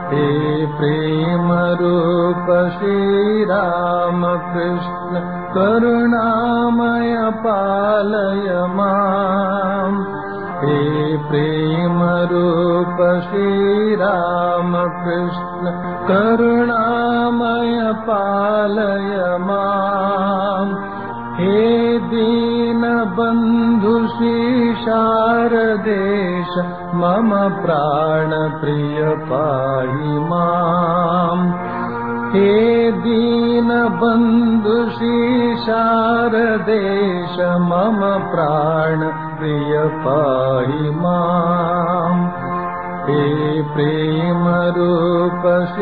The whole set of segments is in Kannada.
हे प्रेम रूप श्रीराम कृष्ण करुणामय पालय माम् हे प्रेम रूप श्रीराम कृष्ण करुणामय पालय माम् हे दीनबन्धु शारदेश मम प्राणप्रिय पाहि माम् हे दीनबन्धु शारदेश मम प्राणप्रिय पाहि माम् हे प्रेमरूप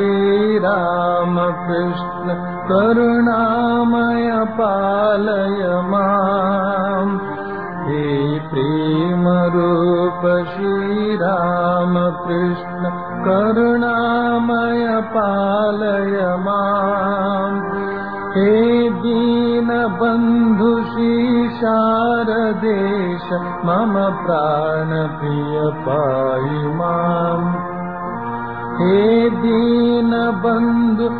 श्रीरामकृष्ण करुणामय पालय माम् हे प्रेमरूप श्रीरामकृष्ण करुणामय पालय माम् हे दीनबन्धु शारदेश मम प्राणप्रिय पाहि माम् हे दीनबन्धु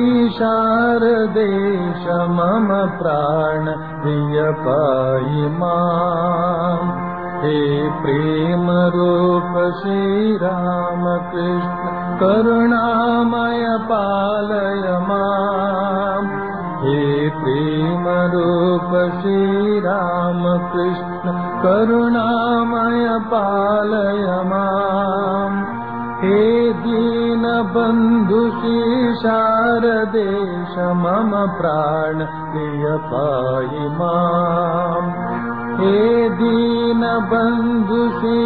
शारदेश मम प्राणप्रिय पाहि माम् हे प्रेमरूप श्रीरामकृष्ण करुणामय पालय माम् हे प्रेमरूप श्रीरामकृष्ण करुणामय पालय माम् हे दीनबन्धु शारदेश मम प्राण प्रिय पाहि माम् हे दीनबन्धु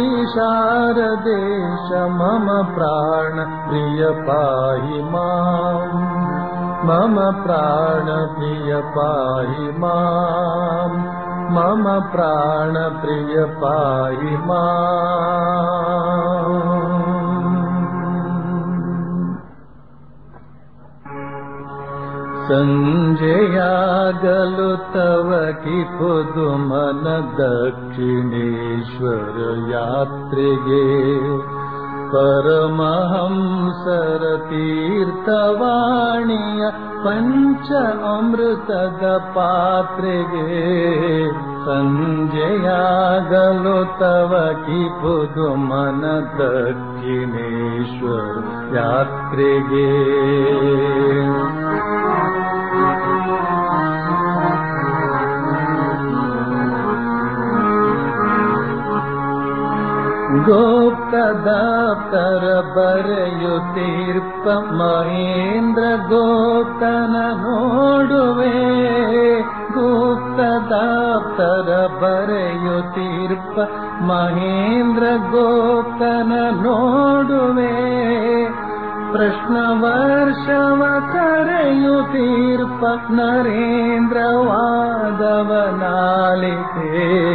शारदेश मम प्राण प्रिय पाहि माम् मम प्राण प्रिय पाहि माम् मम प्राण प्रिय पाहि माम् सञ्जयागलु तव कि पुदुमन दक्षिणेश्वर यात्रिगे परमहंसर तीर्थवाणीय पञ्च अमृतद पात्रेगे सञ्जयागलो तव कि पुदुमन दक्षिणेश्वर यात्रिगे ಗೋಪ್ತದಾಪ್ತರ ಬರೆಯುತ್ತೀರ್ಪ ಮಹೇಂದ್ರ ಗೋಪ್ತನ ನೋಡುವೆ ಗುಪ್ತದಾಪ್ತರ ಬರೆಯುತ್ತೀರ್ಪ ಮಹೇಂದ್ರ ಗೋಪ್ತನ ನೋಡುವೆ ಪ್ರಶ್ನ ವರ್ಷವ ಕರೆಯುತ್ತೀರ್ಪ ನರೇಂದ್ರ ವಾದವನಾಲಿತೆ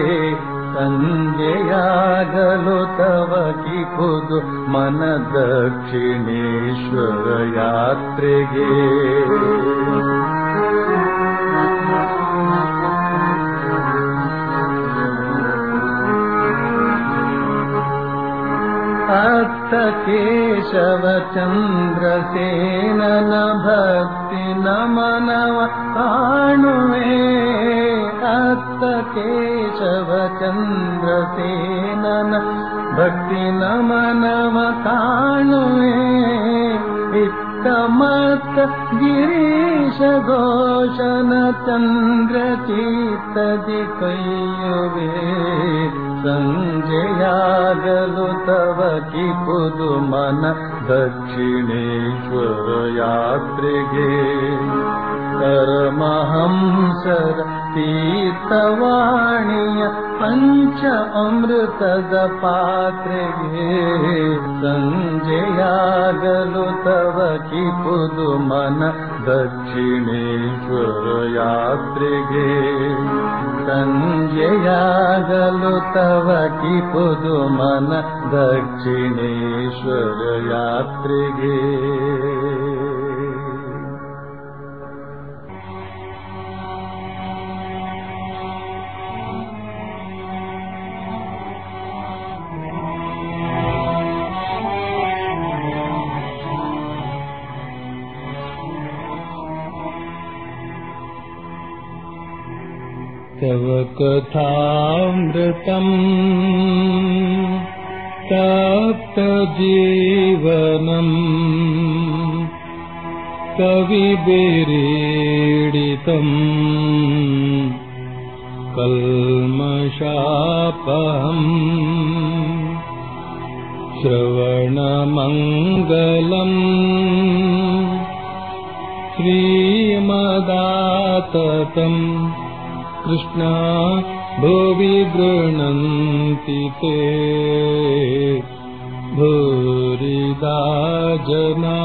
ಸಂಜೆಯಾಗಲು ತವ ಕಿಪುದು ಮನ ದಕ್ಷಿಣೇಶ್ವರ ಯಾತ್ರೆಗೆ ಅತ್ತ ಕೇಶವ ಚಂದ್ರಸೇನನ ಭಕ್ತಿ ನಮನವ ಕಾಣುವೆ ಅತ್ತ ಕೇಶವ ಚಂದ್ರಸೇನನ ಭಕ್ತಿ ನಮನವ ಕಾಣುವೆ ಇತ್ತ ಮತ್ತ ಗಿರೀಶ ಘೋಷನ ಚಂದ್ರ ಚೀತದಿ ಕೈಯುವೆ ಸಂಜೆಯಾಗಲು ತವ ಕಿಪುದು ಮನ ದಕ್ಷಿಣೇಶ್ವರ ಯಾತ್ರೆಗೆ ಪರಮಹಂಸರ ತೀರ್ಥವಾಣಿಯ ಪಂಚ ಅಮೃತದ ಪಾತ್ರೆಗೆ ಸಂಜೆಯಾಗಲು ತವ ಕಿಪುದು ಮನ ದಕ್ಷಿಣೇಶ್ವರ ಯಾತ್ರೆಗೆ ಸಂಜೆಯಾಗಲು ತವ ಕಿಪುದು ಮನ ದಕ್ಷಿಣೇಶ್ವರ ಯಾತ್ರೆಗೆ तव कथामृतम् तप्तजीवनम् कविभिरीडितम् कल्मषापहम् श्रवणमङ्गलम् श्रीमदाततम् कृष्णा भुवि गृह्णन्ति ते भूरिदा जना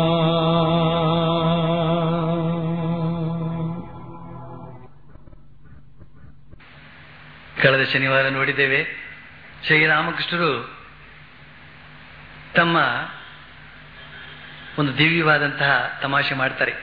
ಕಳೆದ ಶನಿವಾರ ನೋಡಿದ್ದೇವೆ ಶ್ರೀರಾಮಕೃಷ್ಣರು ತಮ್ಮ ಒಂದು ದಿವ್ಯವಾದಂತಹ ತಮಾಷೆ ಮಾಡ್ತಾರೆ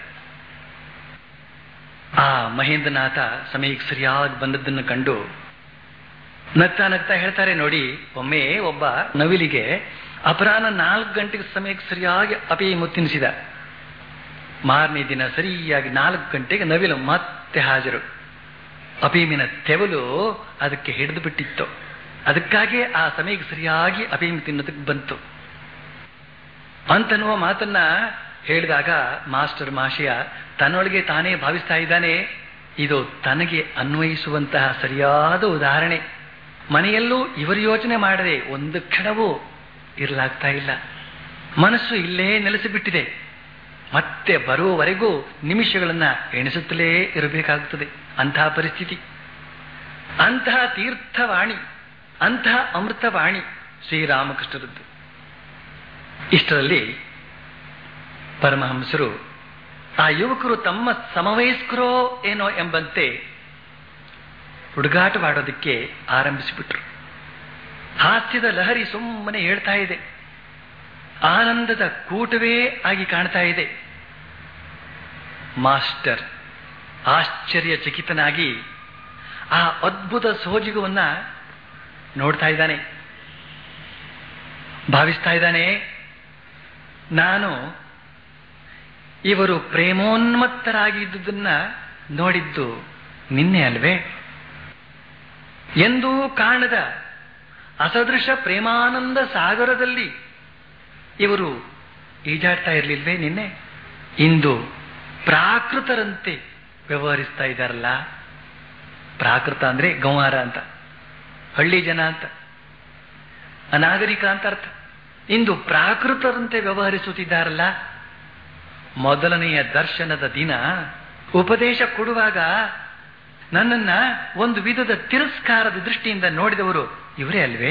ಆ ಮಹೇಂದ್ರನಾಥ ಸಮಯಕ್ಕೆ ಸರಿಯಾಗಿ ಬಂದದ್ದನ್ನು ಕಂಡು ನಗ್ತಾ ನಗ್ತಾ ಹೇಳ್ತಾರೆ ನೋಡಿ ಒಮ್ಮೆ ಒಬ್ಬ ನವಿಲಿಗೆ ಅಪರಾಹ್ನ ನಾಲ್ಕು ಗಂಟೆಗೆ ಸಮಯಕ್ಕೆ ಸರಿಯಾಗಿ ಅಪಿ ಮುತ್ತಿನಿಸಿದ ಮಾರನೇ ದಿನ ಸರಿಯಾಗಿ ನಾಲ್ಕು ಗಂಟೆಗೆ ನವಿಲು ಮತ್ತೆ ಹಾಜರು ಅಫೀಮಿನ ತೆವಲು ಅದಕ್ಕೆ ಹಿಡಿದು ಬಿಟ್ಟಿತ್ತು ಅದಕ್ಕಾಗಿ ಆ ಸಮಯಕ್ಕೆ ಸರಿಯಾಗಿ ಅಫೀಮ್ ತಿನ್ನೋದಕ್ಕೆ ಬಂತು ಅಂತನ್ನುವ ಮಾತನ್ನ ಹೇಳಿದಾಗ ಮಾಸ್ಟರ್ ಮಾಷಿಯ ತನ್ನೊಳಗೆ ತಾನೇ ಭಾವಿಸ್ತಾ ಇದ್ದಾನೆ ಇದು ತನಗೆ ಅನ್ವಯಿಸುವಂತಹ ಸರಿಯಾದ ಉದಾಹರಣೆ ಮನೆಯಲ್ಲೂ ಇವರು ಯೋಚನೆ ಮಾಡದೆ ಒಂದು ಕ್ಷಣವೂ ಇರಲಾಗ್ತಾ ಇಲ್ಲ ಮನಸ್ಸು ಇಲ್ಲೇ ನೆಲೆಸಿಬಿಟ್ಟಿದೆ ಮತ್ತೆ ಬರುವವರೆಗೂ ನಿಮಿಷಗಳನ್ನ ಎಣಿಸುತ್ತಲೇ ಇರಬೇಕಾಗುತ್ತದೆ ಅಂತಹ ಪರಿಸ್ಥಿತಿ ಅಂತಹ ತೀರ್ಥವಾಣಿ ಅಂತಹ ಅಮೃತವಾಣಿ ಶ್ರೀರಾಮಕೃಷ್ಣರದ್ದು ಇಷ್ಟರಲ್ಲಿ ಪರಮಹಂಸರು ಆ ಯುವಕರು ತಮ್ಮ ಸಮವಯಸ್ಕರೋ ಏನೋ ಎಂಬಂತೆ ಹುಡುಗಾಟವಾಡೋದಕ್ಕೆ ಆರಂಭಿಸಿಬಿಟ್ರು ಹಾಸ್ಯದ ಲಹರಿ ಸುಮ್ಮನೆ ಹೇಳ್ತಾ ಇದೆ ಆನಂದದ ಕೂಟವೇ ಆಗಿ ಕಾಣ್ತಾ ಇದೆ ಮಾಸ್ಟರ್ ಆಶ್ಚರ್ಯಚಕಿತನಾಗಿ ಆ ಅದ್ಭುತ ಸೋಜಿಗವನ್ನ ನೋಡ್ತಾ ಇದ್ದಾನೆ ಭಾವಿಸ್ತಾ ಇದ್ದಾನೆ ನಾನು ಇವರು ಪ್ರೇಮೋನ್ಮತ್ತರಾಗಿದ್ದುದನ್ನ ನೋಡಿದ್ದು ನಿನ್ನೆ ಅಲ್ವೇ ಎಂದೂ ಕಾಣದ ಅಸದೃಶ ಪ್ರೇಮಾನಂದ ಸಾಗರದಲ್ಲಿ ಇವರು ಈಜಾಡ್ತಾ ಇರಲಿಲ್ವೇ ನಿನ್ನೆ ಇಂದು ಪ್ರಾಕೃತರಂತೆ ವ್ಯವಹರಿಸ್ತಾ ಇದ್ದಾರಲ್ಲ ಪ್ರಾಕೃತ ಅಂದ್ರೆ ಗಂವಾರ ಅಂತ ಹಳ್ಳಿ ಜನ ಅಂತ ಅನಾಗರಿಕ ಅಂತ ಅರ್ಥ ಇಂದು ಪ್ರಾಕೃತರಂತೆ ವ್ಯವಹರಿಸುತ್ತಿದ್ದಾರಲ್ಲ ಮೊದಲನೆಯ ದರ್ಶನದ ದಿನ ಉಪದೇಶ ಕೊಡುವಾಗ ನನ್ನನ್ನ ಒಂದು ವಿಧದ ತಿರಸ್ಕಾರದ ದೃಷ್ಟಿಯಿಂದ ನೋಡಿದವರು ಇವರೇ ಅಲ್ವೇ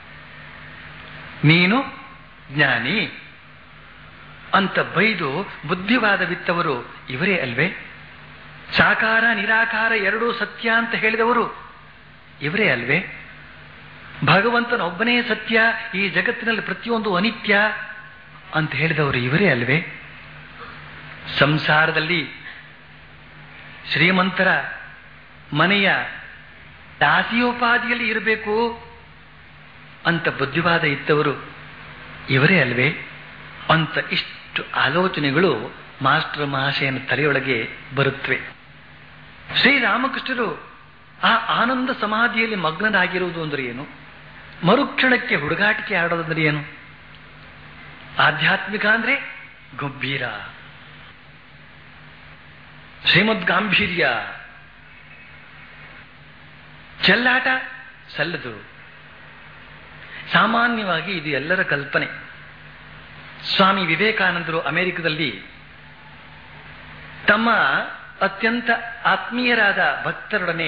ನೀನು ಜ್ಞಾನಿ ಅಂತ ಬೈದು ಬುದ್ಧಿವಾದವಿತ್ತವರು ಇವರೇ ಅಲ್ವೇ ಸಾಕಾರ ನಿರಾಕಾರ ಎರಡೂ ಸತ್ಯ ಅಂತ ಹೇಳಿದವರು ಇವರೇ ಅಲ್ವೇ ಭಗವಂತನೊಬ್ಬನೇ ಸತ್ಯ ಈ ಜಗತ್ತಿನಲ್ಲಿ ಪ್ರತಿಯೊಂದು ಅನಿತ್ಯ ಅಂತ ಹೇಳಿದವರು ಇವರೇ ಅಲ್ವೇ ಸಂಸಾರದಲ್ಲಿ ಶ್ರೀಮಂತರ ಮನೆಯ ದಾಸಿಯೋಪಾದಿಯಲ್ಲಿ ಇರಬೇಕು ಅಂತ ಬುದ್ಧಿವಾದ ಇತ್ತವರು ಇವರೇ ಅಲ್ವೇ ಅಂತ ಇಷ್ಟು ಆಲೋಚನೆಗಳು ಮಾಸ್ಟರ್ ಮಹಾಶಯನ ತಲೆಯೊಳಗೆ ಬರುತ್ತವೆ ಶ್ರೀರಾಮಕೃಷ್ಣರು ಆ ಆನಂದ ಸಮಾಧಿಯಲ್ಲಿ ಮಗ್ನರಾಗಿರುವುದು ಅಂದ್ರೆ ಏನು ಮರುಕ್ಷಣಕ್ಕೆ ಹುಡುಗಾಟಿಕೆ ಆಡೋದಂದ್ರೆ ಏನು ಆಧ್ಯಾತ್ಮಿಕ ಅಂದ್ರೆ ಗಂಭೀರ ಶ್ರೀಮದ್ ಗಾಂಭೀರ್ಯ ಚೆಲ್ಲಾಟ ಸಲ್ಲದು ಸಾಮಾನ್ಯವಾಗಿ ಇದು ಎಲ್ಲರ ಕಲ್ಪನೆ ಸ್ವಾಮಿ ವಿವೇಕಾನಂದರು ಅಮೆರಿಕದಲ್ಲಿ ತಮ್ಮ ಅತ್ಯಂತ ಆತ್ಮೀಯರಾದ ಭಕ್ತರೊಡನೆ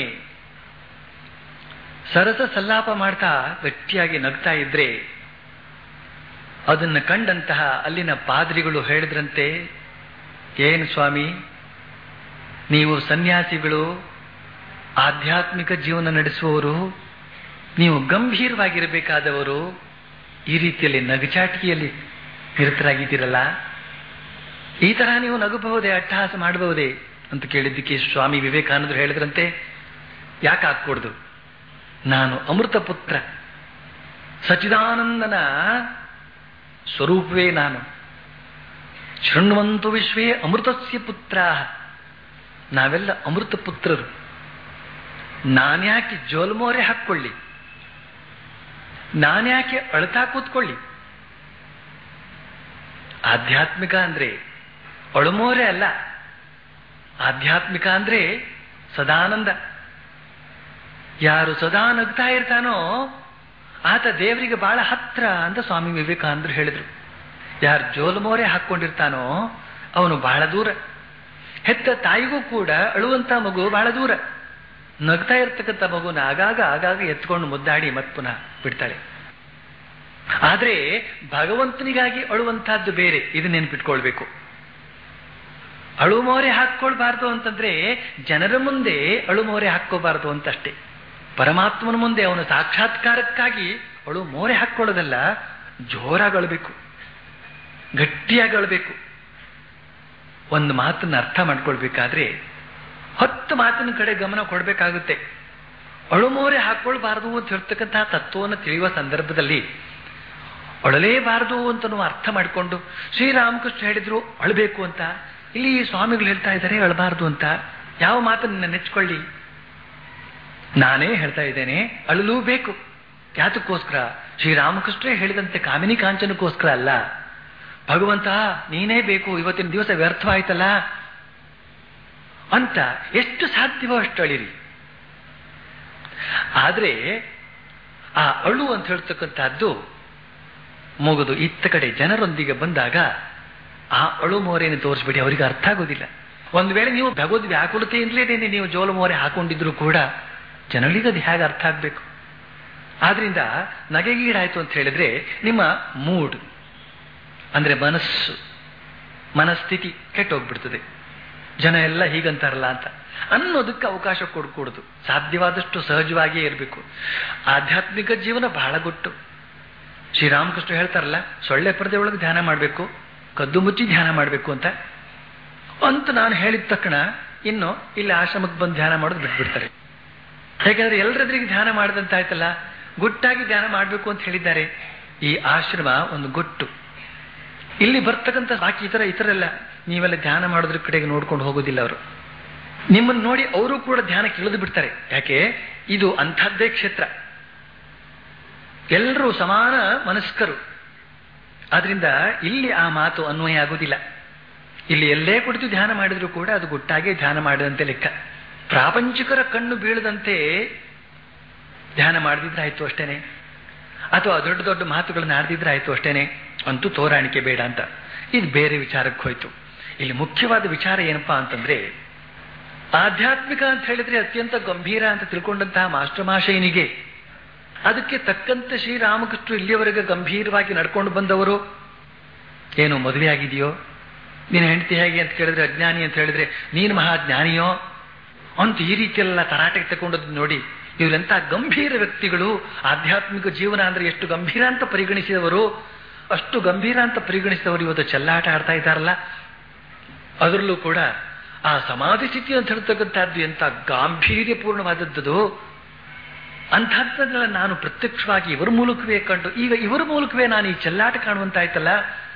ಸರಸ ಸಲ್ಲಾಪ ಮಾಡ್ತಾ ಗಟ್ಟಿಯಾಗಿ ನಗ್ತಾ ಇದ್ರೆ ಅದನ್ನು ಕಂಡಂತಹ ಅಲ್ಲಿನ ಪಾದ್ರಿಗಳು ಹೇಳಿದ್ರಂತೆ ಏನು ಸ್ವಾಮಿ ನೀವು ಸನ್ಯಾಸಿಗಳು ಆಧ್ಯಾತ್ಮಿಕ ಜೀವನ ನಡೆಸುವವರು ನೀವು ಗಂಭೀರವಾಗಿರಬೇಕಾದವರು ಈ ರೀತಿಯಲ್ಲಿ ನಗಚಾಟಿಕೆಯಲ್ಲಿ ನಿರತರಾಗಿದ್ದೀರಲ್ಲ ಈ ತರ ನೀವು ನಗಬಹುದೇ ಅಟ್ಟಹಾಸ ಮಾಡಬಹುದೇ ಅಂತ ಕೇಳಿದ್ದಕ್ಕೆ ಸ್ವಾಮಿ ವಿವೇಕಾನಂದರು ಹೇಳಿದ್ರಂತೆ ಯಾಕೆ ಹಾಕ್ಕೊಡ್ದು ನಾನು ಅಮೃತ ಪುತ್ರ ಸಚಿದಾನಂದನ ಸ್ವರೂಪವೇ ನಾನು ಶೃಣ್ವಂತು ವಿಶ್ವೇ ಅಮೃತಸ್ಯ ಪುತ್ರ ನಾವೆಲ್ಲ ಅಮೃತ ಪುತ್ರರು ನಾನ್ಯಾಕೆ ಜೋಲ್ಮೋರೆ ಹಾಕ್ಕೊಳ್ಳಿ ನಾನ್ಯಾಕೆ ಅಳ್ತಾ ಕೂತ್ಕೊಳ್ಳಿ ಆಧ್ಯಾತ್ಮಿಕ ಅಂದ್ರೆ ಅಳುಮೋರೆ ಅಲ್ಲ ಆಧ್ಯಾತ್ಮಿಕ ಅಂದ್ರೆ ಸದಾನಂದ ಯಾರು ಸದಾ ನಗ್ತಾ ಇರ್ತಾನೋ ಆತ ದೇವರಿಗೆ ಬಹಳ ಹತ್ರ ಅಂತ ಸ್ವಾಮಿ ವಿವೇಕಾನಂದರು ಹೇಳಿದ್ರು ಯಾರು ಜೋಲುಮೋರೆ ಹಾಕ್ಕೊಂಡಿರ್ತಾನೋ ಅವನು ಬಹಳ ದೂರ ಹೆತ್ತ ತಾಯಿಗೂ ಕೂಡ ಅಳುವಂತ ಮಗು ಬಹಳ ದೂರ ನಗ್ತಾ ಇರ್ತಕ್ಕಂಥ ಮಗುನ ಆಗಾಗ ಆಗಾಗ ಎತ್ಕೊಂಡು ಮುದ್ದಾಡಿ ಮತ್ ಪುನಃ ಬಿಡ್ತಾಳೆ ಆದ್ರೆ ಭಗವಂತನಿಗಾಗಿ ಅಳುವಂತಹದ್ದು ಬೇರೆ ಇದು ನೆನ್ಪಿಟ್ಕೊಳ್ಬೇಕು ಅಳುಮೋರೆ ಹಾಕ್ಕೊಳ್ಬಾರ್ದು ಅಂತಂದ್ರೆ ಜನರ ಮುಂದೆ ಅಳುಮೋರೆ ಹಾಕ್ಕೋಬಾರ್ದು ಅಂತಷ್ಟೇ ಪರಮಾತ್ಮನ ಮುಂದೆ ಅವನ ಸಾಕ್ಷಾತ್ಕಾರಕ್ಕಾಗಿ ಅಳು ಮೋರೆ ಹಾಕ್ಕೊಳ್ಳೋದಲ್ಲ ಜೋರಾಗಿ ಅಳಬೇಕು ಗಟ್ಟಿಯಾಗಿ ಅಳಬೇಕು ಒಂದು ಮಾತನ್ನ ಅರ್ಥ ಮಾಡ್ಕೊಳ್ಬೇಕಾದ್ರೆ ಹತ್ತು ಮಾತಿನ ಕಡೆ ಗಮನ ಕೊಡಬೇಕಾಗುತ್ತೆ ಅಳುಮೋರೆ ಹಾಕೊಳ್ಬಾರದು ಅಂತ ಹೇಳ್ತಕ್ಕಂತಹ ತತ್ವವನ್ನು ತಿಳಿಯುವ ಸಂದರ್ಭದಲ್ಲಿ ಅಳಲೇಬಾರದು ಅಂತ ನಾವು ಅರ್ಥ ಮಾಡಿಕೊಂಡು ಶ್ರೀರಾಮಕೃಷ್ಣ ಹೇಳಿದ್ರು ಅಳಬೇಕು ಅಂತ ಇಲ್ಲಿ ಸ್ವಾಮಿಗಳು ಹೇಳ್ತಾ ಇದ್ದಾರೆ ಅಳಬಾರದು ಅಂತ ಯಾವ ಮಾತನ್ನ ನೆಚ್ಕೊಳ್ಳಿ ನಾನೇ ಹೇಳ್ತಾ ಇದ್ದೇನೆ ಅಳಲೂ ಬೇಕು ಯಾತಕ್ಕೋಸ್ಕರ ಶ್ರೀರಾಮಕೃಷ್ಣ ಹೇಳಿದಂತೆ ಕಾಮಿನಿ ಕಾಂಚನಕ್ಕೋಸ್ಕರ ಅಲ್ಲ ಭಗವಂತ ನೀನೇ ಬೇಕು ಇವತ್ತಿನ ದಿವಸ ವ್ಯರ್ಥವಾಯ್ತಲ್ಲ ಅಂತ ಎಷ್ಟು ಸಾಧ್ಯವೋ ಅಷ್ಟು ಅಳಿರಿ ಆದ್ರೆ ಆ ಅಳು ಅಂತ ಹೇಳ್ತಕ್ಕಂಥದ್ದು ಮುಗಿದು ಇತ್ತ ಕಡೆ ಜನರೊಂದಿಗೆ ಬಂದಾಗ ಆ ಅಳು ಮೋರೆಯನ್ನು ತೋರಿಸ್ಬಿಡಿ ಅವರಿಗೆ ಅರ್ಥ ಆಗೋದಿಲ್ಲ ಒಂದು ವೇಳೆ ನೀವು ಭಗವದ್ ವ್ಯಾಕುಲತೆಯಿಂದಲೇ ನೀವು ಜೋಲು ಮೋರೆ ಹಾಕೊಂಡಿದ್ರು ಕೂಡ ಜನಗಳಿಗೆ ಅದು ಹೇಗೆ ಅರ್ಥ ಆಗ್ಬೇಕು ಆದ್ರಿಂದ ನಗೆಗೀಡಾಯ್ತು ಅಂತ ಹೇಳಿದ್ರೆ ನಿಮ್ಮ ಮೂಡ್ ಅಂದ್ರೆ ಮನಸ್ಸು ಮನಸ್ಥಿತಿ ಕೆಟ್ಟೋಗ್ಬಿಡ್ತದೆ ಜನ ಎಲ್ಲ ಹೀಗಂತಾರಲ್ಲ ಅಂತ ಅನ್ನೋದಕ್ಕೆ ಅವಕಾಶ ಕೊಡ್ಕೂಡುದು ಸಾಧ್ಯವಾದಷ್ಟು ಸಹಜವಾಗಿಯೇ ಇರಬೇಕು ಆಧ್ಯಾತ್ಮಿಕ ಜೀವನ ಬಹಳ ಗೊತ್ತು ಶ್ರೀರಾಮಕೃಷ್ಣ ಹೇಳ್ತಾರಲ್ಲ ಸೊಳ್ಳೆ ಪರದೆ ಒಳಗೆ ಧ್ಯಾನ ಮಾಡಬೇಕು ಕದ್ದು ಮುಚ್ಚಿ ಧ್ಯಾನ ಮಾಡಬೇಕು ಅಂತ ಅಂತ ನಾನು ಹೇಳಿದ ತಕ್ಷಣ ಇನ್ನು ಇಲ್ಲಿ ಆಶ್ರಮಕ್ಕೆ ಬಂದು ಧ್ಯಾನ ಮಾಡೋದು ಬಿಟ್ಬಿಡ್ತಾರೆ ಯಾಕಂದ್ರೆ ಎಲ್ಲರೆದ್ರಿಗೆ ಧ್ಯಾನ ಮಾಡಿದಂತಾಯ್ತಲ್ಲ ಗುಟ್ಟಾಗಿ ಧ್ಯಾನ ಮಾಡಬೇಕು ಅಂತ ಹೇಳಿದ್ದಾರೆ ಈ ಆಶ್ರಮ ಒಂದು ಗುಟ್ಟು ಇಲ್ಲಿ ಬರ್ತಕ್ಕಂಥ ಬಾಕಿ ಇತರ ಇತರೆಲ್ಲ ನೀವೆಲ್ಲ ಧ್ಯಾನ ಮಾಡೋದ್ರ ಕಡೆಗೆ ನೋಡ್ಕೊಂಡು ಹೋಗೋದಿಲ್ಲ ಅವರು ನಿಮ್ಮನ್ನು ನೋಡಿ ಅವರು ಕೂಡ ಧ್ಯಾನಕ್ಕೆ ಇಳಿದು ಬಿಡ್ತಾರೆ ಯಾಕೆ ಇದು ಅಂಥದ್ದೇ ಕ್ಷೇತ್ರ ಎಲ್ಲರೂ ಸಮಾನ ಮನಸ್ಕರು ಆದ್ರಿಂದ ಇಲ್ಲಿ ಆ ಮಾತು ಅನ್ವಯ ಆಗುವುದಿಲ್ಲ ಇಲ್ಲಿ ಎಲ್ಲೇ ಕುಳಿತು ಧ್ಯಾನ ಮಾಡಿದ್ರು ಕೂಡ ಅದು ಗುಟ್ಟಾಗೆ ಧ್ಯಾನ ಮಾಡಿದಂತೆ ಲೆಕ್ಕ ಪ್ರಾಪಂಚಿಕರ ಕಣ್ಣು ಬೀಳದಂತೆ ಧ್ಯಾನ ಮಾಡದಿದ್ರಾಯ್ತು ಅಷ್ಟೇನೆ ಅಥವಾ ದೊಡ್ಡ ದೊಡ್ಡ ಮಾತುಗಳನ್ನ ಆಡ್ದಿದ್ರಾಯ್ತು ಅಷ್ಟೇನೆ ಅಂತೂ ತೋರಾಣಿಕೆ ಬೇಡ ಅಂತ ಇದು ಬೇರೆ ವಿಚಾರಕ್ಕೆ ಹೋಯ್ತು ಇಲ್ಲಿ ಮುಖ್ಯವಾದ ವಿಚಾರ ಏನಪ್ಪಾ ಅಂತಂದ್ರೆ ಆಧ್ಯಾತ್ಮಿಕ ಅಂತ ಹೇಳಿದ್ರೆ ಅತ್ಯಂತ ಗಂಭೀರ ಅಂತ ತಿಳ್ಕೊಂಡಂತಹ ಮಾಸ್ಟರ್ ಮಾಶಯನಿಗೆ ಅದಕ್ಕೆ ತಕ್ಕಂತೆ ಶ್ರೀರಾಮಕೃಷ್ಣ ಇಲ್ಲಿಯವರೆಗೆ ಗಂಭೀರವಾಗಿ ನಡ್ಕೊಂಡು ಬಂದವರು ಏನು ಮದುವೆ ಆಗಿದೆಯೋ ನೀನು ಹೆಂಡತಿ ಹೇಗೆ ಅಂತ ಕೇಳಿದ್ರೆ ಅಜ್ಞಾನಿ ಅಂತ ಹೇಳಿದ್ರೆ ನೀನು ಮಹಾಜ್ಞಾನಿಯೋ ಅಂತ ಈ ರೀತಿಯೆಲ್ಲ ತರಾಟೆಗೆ ತಗೊಂಡದ್ದು ನೋಡಿ ಇವರೆಂತ ಗಂಭೀರ ವ್ಯಕ್ತಿಗಳು ಆಧ್ಯಾತ್ಮಿಕ ಜೀವನ ಅಂದ್ರೆ ಎಷ್ಟು ಗಂಭೀರ ಅಂತ ಪರಿಗಣಿಸಿದವರು ಅಷ್ಟು ಗಂಭೀರ ಅಂತ ಪರಿಗಣಿಸಿದವರು ಇವತ್ತು ಚೆಲ್ಲಾಟ ಆಡ್ತಾ ಇದ್ದಾರಲ್ಲ ಅದರಲ್ಲೂ ಕೂಡ ಆ ಸಮಾಧಿ ಸ್ಥಿತಿ ಅಂತ ಹೇಳ್ತಕ್ಕಂಥದ್ದು ಎಂತ ಗಾಂಭೀರ್ಯಪೂರ್ಣವಾದದ್ದು ಅಂಥದ್ದನ್ನೆಲ್ಲ ನಾನು ಪ್ರತ್ಯಕ್ಷವಾಗಿ ಇವರ ಮೂಲಕವೇ ಕಂಡು ಈಗ ಇವರ ಮೂಲಕವೇ ನಾನು ಈ ಚೆಲ್ಲಾಟ ಕಾಣುವಂತಾಯ್ತಲ್ಲ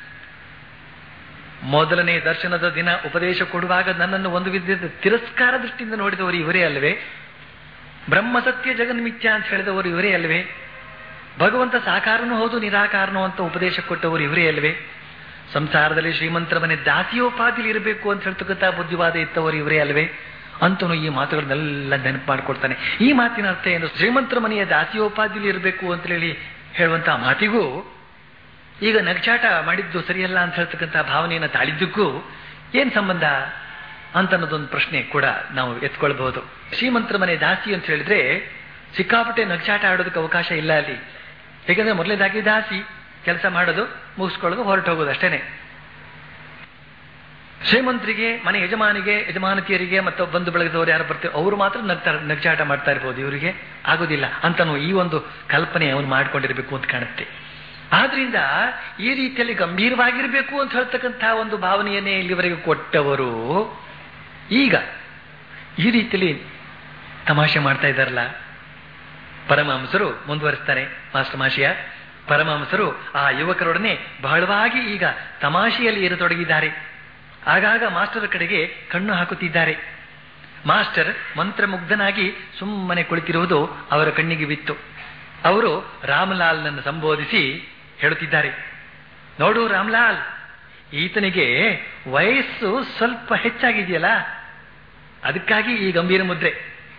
ಮೊದಲನೇ ದರ್ಶನದ ದಿನ ಉಪದೇಶ ಕೊಡುವಾಗ ನನ್ನನ್ನು ಒಂದು ವಿಧದ ತಿರಸ್ಕಾರ ದೃಷ್ಟಿಯಿಂದ ನೋಡಿದವರು ಇವರೇ ಅಲ್ಲವೇ ಬ್ರಹ್ಮ ಸತ್ಯ ಜಗನ್ಮಿಥ್ಯ ಅಂತ ಹೇಳಿದವರು ಇವರೇ ಅಲ್ವೇ ಭಗವಂತ ಸಾಕಾರನೂ ಹೌದು ನಿರಾಕಾರನೋ ಅಂತ ಉಪದೇಶ ಕೊಟ್ಟವರು ಇವರೇ ಅಲ್ವೇ ಸಂಸಾರದಲ್ಲಿ ಶ್ರೀಮಂತರ ಮನೆ ದಾಸಿಯೋಪಾದಿಲಿ ಇರಬೇಕು ಅಂತ ಹೇಳ್ತಕ್ಕಂಥ ಬುದ್ಧಿವಾದ ಇತ್ತವರು ಇವರೇ ಅಲ್ವೇ ಅಂತನು ಈ ಮಾತುಗಳನ್ನೆಲ್ಲ ನೆನಪು ಮಾಡ್ಕೊಳ್ತಾನೆ ಈ ಮಾತಿನ ಅರ್ಥ ಏನು ಶ್ರೀಮಂತರ ಮನೆಯ ದಾಸಿಯೋಪಾದಿಲಿ ಇರಬೇಕು ಅಂತ ಹೇಳಿ ಹೇಳುವಂತಹ ಮಾತಿಗೂ ಈಗ ನಗಚಾಟ ಮಾಡಿದ್ದು ಸರಿಯಲ್ಲ ಅಂತ ಹೇಳ್ತಕ್ಕಂಥ ಭಾವನೆಯನ್ನು ತಾಳಿದ್ದಕ್ಕೂ ಏನ್ ಸಂಬಂಧ ಅಂತ ಅನ್ನೋದೊಂದು ಪ್ರಶ್ನೆ ಕೂಡ ನಾವು ಎತ್ಕೊಳ್ಬಹುದು ಶ್ರೀಮಂತರ ಮನೆ ದಾಸಿ ಅಂತ ಹೇಳಿದ್ರೆ ಸಿಕ್ಕಾಪಟ್ಟೆ ನಗಚಾಟ ಆಡೋದಕ್ಕೆ ಅವಕಾಶ ಇಲ್ಲ ಅಲ್ಲಿ ಹೇಗೆಂದ್ರೆ ಮೊದಲೇದಾಗಿ ದಾಸಿ ಕೆಲಸ ಮಾಡೋದು ಮುಗಿಸ್ಕೊಳ್ಳೋದು ಹೊರಟು ಹೋಗೋದು ಅಷ್ಟೇನೆ ಶ್ರೀಮಂತರಿಗೆ ಮನೆ ಯಜಮಾನಿಗೆ ಯಜಮಾನತಿಯರಿಗೆ ಮತ್ತು ಬಂಧು ಬಳಗದವರು ಯಾರು ಬರ್ತಾರೆ ಅವರು ಮಾತ್ರ ನಗ್ತಾರೆ ನಗಚಾಟ ಮಾಡ್ತಾ ಇರ್ಬೋದು ಇವರಿಗೆ ಆಗೋದಿಲ್ಲ ಅಂತನೂ ಈ ಒಂದು ಕಲ್ಪನೆ ಅವನು ಮಾಡ್ಕೊಂಡಿರ್ಬೇಕು ಅಂತ ಕಾಣುತ್ತೆ ಆದ್ರಿಂದ ಈ ರೀತಿಯಲ್ಲಿ ಗಂಭೀರವಾಗಿರ್ಬೇಕು ಅಂತ ಹೇಳ್ತಕ್ಕಂಥ ಒಂದು ಭಾವನೆಯನ್ನೇ ಇಲ್ಲಿವರೆಗೆ ಕೊಟ್ಟವರು ಈಗ ಈ ರೀತಿಯಲ್ಲಿ ತಮಾಷೆ ಮಾಡ್ತಾ ಇದ್ದಾರಲ್ಲ ಪರಮಹಂಸರು ಮುಂದುವರಿಸ್ತಾರೆ ಮಾಸ್ಟರ್ ಮಾಷಿಯ ಪರಮಹಂಸರು ಆ ಯುವಕರೊಡನೆ ಬಹಳವಾಗಿ ಈಗ ತಮಾಷೆಯಲ್ಲಿ ಇರತೊಡಗಿದ್ದಾರೆ ಆಗಾಗ ಮಾಸ್ಟರ್ ಕಡೆಗೆ ಕಣ್ಣು ಹಾಕುತ್ತಿದ್ದಾರೆ ಮಾಸ್ಟರ್ ಮಂತ್ರಮುಗ್ಧನಾಗಿ ಸುಮ್ಮನೆ ಕುಳಿತಿರುವುದು ಅವರ ಕಣ್ಣಿಗೆ ಬಿತ್ತು ಅವರು ರಾಮಲಾಲ್ನನ್ನು ಸಂಬೋಧಿಸಿ ಹೇಳುತ್ತಿದ್ದಾರೆ ನೋಡು ರಾಮ್ಲಾಲ್ ಈತನಿಗೆ ವಯಸ್ಸು ಸ್ವಲ್ಪ ಹೆಚ್ಚಾಗಿದೆಯಲ್ಲ ಅದಕ್ಕಾಗಿ ಈ ಗಂಭೀರ ಮುದ್ರೆ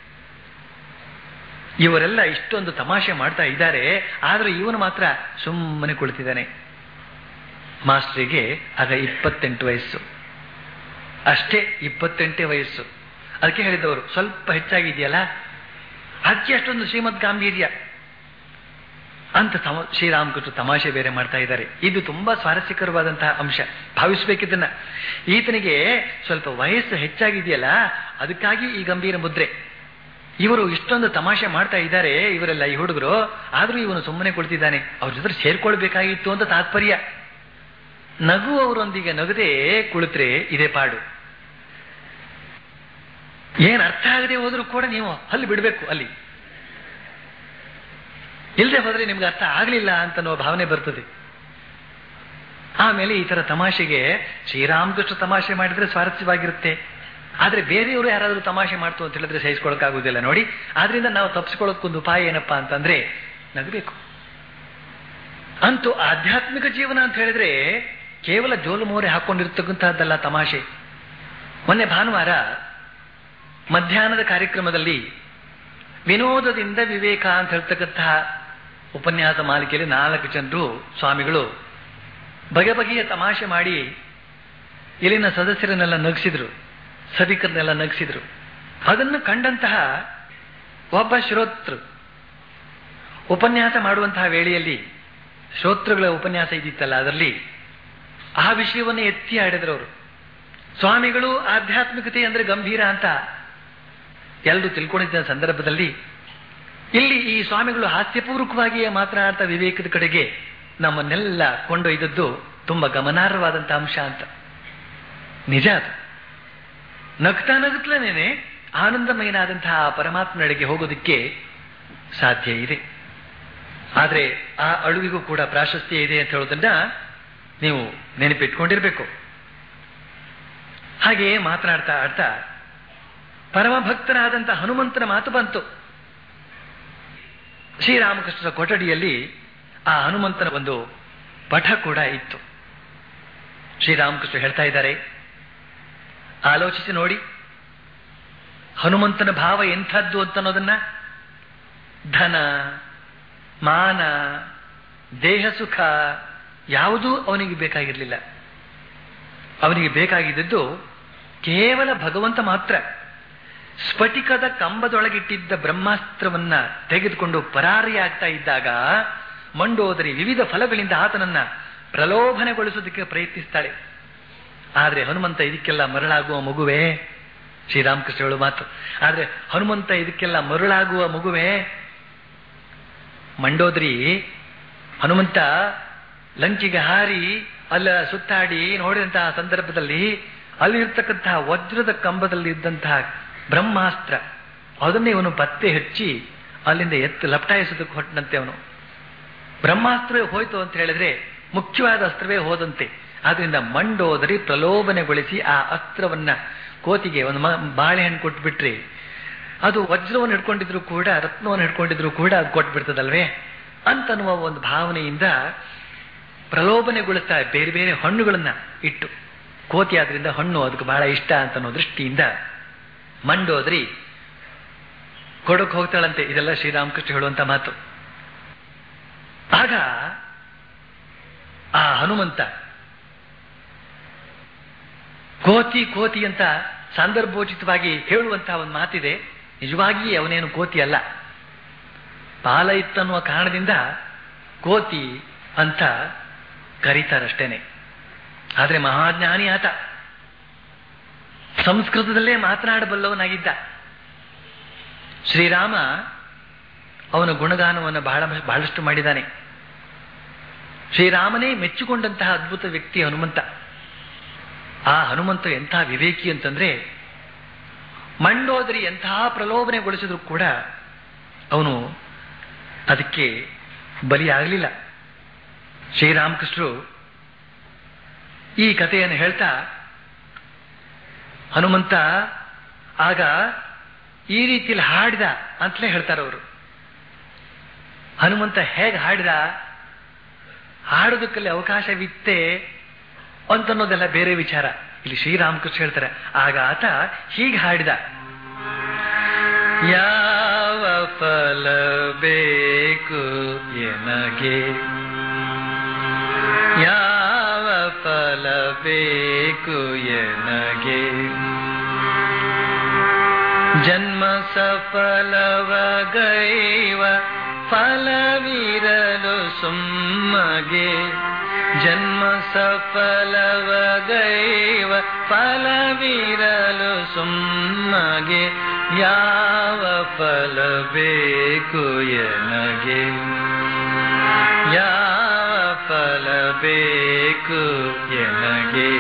ಇವರೆಲ್ಲ ಇಷ್ಟೊಂದು ತಮಾಷೆ ಮಾಡ್ತಾ ಇದ್ದಾರೆ ಆದ್ರೆ ಇವನು ಮಾತ್ರ ಸುಮ್ಮನೆ ಕುಳಿತಿದ್ದಾನೆ ಮಾಸ್ಟರಿಗೆ ಆಗ ಇಪ್ಪತ್ತೆಂಟು ವಯಸ್ಸು ಅಷ್ಟೇ ಇಪ್ಪತ್ತೆಂಟೇ ವಯಸ್ಸು ಅದಕ್ಕೆ ಹೇಳಿದವರು ಸ್ವಲ್ಪ ಹೆಚ್ಚಾಗಿದೆಯಲ್ಲ ಅದಕ್ಕೆ ಅಷ್ಟೊಂದು ಶ್ರೀಮದ್ ಗಾಂಭೀರ್ಯ ಅಂತ ತಮ ಶ್ರೀರಾಮಕೃಷ್ಣ ತಮಾಷೆ ಬೇರೆ ಮಾಡ್ತಾ ಇದ್ದಾರೆ ಇದು ತುಂಬಾ ಸ್ವಾರಸ್ಯಕರವಾದಂತಹ ಅಂಶ ಭಾವಿಸ್ಬೇಕಿದ್ದನ್ನ ಈತನಿಗೆ ಸ್ವಲ್ಪ ವಯಸ್ಸು ಹೆಚ್ಚಾಗಿದೆಯಲ್ಲ ಅದಕ್ಕಾಗಿ ಈ ಗಂಭೀರ ಮುದ್ರೆ ಇವರು ಇಷ್ಟೊಂದು ತಮಾಷೆ ಮಾಡ್ತಾ ಇದ್ದಾರೆ ಇವರೆಲ್ಲ ಈ ಹುಡುಗರು ಆದ್ರೂ ಇವನು ಸುಮ್ಮನೆ ಕುಳಿತಿದ್ದಾನೆ ಅವ್ರ ಜೊತೆ ಸೇರ್ಕೊಳ್ಬೇಕಾಗಿತ್ತು ಅಂತ ತಾತ್ಪರ್ಯ ನಗುವವರೊಂದಿಗೆ ನಗದೆ ಕುಳಿತ್ರೆ ಇದೇ ಪಾಡು ಏನ್ ಅರ್ಥ ಆಗದೆ ಹೋದ್ರೂ ಕೂಡ ನೀವು ಅಲ್ಲಿ ಬಿಡಬೇಕು ಅಲ್ಲಿ ಇಲ್ಲದೆ ಹೋದ್ರೆ ನಿಮ್ಗೆ ಅರ್ಥ ಆಗಲಿಲ್ಲ ಅಂತ ಅನ್ನೋ ಭಾವನೆ ಬರ್ತದೆ ಆಮೇಲೆ ಈ ತರ ತಮಾಷೆಗೆ ಶ್ರೀರಾಮಕೃಷ್ಣ ತಮಾಷೆ ಮಾಡಿದ್ರೆ ಸ್ವಾರಸ್ಯವಾಗಿರುತ್ತೆ ಆದ್ರೆ ಬೇರೆಯವರು ಯಾರಾದ್ರೂ ತಮಾಷೆ ಮಾಡ್ತು ಅಂತ ಹೇಳಿದ್ರೆ ಸಹಿಸ್ಕೊಳಕ್ಕಾಗುದಿಲ್ಲ ನೋಡಿ ಆದ್ರಿಂದ ನಾವು ತಪ್ಪಿಸ್ಕೊಳ್ಳೋದಕ್ಕೊಂದು ಉಪಾಯ ಏನಪ್ಪಾ ಅಂತಂದ್ರೆ ನಗಬೇಕು ಅಂತೂ ಆಧ್ಯಾತ್ಮಿಕ ಜೀವನ ಅಂತ ಹೇಳಿದ್ರೆ ಕೇವಲ ಜೋಲು ಮೋರೆ ಹಾಕೊಂಡಿರ್ತಕ್ಕಂತಹದ್ದಲ್ಲ ತಮಾಷೆ ಮೊನ್ನೆ ಭಾನುವಾರ ಮಧ್ಯಾಹ್ನದ ಕಾರ್ಯಕ್ರಮದಲ್ಲಿ ವಿನೋದದಿಂದ ವಿವೇಕ ಅಂತ ಹೇಳ್ತಕ್ಕಂತಹ ಉಪನ್ಯಾಸ ಮಾಲಿಕೆಯಲ್ಲಿ ನಾಲ್ಕು ಜನರು ಸ್ವಾಮಿಗಳು ಬಗೆ ಬಗೆಯ ತಮಾಷೆ ಮಾಡಿ ಇಲ್ಲಿನ ಸದಸ್ಯರನ್ನೆಲ್ಲ ನಗಿಸಿದ್ರು ಸಭಿಕರನ್ನೆಲ್ಲ ನಗಿಸಿದ್ರು ಅದನ್ನು ಕಂಡಂತಹ ಒಬ್ಬ ಶ್ರೋತೃ ಉಪನ್ಯಾಸ ಮಾಡುವಂತಹ ವೇಳೆಯಲ್ಲಿ ಶ್ರೋತೃಗಳ ಉಪನ್ಯಾಸ ಇದ್ದಿತ್ತಲ್ಲ ಅದರಲ್ಲಿ ಆ ವಿಷಯವನ್ನು ಎತ್ತಿ ಆಡಿದ್ರು ಅವರು ಸ್ವಾಮಿಗಳು ಆಧ್ಯಾತ್ಮಿಕತೆ ಅಂದ್ರೆ ಗಂಭೀರ ಅಂತ ಎಲ್ಲರೂ ತಿಳ್ಕೊಂಡಿದ್ದ ಸಂದರ್ಭದಲ್ಲಿ ಇಲ್ಲಿ ಈ ಸ್ವಾಮಿಗಳು ಹಾಸ್ಯಪೂರ್ವಕವಾಗಿಯೇ ಮಾತನಾಡ್ತಾ ವಿವೇಕದ ಕಡೆಗೆ ನಮ್ಮನ್ನೆಲ್ಲ ಕೊಂಡೊಯ್ದದ್ದು ತುಂಬಾ ಗಮನಾರ್ಹವಾದಂತಹ ಅಂಶ ಅಂತ ನಿಜ ಅದು ನಗ್ತಾ ನಗುತ್ತಲೇನೆ ಆನಂದಮಯನಾದಂತಹ ಪರಮಾತ್ಮನೆಡೆಗೆ ಹೋಗೋದಕ್ಕೆ ಸಾಧ್ಯ ಇದೆ ಆದ್ರೆ ಆ ಅಳುವಿಗೂ ಕೂಡ ಪ್ರಾಶಸ್ತ್ಯ ಇದೆ ಅಂತ ಹೇಳೋದನ್ನ ನೀವು ನೆನಪಿಟ್ಕೊಂಡಿರ್ಬೇಕು ಹಾಗೆಯೇ ಮಾತನಾಡ್ತಾ ಆಡ್ತಾ ಪರಮಭಕ್ತನಾದಂತಹ ಹನುಮಂತನ ಮಾತು ಬಂತು ಶ್ರೀರಾಮಕೃಷ್ಣರ ಕೊಠಡಿಯಲ್ಲಿ ಆ ಹನುಮಂತನ ಒಂದು ಪಠ ಕೂಡ ಇತ್ತು ಶ್ರೀರಾಮಕೃಷ್ಣ ಹೇಳ್ತಾ ಇದ್ದಾರೆ ಆಲೋಚಿಸಿ ನೋಡಿ ಹನುಮಂತನ ಭಾವ ಎಂಥದ್ದು ಅಂತ ಅನ್ನೋದನ್ನ ಧನ ಮಾನ ದೇಹ ಸುಖ ಯಾವುದೂ ಅವನಿಗೆ ಬೇಕಾಗಿರಲಿಲ್ಲ ಅವನಿಗೆ ಬೇಕಾಗಿದ್ದದ್ದು ಕೇವಲ ಭಗವಂತ ಮಾತ್ರ ಸ್ಫಟಿಕದ ಕಂಬದೊಳಗಿಟ್ಟಿದ್ದ ಬ್ರಹ್ಮಾಸ್ತ್ರವನ್ನ ತೆಗೆದುಕೊಂಡು ಪರಾರಿಯಾಗ್ತಾ ಇದ್ದಾಗ ಮಂಡೋದರಿ ವಿವಿಧ ಫಲಗಳಿಂದ ಆತನನ್ನ ಪ್ರಲೋಭನೆಗೊಳಿಸೋದಕ್ಕೆ ಪ್ರಯತ್ನಿಸ್ತಾಳೆ ಆದ್ರೆ ಹನುಮಂತ ಇದಕ್ಕೆಲ್ಲ ಮರಳಾಗುವ ಮಗುವೇ ಶ್ರೀರಾಮಕೃಷ್ಣ ಹೇಳುವ ಮಾತು ಆದ್ರೆ ಹನುಮಂತ ಇದಕ್ಕೆಲ್ಲ ಮರುಳಾಗುವ ಮಗುವೇ ಮಂಡೋದರಿ ಹನುಮಂತ ಲಂಕಿಗೆ ಹಾರಿ ಅಲ್ಲ ಸುತ್ತಾಡಿ ನೋಡಿದಂತಹ ಸಂದರ್ಭದಲ್ಲಿ ಅಲ್ಲಿರ್ತಕ್ಕಂತಹ ವಜ್ರದ ಕಂಬದಲ್ಲಿ ಇದ್ದಂತಹ ಬ್ರಹ್ಮಾಸ್ತ್ರ ಅದನ್ನೇ ಇವನು ಪತ್ತೆ ಹಚ್ಚಿ ಅಲ್ಲಿಂದ ಎತ್ತು ಲಪಟಾಯಿಸೋದಕ್ಕೆ ಹೊಟ್ಟನಂತೆ ಅವನು ಬ್ರಹ್ಮಾಸ್ತ್ರವೇ ಹೋಯ್ತು ಅಂತ ಹೇಳಿದ್ರೆ ಮುಖ್ಯವಾದ ಅಸ್ತ್ರವೇ ಹೋದಂತೆ ಆದ್ರಿಂದ ಮಂಡೋದರಿ ಪ್ರಲೋಭನೆಗೊಳಿಸಿ ಆ ಅಸ್ತ್ರವನ್ನ ಕೋತಿಗೆ ಒಂದು ಬಾಳೆಹಣ್ಣು ಕೊಟ್ಬಿಟ್ರಿ ಅದು ವಜ್ರವನ್ನು ಹಿಡ್ಕೊಂಡಿದ್ರು ಕೂಡ ರತ್ನವನ್ನು ಹಿಡ್ಕೊಂಡಿದ್ರು ಕೂಡ ಅದು ಕೊಟ್ಬಿಡ್ತದಲ್ವೇ ಅಂತನ್ನುವ ಒಂದು ಭಾವನೆಯಿಂದ ಪ್ರಲೋಭನೆಗೊಳಿಸ್ತಾ ಬೇರೆ ಬೇರೆ ಹಣ್ಣುಗಳನ್ನ ಇಟ್ಟು ಕೋತಿ ಆದ್ರಿಂದ ಹಣ್ಣು ಅದಕ್ಕೆ ಬಹಳ ಇಷ್ಟ ಅಂತ ಅನ್ನೋ ದೃಷ್ಟಿಯಿಂದ ಮಂಡೋದ್ರಿ ಕೊಡಕ್ ಹೋಗ್ತಾಳಂತೆ ಇದೆಲ್ಲ ಶ್ರೀರಾಮಕೃಷ್ಣ ಹೇಳುವಂತ ಮಾತು ಆಗ ಆ ಹನುಮಂತ ಕೋತಿ ಕೋತಿ ಅಂತ ಸಂದರ್ಭೋಚಿತವಾಗಿ ಹೇಳುವಂತಹ ಒಂದು ಮಾತಿದೆ ನಿಜವಾಗಿಯೇ ಅವನೇನು ಕೋತಿ ಅಲ್ಲ ಪಾಲ ಇತ್ತನ್ನುವ ಕಾರಣದಿಂದ ಕೋತಿ ಅಂತ ಕರೀತಾರಷ್ಟೇನೆ ಆದ್ರೆ ಮಹಾಜ್ಞಾನಿ ಆತ ಸಂಸ್ಕೃತದಲ್ಲೇ ಮಾತನಾಡಬಲ್ಲವನಾಗಿದ್ದ ಶ್ರೀರಾಮ ಅವನ ಗುಣಗಾನವನ್ನು ಬಹಳ ಬಹಳಷ್ಟು ಮಾಡಿದ್ದಾನೆ ಶ್ರೀರಾಮನೇ ಮೆಚ್ಚಿಕೊಂಡಂತಹ ಅದ್ಭುತ ವ್ಯಕ್ತಿ ಹನುಮಂತ ಆ ಹನುಮಂತ ಎಂಥ ವಿವೇಕಿ ಅಂತಂದ್ರೆ ಮಂಡೋದರಿ ಎಂತಹ ಪ್ರಲೋಭನೆಗೊಳಿಸಿದ್ರು ಕೂಡ ಅವನು ಅದಕ್ಕೆ ಬಲಿಯಾಗಲಿಲ್ಲ ಶ್ರೀರಾಮಕೃಷ್ಣರು ಈ ಕಥೆಯನ್ನು ಹೇಳ್ತಾ ಹನುಮಂತ ಆಗ ಈ ರೀತಿಯಲ್ಲಿ ಹಾಡಿದ ಅಂತಲೇ ಹೇಳ್ತಾರೆ ಅವರು ಹನುಮಂತ ಹೇಗೆ ಹಾಡಿದ ಹಾಡೋದಕ್ಕಲ್ಲಿ ಅವಕಾಶವಿತ್ತೆ ಅಂತನ್ನೋದೆಲ್ಲ ಬೇರೆ ವಿಚಾರ ಇಲ್ಲಿ ಶ್ರೀರಾಮಕೃಷ್ಣ ಹೇಳ್ತಾರೆ ಆಗ ಆತ ಹೀಗೆ ಹಾಡಿದ ಯಾವ ಫಲ ಬೇಕು ಎನಗೆ ಯಾವ ಫಲ ಬೇಕು ಎನಗೆ ಜನ್ಮ ಸಫಲವ ಗೈವ ಫಲವಿರಲು ಸುಮ್ಮಗೆ ಜನ್ಮ ಸಫಲವ ಗೈವ ಫಲವಿರಲು ಸುಮ್ಮಗೆ ಯಾವ ಫಲ ಬೇಕು ಎನಗೆ ಯಾವ ಫಲ ಬೇಕು ಎನಗೆ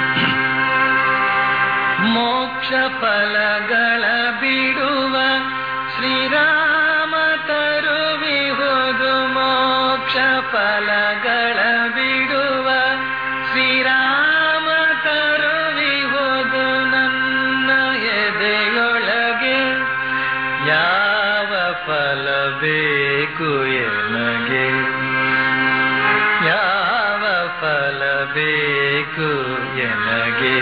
ಮೋಕ್ಷ ಫಲಗಳ ಬಿಡುವ ಶ್ರೀರಾಮ ತರುವಿಹುದು ಮೋಕ್ಷ ಫಲಗಳ ಬಿಡುವ ಶ್ರೀರಾಮ ತರುವಿಹುದು ನನ್ನ ಎದೆಯೊಳಗೆ ಯಾವ ಫಲ ಬೇಕು ಎನಗೆ ಯಾವ ಫಲ ಬೇಕು ಎನಗೆ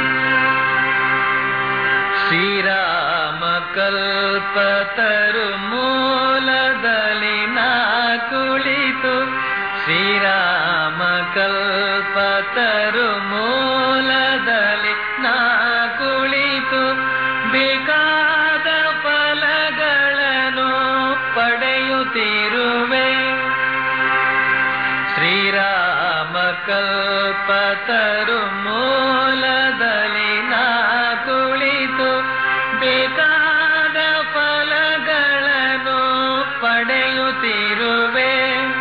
ಶ್ರೀರಾಮ ಕಲ್ಪತರು ಮೂಲದಲ್ಲಿ ನಾ ಕುಳಿತು ಶ್ರೀರಾಮ ಕಲ್ಪತರು ಮೂಲದಲ್ಲಿ ನಾ ಕುಳಿತು ಬೇಕಾದ ಫಲಗಳನ್ನು ಪಡೆಯುತ್ತಿರುವೆ ಶ್ರೀರಾಮ ಕಲ್ಪತರು ಮೂಲದಲ್ಲಿ ನಾ ಕುಳಿತು ಬೇಕಾದ ಫಲಗಳನ್ನು ಪಡೆಯುತ್ತಿರುವೆ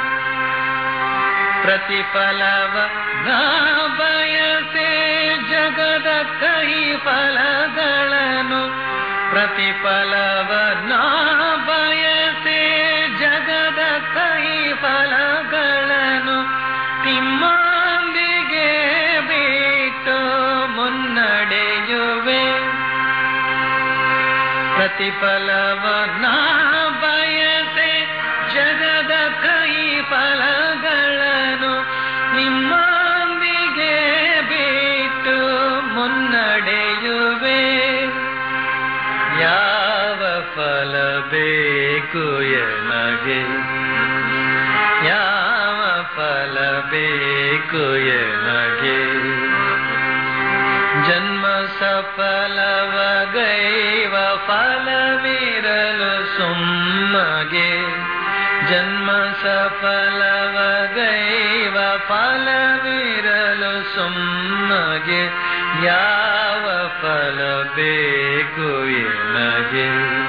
ಪ್ರತಿಫಲವ ನಾ ಬಯಸೆ ಜಗದ ಕೈ ಫಲಗಳನ್ನು ಪ್ರತಿಫಲವ ನಾ ಬಯಸೆ ಜಗದ ಕೈ ಫಲಗಳನ್ನು ತಿಮ್ಮಂದಿಗೆ ಬಿಟ್ಟು ಮುನ್ನಡೆಯುವೆ ಪ್ರತಿಫಲವ ನಾ ಬಯಸೆ ಜಗದ ಕೈ ಫಲಗಳನ್ನು ನಿಮ್ಮಂದಿಗೆ ಬಿಟ್ಟು ಮುನ್ನಡೆಯುವೆ ಯಾವ ಫಲ ಬೇಕು ಎನಗೆ ಯಾವ ಫಲ ಬೇಕು ಎನಗೆ ಜನ್ಮ ಸಫಲವ ಗೈವ ಫಲವಿರಲು ಸುಮ್ಮಗೆ ಜನ್ಮ ಸಫಲವ ಗೈವ ಫಲವಿರಲು ಸುಮ್ಮಗೆ ಯಾವ ಫಲ ಬೇಕು ಎನಗೆ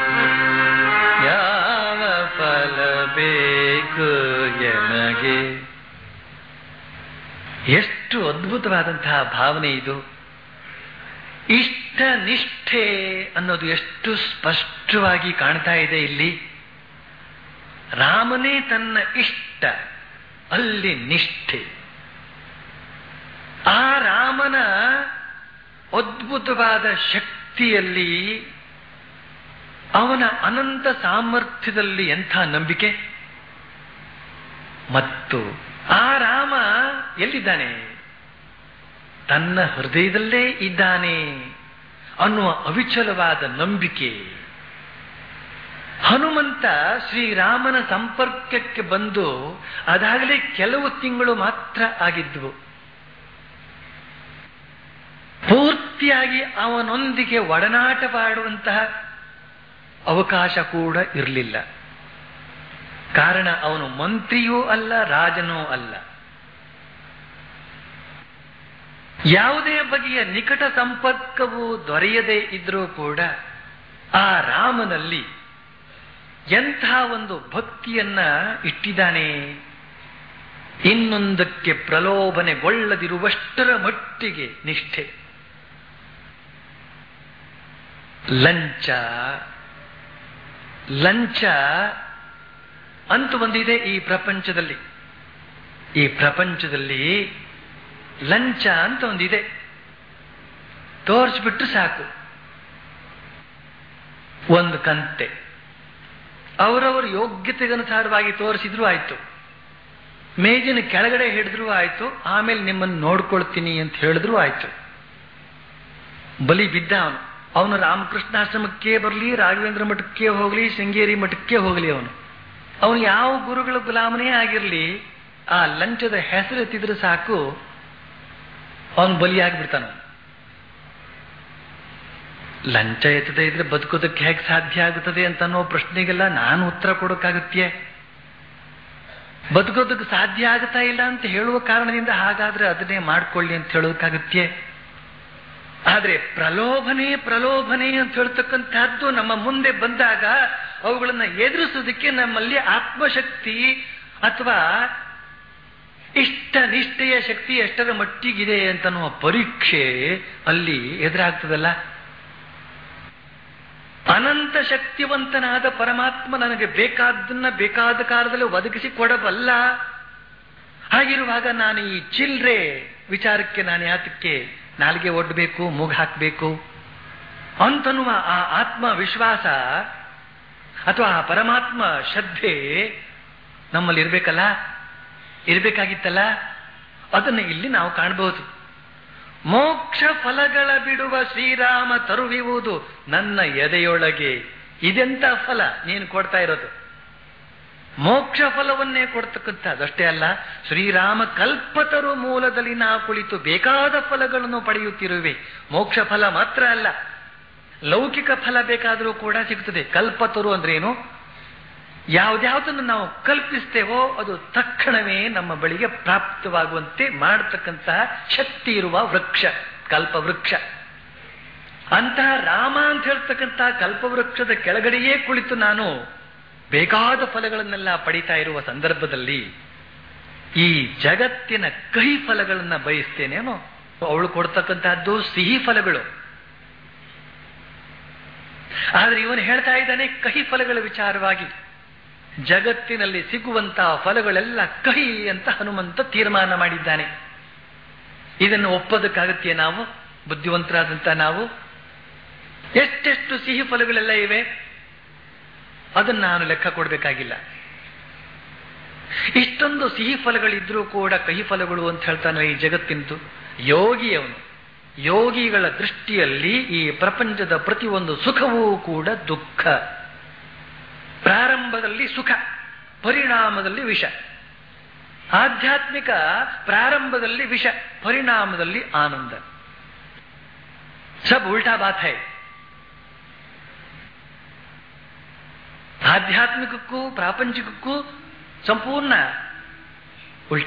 ಯಾವ ಫಲ ಬೇಕು ಎನಗೆ ಎಷ್ಟು ಅದ್ಭುತವಾದಂತಹ ಭಾವನೆ ಇದು ಇಷ್ಟ ನಿಷ್ಠೆ ಅನ್ನೋದು ಎಷ್ಟು ಸ್ಪಷ್ಟವಾಗಿ ಕಾಣ್ತಾ ಇದೆ ಇಲ್ಲಿ ರಾಮನೇ ತನ್ನ ಇಷ್ಟ ಅಲ್ಲಿ ನಿಷ್ಠೆ ಆ ರಾಮನ ಅದ್ಭುತವಾದ ಶಕ್ತಿಯಲ್ಲಿ ಅವನ ಅನಂತ ಸಾಮರ್ಥ್ಯದಲ್ಲಿ ಎಂಥ ನಂಬಿಕೆ ಮತ್ತು ಆ ರಾಮ ಎಲ್ಲಿದ್ದಾನೆ ತನ್ನ ಹೃದಯದಲ್ಲೇ ಇದ್ದಾನೆ ಅನ್ನುವ ಅವಿಚಲವಾದ ನಂಬಿಕೆ ಹನುಮಂತ ಶ್ರೀರಾಮನ ಸಂಪರ್ಕಕ್ಕೆ ಬಂದು ಅದಾಗಲೇ ಕೆಲವು ತಿಂಗಳು ಮಾತ್ರ ಆಗಿದ್ವು ಪೂರ್ತಿಯಾಗಿ ಅವನೊಂದಿಗೆ ಒಡನಾಟವಾಡುವಂತಹ ಅವಕಾಶ ಕೂಡ ಇರಲಿಲ್ಲ ಕಾರಣ ಅವನು ಮಂತ್ರಿಯೂ ಅಲ್ಲ ರಾಜನೂ ಅಲ್ಲ ಯಾವುದೇ ಬಗೆಯ ನಿಕಟ ಸಂಪರ್ಕವು ದೊರೆಯದೇ ಇದ್ರೂ ಕೂಡ ಆ ರಾಮನಲ್ಲಿ ಎಂಥ ಒಂದು ಭಕ್ತಿಯನ್ನ ಇಟ್ಟಿದ್ದಾನೆ ಇನ್ನೊಂದಕ್ಕೆ ಪ್ರಲೋಭನೆಗೊಳ್ಳದಿರುವಷ್ಟರ ಮಟ್ಟಿಗೆ ನಿಷ್ಠೆ ಲಂಚ ಲಂಚ ಅಂತ ಒಂದಿದೆ ಈ ಪ್ರಪಂಚದಲ್ಲಿ ಈ ಪ್ರಪಂಚದಲ್ಲಿ ಲಂಚ ಅಂತ ಒಂದಿದೆ ತೋರಿಸ್ಬಿಟ್ರೆ ಸಾಕು ಒಂದು ಕಂತೆ ಅವರವರ ಯೋಗ್ಯತೆಗನುಸಾರವಾಗಿ ತೋರಿಸಿದ್ರು ಆಯ್ತು ಮೇಜಿನ ಕೆಳಗಡೆ ಹಿಡಿದ್ರು ಆಯ್ತು ಆಮೇಲೆ ನಿಮ್ಮನ್ನು ನೋಡ್ಕೊಳ್ತೀನಿ ಅಂತ ಹೇಳಿದ್ರು ಆಯ್ತು ಬಲಿ ಬಿದ್ದ ಅವನು ಅವನು ರಾಮಕೃಷ್ಣಾಶ್ರಮಕ್ಕೆ ಬರಲಿ ರಾಘವೇಂದ್ರ ಮಠಕ್ಕೆ ಹೋಗಲಿ ಶೃಂಗೇರಿ ಮಠಕ್ಕೆ ಹೋಗಲಿ ಅವನು ಅವನು ಯಾವ ಗುರುಗಳ ಗುಲಾಮನೇ ಆಗಿರಲಿ ಆ ಲಂಚದ ಹೆಸರು ಎತ್ತಿದ್ರೆ ಸಾಕು ಅವನು ಬಲಿಯಾಗ್ಬಿಡ್ತಾನ ಲಂಚ ಎತ್ತದೇ ಇದ್ರೆ ಬದುಕೋದಕ್ಕೆ ಹೇಗೆ ಸಾಧ್ಯ ಆಗುತ್ತದೆ ಅಂತ ಅನ್ನೋ ಪ್ರಶ್ನೆಗೆಲ್ಲ ನಾನು ಉತ್ತರ ಕೊಡೋಕ್ಕಾಗತ್ಯೆ ಬದುಕೋದಕ್ಕೆ ಸಾಧ್ಯ ಆಗುತ್ತಾ ಇಲ್ಲ ಅಂತ ಹೇಳುವ ಕಾರಣದಿಂದ ಹಾಗಾದ್ರೆ ಅದನ್ನೇ ಮಾಡ್ಕೊಳ್ಳಿ ಅಂತ ಹೇಳೋದಕ್ಕಾಗತ್ಯೆ ಆದ್ರೆ ಪ್ರಲೋಭನೆ ಪ್ರಲೋಭನೆ ಅಂತ ಹೇಳ್ತಕ್ಕಂಥದ್ದು ನಮ್ಮ ಮುಂದೆ ಬಂದಾಗ ಅವುಗಳನ್ನ ಎದುರಿಸೋದಕ್ಕೆ ನಮ್ಮಲ್ಲಿ ಆತ್ಮಶಕ್ತಿ ಅಥವಾ ಇಷ್ಟ ನಿಷ್ಠೆಯ ಶಕ್ತಿ ಎಷ್ಟರ ಮಟ್ಟಿಗಿದೆ ಅಂತನ್ನುವ ಪರೀಕ್ಷೆ ಅಲ್ಲಿ ಎದುರಾಗ್ತದಲ್ಲ ಅನಂತ ಶಕ್ತಿವಂತನಾದ ಪರಮಾತ್ಮ ನನಗೆ ಬೇಕಾದ್ದನ್ನ ಬೇಕಾದ ಕಾಲದಲ್ಲಿ ಒದಗಿಸಿ ಕೊಡಬಲ್ಲ ಹಾಗಿರುವಾಗ ನಾನು ಈ ಚಿಲ್ರೆ ವಿಚಾರಕ್ಕೆ ನಾನು ಯಾತಕ್ಕೆ ನಾಲಿಗೆ ಒಡ್ಬೇಕು ಮೂಗು ಹಾಕಬೇಕು ಅಂತನ್ನುವ ಆ ಆತ್ಮ ವಿಶ್ವಾಸ ಅಥವಾ ಆ ಪರಮಾತ್ಮ ಶ್ರದ್ಧೆ ನಮ್ಮಲ್ಲಿ ಇರ್ಬೇಕಲ್ಲ ಇರ್ಬೇಕಾಗಿತ್ತಲ್ಲ ಅದನ್ನು ಇಲ್ಲಿ ನಾವು ಕಾಣಬಹುದು ಮೋಕ್ಷ ಫಲಗಳ ಬಿಡುವ ಶ್ರೀರಾಮ ತರುವಿವುದು ನನ್ನ ಎದೆಯೊಳಗೆ ಇದೆಂತ ಫಲ ನೀನು ಕೊಡ್ತಾ ಇರೋದು ಮೋಕ್ಷ ಫಲವನ್ನೇ ಕೊಡ್ತಕ್ಕಂಥದ್ದಷ್ಟೇ ಅಲ್ಲ ಶ್ರೀರಾಮ ಕಲ್ಪತರು ಮೂಲದಲ್ಲಿ ನಾ ಕುಳಿತು ಬೇಕಾದ ಫಲಗಳನ್ನು ಪಡೆಯುತ್ತಿರುವೆ ಮೋಕ್ಷ ಫಲ ಮಾತ್ರ ಅಲ್ಲ ಲೌಕಿಕ ಫಲ ಬೇಕಾದರೂ ಕೂಡ ಸಿಗ್ತದೆ ಕಲ್ಪತರು ಅಂದ್ರೇನು ಯಾವ್ದ್ಯಾವ್ದನ್ನು ನಾವು ಕಲ್ಪಿಸ್ತೇವೋ ಅದು ತಕ್ಷಣವೇ ನಮ್ಮ ಬಳಿಗೆ ಪ್ರಾಪ್ತವಾಗುವಂತೆ ಮಾಡತಕ್ಕಂತಹ ಶಕ್ತಿ ಇರುವ ವೃಕ್ಷ ಕಲ್ಪವೃಕ್ಷ ಅಂತಹ ರಾಮ ಅಂತ ಹೇಳ್ತಕ್ಕಂತಹ ಕಲ್ಪವೃಕ್ಷದ ಕೆಳಗಡೆಯೇ ಕುಳಿತು ನಾನು ಬೇಕಾದ ಫಲಗಳನ್ನೆಲ್ಲ ಪಡಿತಾ ಇರುವ ಸಂದರ್ಭದಲ್ಲಿ ಈ ಜಗತ್ತಿನ ಕಹಿ ಫಲಗಳನ್ನ ಬಯಸ್ತೇನೇನೋ ಅವಳು ಕೊಡ್ತಕ್ಕಂತಹದ್ದು ಸಿಹಿ ಫಲಗಳು ಆದ್ರೆ ಇವನು ಹೇಳ್ತಾ ಇದ್ದಾನೆ ಕಹಿ ಫಲಗಳ ವಿಚಾರವಾಗಿ ಜಗತ್ತಿನಲ್ಲಿ ಸಿಗುವಂತಹ ಫಲಗಳೆಲ್ಲ ಕಹಿ ಅಂತ ಹನುಮಂತ ತೀರ್ಮಾನ ಮಾಡಿದ್ದಾನೆ ಇದನ್ನು ಒಪ್ಪೋದಕ್ಕಾಗತ್ಯೆ ನಾವು ಬುದ್ಧಿವಂತರಾದಂತ ನಾವು ಎಷ್ಟೆಷ್ಟು ಸಿಹಿ ಫಲಗಳೆಲ್ಲ ಇವೆ ಅದನ್ನು ನಾನು ಲೆಕ್ಕ ಕೊಡಬೇಕಾಗಿಲ್ಲ ಇಷ್ಟೊಂದು ಸಿಹಿ ಫಲಗಳಿದ್ರೂ ಕೂಡ ಕಹಿ ಫಲಗಳು ಅಂತ ಹೇಳ್ತಾನೆ ಈ ಜಗತ್ತಿಂದು ಯೋಗಿ ಅವನು ಯೋಗಿಗಳ ದೃಷ್ಟಿಯಲ್ಲಿ ಈ ಪ್ರಪಂಚದ ಪ್ರತಿಯೊಂದು ಸುಖವೂ ಕೂಡ ದುಃಖ ಪ್ರಾರಂಭದಲ್ಲಿ ಸುಖ ಪರಿಣಾಮದಲ್ಲಿ ವಿಷ ಆಧ್ಯಾತ್ಮಿಕ ಪ್ರಾರಂಭದಲ್ಲಿ ವಿಷ ಪರಿಣಾಮದಲ್ಲಿ ಆನಂದ ಸಬ್ ಉಲ್ಟಾ ಬಾತ್ ಹೈ ಆಧ್ಯಾತ್ಮಿಕಕ್ಕೂ ಪ್ರಾಪಂಚಿಕಕ್ಕೂ ಸಂಪೂರ್ಣ ಉಲ್ಟ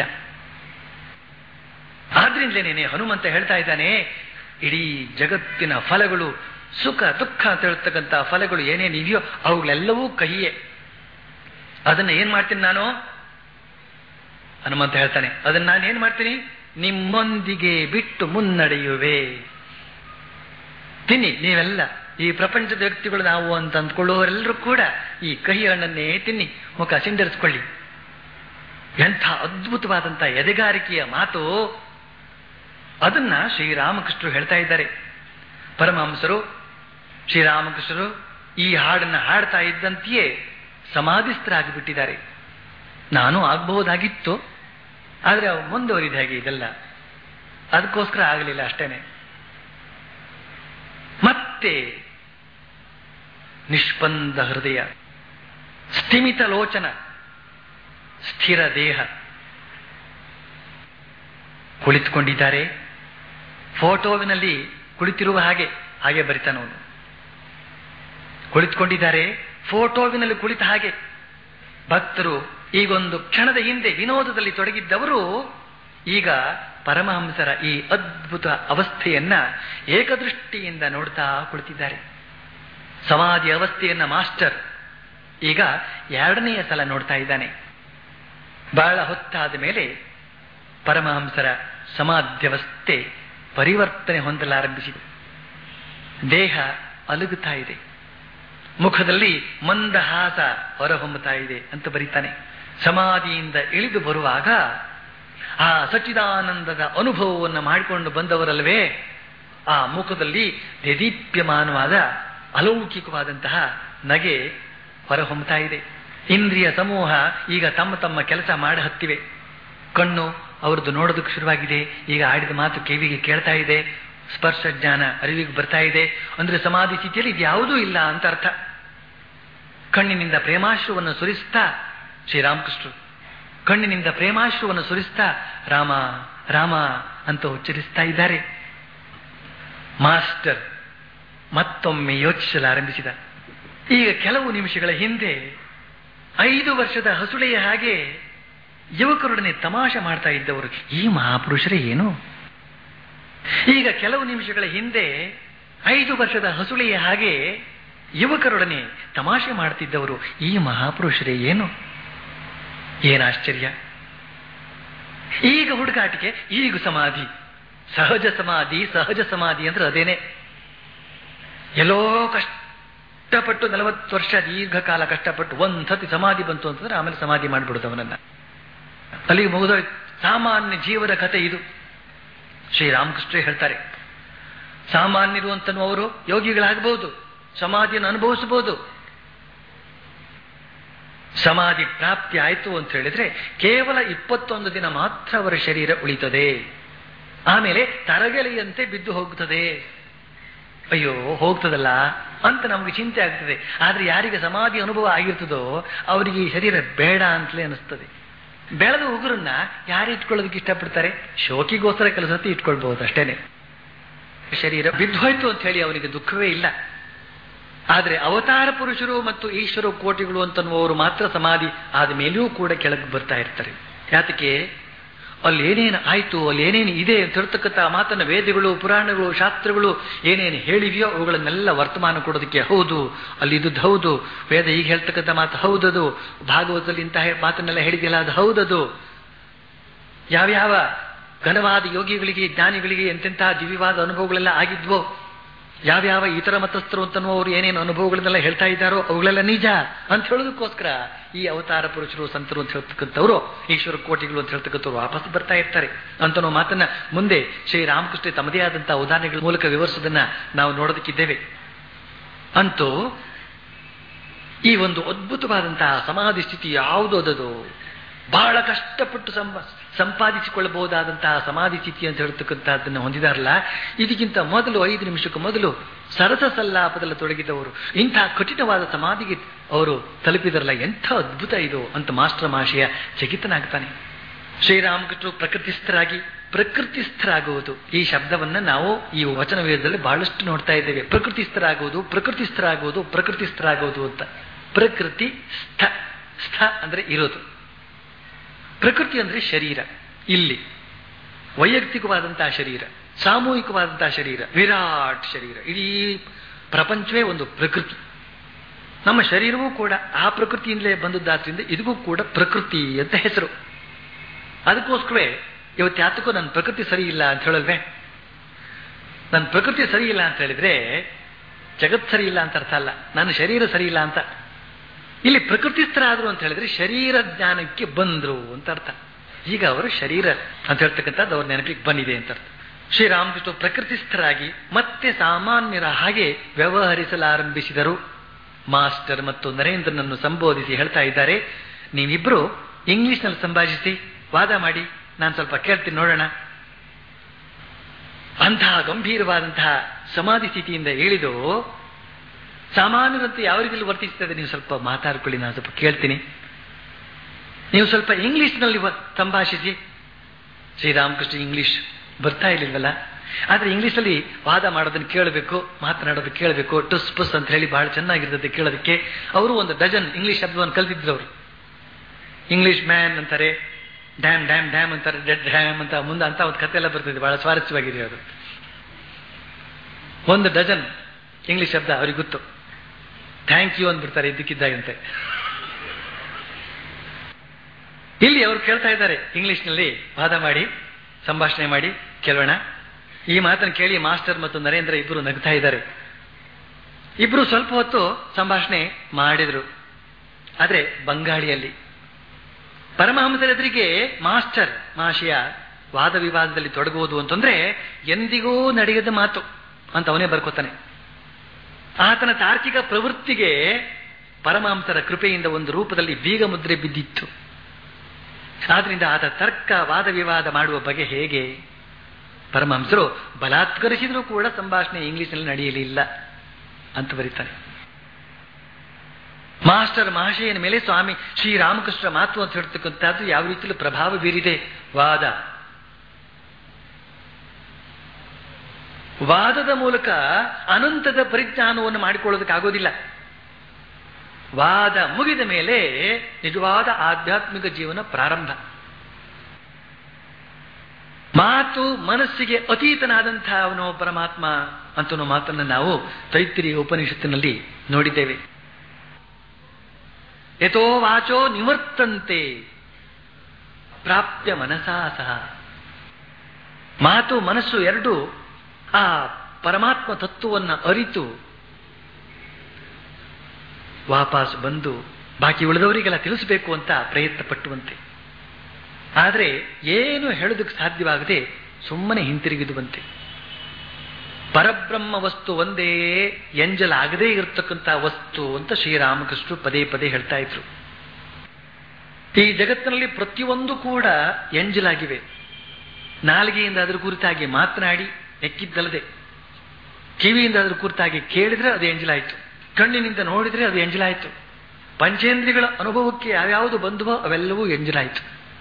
ಆದ್ರಿಂದಲೇನೆ ಹನುಮಂತ ಹೇಳ್ತಾ ಇದ್ದಾನೆ ಇಡೀ ಜಗತ್ತಿನ ಫಲಗಳು ಸುಖ ದುಃಖ ಅಂತ ಹೇಳ್ತಕ್ಕಂಥ ಫಲಗಳು ಏನೇನಿದೆಯೋ ಅವುಗಳೆಲ್ಲವೂ ಕಹಿಯೇ ಅದನ್ನ ಏನ್ ಮಾಡ್ತೀನಿ ನಾನು ಹನುಮಂತ ಹೇಳ್ತಾನೆ ಅದನ್ನ ನಾನು ಏನ್ ಮಾಡ್ತೀನಿ ನಿಮ್ಮೊಂದಿಗೆ ಬಿಟ್ಟು ಮುನ್ನಡೆಯುವೆ ತಿನ್ನಿ ನೀವೆಲ್ಲ ಈ ಪ್ರಪಂಚದ ವ್ಯಕ್ತಿಗಳು ನಾವು ಅಂತ ಅಂದ್ಕೊಳ್ಳುವವರೆಲ್ಲರೂ ಕೂಡ ಈ ಕಹಿ ಹಣ್ಣನ್ನೇ ತಿನ್ನಿ ಮುಖ ಸಿಂಡರಿಸ್ಕೊಳ್ಳಿ ಎಂಥ ಅದ್ಭುತವಾದಂಥ ಎದೆಗಾರಿಕೆಯ ಮಾತು ಅದನ್ನ ಶ್ರೀರಾಮಕೃಷ್ಣರು ಹೇಳ್ತಾ ಇದ್ದಾರೆ ಪರಮಹಂಸರು ಶ್ರೀರಾಮಕೃಷ್ಣರು ಈ ಹಾಡನ್ನ ಹಾಡ್ತಾ ಇದ್ದಂತೆಯೇ ಸಮಾಧಿಸ್ಥರಾಗಿ ಬಿಟ್ಟಿದ್ದಾರೆ ನಾನು ಆಗಬಹುದಾಗಿತ್ತು ಆದರೆ ಅವು ಮುಂದುವರಿದ ಹಾಗೆ ಇದೆಲ್ಲ ಅದಕ್ಕೋಸ್ಕರ ಆಗಲಿಲ್ಲ ಅಷ್ಟೇನೆ ಮತ್ತೆ ನಿಷ್ಪಂದ ಹೃದಯ ಸ್ಥಿಮಿತ ಲೋಚನ ಸ್ಥಿರ ದೇಹ ಕುಳಿತುಕೊಂಡಿದ್ದಾರೆ ಫೋಟೋವಿನಲ್ಲಿ ಕುಳಿತಿರುವ ಹಾಗೆ ಹಾಗೆ ಬರಿತಾನವನು ಕುಳಿತುಕೊಂಡಿದ್ದಾರೆ ಫೋಟೋವಿನಲ್ಲಿ ಕುಳಿತ ಹಾಗೆ ಭಕ್ತರು ಈಗೊಂದು ಕ್ಷಣದ ಹಿಂದೆ ವಿನೋದದಲ್ಲಿ ತೊಡಗಿದ್ದವರು ಈಗ ಪರಮಹಂಸರ ಈ ಅದ್ಭುತ ಅವಸ್ಥೆಯನ್ನ ಏಕದೃಷ್ಟಿಯಿಂದ ನೋಡ್ತಾ ಕುಳಿತಿದ್ದಾರೆ ಸಮಾಧಿ ಅವಸ್ಥೆಯನ್ನ ಮಾಸ್ಟರ್ ಈಗ ಎರಡನೆಯ ಸಲ ನೋಡ್ತಾ ಇದ್ದಾನೆ ಬಹಳ ಹೊತ್ತಾದ ಮೇಲೆ ಪರಮಹಂಸರ ಸಮಾಧ್ಯವಸ್ಥೆ ಪರಿವರ್ತನೆ ಹೊಂದಲಾರಂಭಿಸಿದೆ ದೇಹ ಅಲುಗುತ್ತಾ ಇದೆ ಮುಖದಲ್ಲಿ ಮಂದಹಾಸ ಹೊರಹೊಮ್ಮುತ್ತಾ ಇದೆ ಅಂತ ಬರೀತಾನೆ ಸಮಾಧಿಯಿಂದ ಇಳಿದು ಬರುವಾಗ ಆ ಸಚ್ಚಿದಾನಂದದ ಅನುಭವವನ್ನು ಮಾಡಿಕೊಂಡು ಬಂದವರಲ್ವೇ ಆ ಮುಖದಲ್ಲಿ ದೇದೀಪ್ಯಮಾನವಾದ ಅಲೌಕಿಕವಾದಂತಹ ನಗೆ ಹೊರಹೊಮ್ಮತಾ ಇದೆ ಇಂದ್ರಿಯ ಸಮೂಹ ಈಗ ತಮ್ಮ ತಮ್ಮ ಕೆಲಸ ಮಾಡಿ ಹತ್ತಿವೆ ಕಣ್ಣು ಅವ್ರದ್ದು ನೋಡೋದಕ್ಕೆ ಶುರುವಾಗಿದೆ ಈಗ ಆಡಿದ ಮಾತು ಕಿವಿಗೆ ಕೇಳ್ತಾ ಇದೆ ಸ್ಪರ್ಶ ಜ್ಞಾನ ಅರಿವಿಗೆ ಬರ್ತಾ ಇದೆ ಅಂದ್ರೆ ಸಮಾಧಿ ಸ್ಥಿತಿಯಲ್ಲಿ ಇದ್ಯಾವುದೂ ಇಲ್ಲ ಅಂತ ಅರ್ಥ ಕಣ್ಣಿನಿಂದ ಪ್ರೇಮಾಶ್ರುವನ್ನು ಸುರಿಸ್ತಾ ಶ್ರೀರಾಮಕೃಷ್ಣರು ಕಣ್ಣಿನಿಂದ ಪ್ರೇಮಾಶ್ರುವನ್ನು ಸುರಿಸ್ತಾ ರಾಮ ರಾಮ ಅಂತ ಉಚ್ಚರಿಸ್ತಾ ಇದ್ದಾರೆ ಮಾಸ್ಟರ್ ಮತ್ತೊಮ್ಮೆ ಯೋಚಿಸಲಾರಂಭಿಸಿದ ಈಗ ಕೆಲವು ನಿಮಿಷಗಳ ಹಿಂದೆ ಐದು ವರ್ಷದ ಹಸುಳೆಯ ಹಾಗೆ ಯುವಕರೊಡನೆ ತಮಾಷೆ ಮಾಡ್ತಾ ಇದ್ದವರು ಈ ಮಹಾಪುರುಷರೇ ಏನು ಈಗ ಕೆಲವು ನಿಮಿಷಗಳ ಹಿಂದೆ ಐದು ವರ್ಷದ ಹಸುಳೆಯ ಹಾಗೆ ಯುವಕರೊಡನೆ ತಮಾಷೆ ಮಾಡ್ತಿದ್ದವರು ಈ ಮಹಾಪುರುಷರೇ ಏನು ಏನಾಶ್ಚರ್ಯ ಈಗ ಹುಡುಗಾಟಿಕೆ ಈಗ ಸಮಾಧಿ ಸಹಜ ಸಮಾಧಿ ಸಹಜ ಸಮಾಧಿ ಅಂದ್ರೆ ಅದೇನೆ ಎಲ್ಲೋ ಕಷ್ಟಪಟ್ಟು ನಲವತ್ತು ವರ್ಷ ದೀರ್ಘಕಾಲ ಕಷ್ಟಪಟ್ಟು ಒಂದ್ಸತಿ ಸಮಾಧಿ ಬಂತು ಅಂತಂದ್ರೆ ಆಮೇಲೆ ಸಮಾಧಿ ಮಾಡಿಬಿಡುದು ಅವನನ್ನ ಅಲ್ಲಿಗೆ ಮುಗಿದ ಸಾಮಾನ್ಯ ಜೀವದ ಕಥೆ ಇದು ಶ್ರೀರಾಮಕೃಷ್ಣ ಹೇಳ್ತಾರೆ ಸಾಮಾನ್ಯರು ಅಂತನ್ನುವರು ಯೋಗಿಗಳಾಗಬಹುದು ಸಮಾಧಿಯನ್ನು ಅನುಭವಿಸಬಹುದು ಸಮಾಧಿ ಪ್ರಾಪ್ತಿ ಆಯಿತು ಅಂತ ಹೇಳಿದ್ರೆ ಕೇವಲ ಇಪ್ಪತ್ತೊಂದು ದಿನ ಮಾತ್ರ ಅವರ ಶರೀರ ಉಳಿತದೆ ಆಮೇಲೆ ತರಗೆಲೆಯಂತೆ ಬಿದ್ದು ಹೋಗುತ್ತದೆ ಅಯ್ಯೋ ಹೋಗ್ತದಲ್ಲ ಅಂತ ನಮಗೆ ಚಿಂತೆ ಆಗ್ತದೆ ಆದ್ರೆ ಯಾರಿಗೆ ಸಮಾಧಿ ಅನುಭವ ಆಗಿರ್ತದೋ ಅವರಿಗೆ ಈ ಶರೀರ ಬೇಡ ಅಂತಲೇ ಅನಿಸ್ತದೆ ಬೆಳೆದ ಉಗುರನ್ನ ಯಾರು ಇಟ್ಕೊಳ್ಳೋದಕ್ಕೆ ಇಷ್ಟಪಡ್ತಾರೆ ಶೋಕಿಗೋಸ್ಕರ ಕೆಲಸ ಹೊತ್ತು ಇಟ್ಕೊಳ್ಬಹುದು ಅಷ್ಟೇನೆ ಶರೀರ ಬಿದ್ದೋಯ್ತು ಅಂತ ಹೇಳಿ ಅವನಿಗೆ ದುಃಖವೇ ಇಲ್ಲ ಆದರೆ ಅವತಾರ ಪುರುಷರು ಮತ್ತು ಈಶ್ವರ ಕೋಟಿಗಳು ಅಂತನ್ನುವರು ಮಾತ್ರ ಸಮಾಧಿ ಆದ ಮೇಲೆಯೂ ಕೂಡ ಕೆಳಗೆ ಬರ್ತಾ ಇರ್ತಾರೆ ಯಾತಕ್ಕೆ ಅಲ್ಲಿ ಏನೇನು ಆಯ್ತು ಅಲ್ಲಿ ಏನೇನು ಇದೆ ಅಂತ ಹೇಳ್ತಕ್ಕಂಥ ಮಾತನ್ನ ವೇದಗಳು ಪುರಾಣಗಳು ಶಾಸ್ತ್ರಗಳು ಏನೇನು ಹೇಳಿವೆಯೋ ಅವುಗಳನ್ನೆಲ್ಲ ವರ್ತಮಾನ ಕೊಡೋದಕ್ಕೆ ಹೌದು ಅಲ್ಲಿ ಇದ್ದದ್ದು ಹೌದು ವೇದ ಈಗ ಹೇಳ್ತಕ್ಕಂಥ ಮಾತು ಹೌದದು ಭಾಗವತದಲ್ಲಿ ಇಂತಹ ಮಾತನ್ನೆಲ್ಲ ಹೇಳಿದೆಯಲ್ಲ ಅದು ಹೌದದು ಯಾವ್ಯಾವ ಘನವಾದ ಯೋಗಿಗಳಿಗೆ ಜ್ಞಾನಿಗಳಿಗೆ ಎಂತೆಂತಹ ದಿವ್ಯವಾದ ಅನುಭವಗಳೆಲ್ಲ ಆಗಿದ್ವೋ ಯಾವ್ಯಾವ ಇತರ ಮತಸ್ಥರು ಅಂತನ್ನುವರು ಏನೇನು ಅನುಭವಗಳನ್ನೆಲ್ಲ ಹೇಳ್ತಾ ಇದ್ದಾರೋ ಅವುಗಳೆಲ್ಲ ನಿಜ ಅಂತ ಹೇಳೋದಕ್ಕೋಸ್ಕರ ಈ ಅವತಾರ ಪುರುಷರು ಸಂತರು ಅಂತ ಹೇಳ್ತಕ್ಕಂಥವ್ರು ಈಶ್ವರ ಕೋಟಿಗಳು ಅಂತ ಹೇಳ್ತಕ್ಕಂಥವ್ರು ವಾಪಸ್ ಬರ್ತಾ ಇರ್ತಾರೆ ಅಂತನೋ ಮಾತನ್ನ ಮುಂದೆ ಶ್ರೀರಾಮಕೃಷ್ಣ ತಮ್ಮದೇ ಆದಂತಹ ಉದಾಹರಣೆಗಳ ಮೂಲಕ ವಿವರಿಸೋದನ್ನ ನಾವು ನೋಡೋದಕ್ಕಿದ್ದೇವೆ ಅಂತೂ ಈ ಒಂದು ಅದ್ಭುತವಾದಂತಹ ಸಮಾಧಿ ಸ್ಥಿತಿ ಯಾವುದು ಅದದು ಬಹಳ ಕಷ್ಟಪಟ್ಟು ಸಂಪ ಸಂಪಾದಿಸಿಕೊಳ್ಳಬಹುದಾದಂತಹ ಸಮಾಧಿ ಸ್ಥಿತಿ ಅಂತ ಹೇಳ್ತಕ್ಕಂಥದ್ದನ್ನು ಹೊಂದಿದಾರಲ್ಲ ಇದಕ್ಕಿಂತ ಮೊದಲು ಐದು ನಿಮಿಷಕ್ಕೂ ಮೊದಲು ಸರಸ ಸಲ್ಲಾಪದಲ್ಲಿ ತೊಡಗಿದವರು ಇಂತಹ ಕಠಿಣವಾದ ಸಮಾಧಿಗೆ ಅವರು ತಲುಪಿದರಲ್ಲ ಎಂಥ ಅದ್ಭುತ ಇದು ಅಂತ ಮಾಸ್ಟರ್ ಮಾಶಯ ಚಕಿತನಾಗ್ತಾನೆ ಶ್ರೀರಾಮಕೃಷ್ಣರು ಪ್ರಕೃತಿಸ್ಥರಾಗಿ ಪ್ರಕೃತಿಸ್ಥರಾಗುವುದು ಈ ಶಬ್ದವನ್ನ ನಾವು ಈ ವಚನ ವೇದದಲ್ಲಿ ಬಹಳಷ್ಟು ನೋಡ್ತಾ ಇದ್ದೇವೆ ಪ್ರಕೃತಿಸ್ಥರಾಗುವುದು ಪ್ರಕೃತಿಸ್ಥರಾಗುವುದು ಪ್ರಕೃತಿಸ್ಥರಾಗುವುದು ಅಂತ ಪ್ರಕೃತಿ ಸ್ಥ ಸ್ಥ ಅಂದ್ರೆ ಇರೋದು ಪ್ರಕೃತಿ ಅಂದ್ರೆ ಶರೀರ ಇಲ್ಲಿ ವೈಯಕ್ತಿಕವಾದಂತಹ ಶರೀರ ಸಾಮೂಹಿಕವಾದಂತಹ ಶರೀರ ವಿರಾಟ್ ಶರೀರ ಇಡೀ ಪ್ರಪಂಚವೇ ಒಂದು ಪ್ರಕೃತಿ ನಮ್ಮ ಶರೀರವೂ ಕೂಡ ಆ ಪ್ರಕೃತಿಯಿಂದಲೇ ಬಂದದ್ದಾದ್ರಿಂದ ಇದಕ್ಕೂ ಕೂಡ ಪ್ರಕೃತಿ ಅಂತ ಹೆಸರು ಅದಕ್ಕೋಸ್ಕರವೇ ಇವತ್ತು ಯಾತಕ್ಕೂ ನನ್ನ ಪ್ರಕೃತಿ ಸರಿ ಇಲ್ಲ ಅಂತ ಹೇಳಲ್ವೇ ನನ್ನ ಪ್ರಕೃತಿ ಸರಿ ಇಲ್ಲ ಅಂತ ಹೇಳಿದ್ರೆ ಜಗತ್ ಸರಿ ಇಲ್ಲ ಅಂತ ಅರ್ಥ ಅಲ್ಲ ನನ್ನ ಶರೀರ ಸರಿ ಇಲ್ಲ ಅಂತ ಇಲ್ಲಿ ಪ್ರಕೃತಿಸ್ಥರಾದ್ರು ಅಂತ ಹೇಳಿದ್ರೆ ಶರೀರ ಜ್ಞಾನಕ್ಕೆ ಬಂದ್ರು ಅಂತ ಅರ್ಥ ಈಗ ಅವರು ಶರೀರ ಅಂತ ಹೇಳ್ತಕ್ಕಂಥದ್ದು ಅವ್ರ ನೆನಪಿಗೆ ಬಂದಿದೆ ಅಂತ ಅರ್ಥ ಶ್ರೀರಾಮಕೃಷ್ಣ ಪ್ರಕೃತಿಸ್ಥರಾಗಿ ಮತ್ತೆ ಸಾಮಾನ್ಯರ ಹಾಗೆ ವ್ಯವಹರಿಸಲಾರಂಭಿಸಿದರು ಮಾಸ್ಟರ್ ಮತ್ತು ನರೇಂದ್ರನನ್ನು ಸಂಬೋಧಿಸಿ ಹೇಳ್ತಾ ಇದ್ದಾರೆ ನೀವಿಬ್ರು ಇಂಗ್ಲಿಷ್ನಲ್ಲಿ ಸಂಭಾಷಿಸಿ ವಾದ ಮಾಡಿ ನಾನು ಸ್ವಲ್ಪ ಕೇಳ್ತೀನಿ ನೋಡೋಣ ಅಂತಹ ಗಂಭೀರವಾದಂತಹ ಸಮಾಧಿ ಸ್ಥಿತಿಯಿಂದ ಹೇಳಿದು ಸಾಮಾನ್ಯರಂತೆ ಯಾವ ರೀತಿಯಲ್ಲಿ ವರ್ತಿಸ್ತದೆ ನೀವು ಸ್ವಲ್ಪ ಮಾತಾಡ್ಕೊಳ್ಳಿ ನಾನು ಸ್ವಲ್ಪ ಕೇಳ್ತೀನಿ ನೀವು ಸ್ವಲ್ಪ ಇಂಗ್ಲಿಷ್ನಲ್ಲಿ ಸಂಭಾಷಿಸಿ ಶ್ರೀರಾಮಕೃಷ್ಣ ಇಂಗ್ಲಿಷ್ ಬರ್ತಾ ಇರ್ಲಿಲ್ವಲ್ಲ ಆದ್ರೆ ಇಂಗ್ಲಿಷಲ್ಲಿ ವಾದ ಮಾಡೋದನ್ನ ಕೇಳಬೇಕು ಮಾತನಾಡೋದು ಕೇಳಬೇಕು ಟುಸ್ ಪುಸ್ ಅಂತ ಹೇಳಿ ಬಹಳ ಚೆನ್ನಾಗಿರ್ತದೆ ಕೇಳೋದಕ್ಕೆ ಅವರು ಒಂದು ಡಜನ್ ಇಂಗ್ಲಿಷ್ ಶಬ್ದವನ್ನು ಕಲ್ತಿದ್ರು ಅವರು ಇಂಗ್ಲಿಷ್ ಮ್ಯಾನ್ ಅಂತಾರೆ ಡ್ಯಾಮ್ ಡ್ಯಾಮ್ ಡ್ಯಾಮ್ ಅಂತಾರೆ ಡೆಡ್ ಡ್ಯಾಮ್ ಅಂತ ಮುಂದೆ ಅಂತ ಒಂದು ಕತೆ ಎಲ್ಲ ಬರ್ತದೆ ಬಹಳ ಸ್ವಾರಸ್ಯವಾಗಿದೆ ಅದು ಒಂದು ಡಜನ್ ಇಂಗ್ಲಿಷ್ ಶಬ್ದ ಅವ್ರಿಗೆ ಗೊತ್ತು ಥ್ಯಾಂಕ್ ಯು ಅಂದ್ಬಿಡ್ತಾರೆ ಇದ್ದಕ್ಕಿದ್ದಾಗಂತೆ ಇಲ್ಲಿ ಅವರು ಕೇಳ್ತಾ ಇದ್ದಾರೆ ಇಂಗ್ಲಿಷ್ನಲ್ಲಿ ವಾದ ಮಾಡಿ ಸಂಭಾಷಣೆ ಮಾಡಿ ಕೇಳೋಣ ಈ ಮಾತನ್ನು ಕೇಳಿ ಮಾಸ್ಟರ್ ಮತ್ತು ನರೇಂದ್ರ ಇಬ್ಬರು ನಗ್ತಾ ಇದ್ದಾರೆ ಇಬ್ರು ಸ್ವಲ್ಪ ಹೊತ್ತು ಸಂಭಾಷಣೆ ಮಾಡಿದ್ರು ಆದ್ರೆ ಬಂಗಾಳಿಯಲ್ಲಿ ಪರಮಹಂಸರ ಎದುರಿಗೆ ಮಾಸ್ಟರ್ ಮಾಶಿಯ ವಾದ ವಿವಾದದಲ್ಲಿ ತೊಡಗುವುದು ಅಂತಂದ್ರೆ ಎಂದಿಗೂ ನಡೆಯದ ಮಾತು ಅಂತ ಅವನೇ ಬರ್ಕೋತಾನೆ ಆತನ ತಾರ್ಕಿಕ ಪ್ರವೃತ್ತಿಗೆ ಪರಮಾಂಸರ ಕೃಪೆಯಿಂದ ಒಂದು ರೂಪದಲ್ಲಿ ಬೀಗ ಮುದ್ರೆ ಬಿದ್ದಿತ್ತು ಆದ್ರಿಂದ ಆತ ತರ್ಕ ವಾದ ವಿವಾದ ಮಾಡುವ ಬಗೆ ಹೇಗೆ ಪರಮಹಂಸರು ಬಲಾತ್ಕರಿಸಿದರೂ ಕೂಡ ಸಂಭಾಷಣೆ ಇಂಗ್ಲಿಷ್ನಲ್ಲಿ ನಡೆಯಲಿಲ್ಲ ಅಂತ ಬರೀತಾರೆ ಮಾಸ್ಟರ್ ಮಹಾಶಯನ ಮೇಲೆ ಸ್ವಾಮಿ ಶ್ರೀರಾಮಕೃಷ್ಣ ಮಾತು ಅಂತ ಹೇಳ್ತಕ್ಕಂಥದ್ದು ಯಾವ ರೀತಿಯಲ್ಲಿ ಪ್ರಭಾವ ಬೀರಿದೆ ವಾದ ವಾದದ ಮೂಲಕ ಅನಂತದ ಪರಿಜ್ಞಾನವನ್ನು ಮಾಡಿಕೊಳ್ಳೋದಕ್ಕಾಗೋದಿಲ್ಲ ವಾದ ಮುಗಿದ ಮೇಲೆ ನಿಜವಾದ ಆಧ್ಯಾತ್ಮಿಕ ಜೀವನ ಪ್ರಾರಂಭ ಮಾತು ಮನಸ್ಸಿಗೆ ಅತೀತನಾದಂತಹ ಅವನು ಪರಮಾತ್ಮ ಅಂತ ಮಾತನ್ನು ನಾವು ತೈತ್ತಿರಿಯ ಉಪನಿಷತ್ತಿನಲ್ಲಿ ನೋಡಿದ್ದೇವೆ ಯಥೋ ವಾಚೋ ನಿವರ್ತಂತೆ ಪ್ರಾಪ್ಯ ಮನಸಾ ಸಹ ಮಾತು ಮನಸ್ಸು ಎರಡು ಆ ಪರಮಾತ್ಮ ತತ್ವವನ್ನು ಅರಿತು ವಾಪಸ್ ಬಂದು ಬಾಕಿ ಉಳಿದವರಿಗೆಲ್ಲ ತಿಳಿಸಬೇಕು ಅಂತ ಪ್ರಯತ್ನ ಪಟ್ಟುವಂತೆ ಆದರೆ ಏನು ಹೇಳೋದಕ್ಕೆ ಸಾಧ್ಯವಾಗದೆ ಸುಮ್ಮನೆ ಹಿಂತಿರುಗಿದುವಂತೆ ಪರಬ್ರಹ್ಮ ವಸ್ತು ಒಂದೇ ಎಂಜಲಾಗದೇ ಇರತಕ್ಕಂಥ ವಸ್ತು ಅಂತ ಶ್ರೀರಾಮಕೃಷ್ಣರು ಪದೇ ಪದೇ ಹೇಳ್ತಾ ಇದ್ರು ಈ ಜಗತ್ತಿನಲ್ಲಿ ಪ್ರತಿಯೊಂದು ಕೂಡ ಎಂಜಲಾಗಿವೆ ನಾಲಿಗೆಯಿಂದ ಅದರ ಕುರಿತಾಗಿ ಮಾತನಾಡಿ ಎಕ್ಕಿದ್ದಲ್ಲದೆ ಕಿವಿಯಿಂದ ಅದರ ಕುರಿತಾಗಿ ಕೇಳಿದ್ರೆ ಅದು ಎಂಜಲಾಯಿತು ಕಣ್ಣಿನಿಂದ ನೋಡಿದ್ರೆ ಅದು ಎಂಜಲಾಯಿತು ಪಂಚೇಂದ್ರಿಯಗಳ ಅನುಭವಕ್ಕೆ ಯಾವ್ಯಾವುದು ಬಂದುವೋ ಅವೆಲ್ಲವೂ ಎಂಜಲಾಯಿತು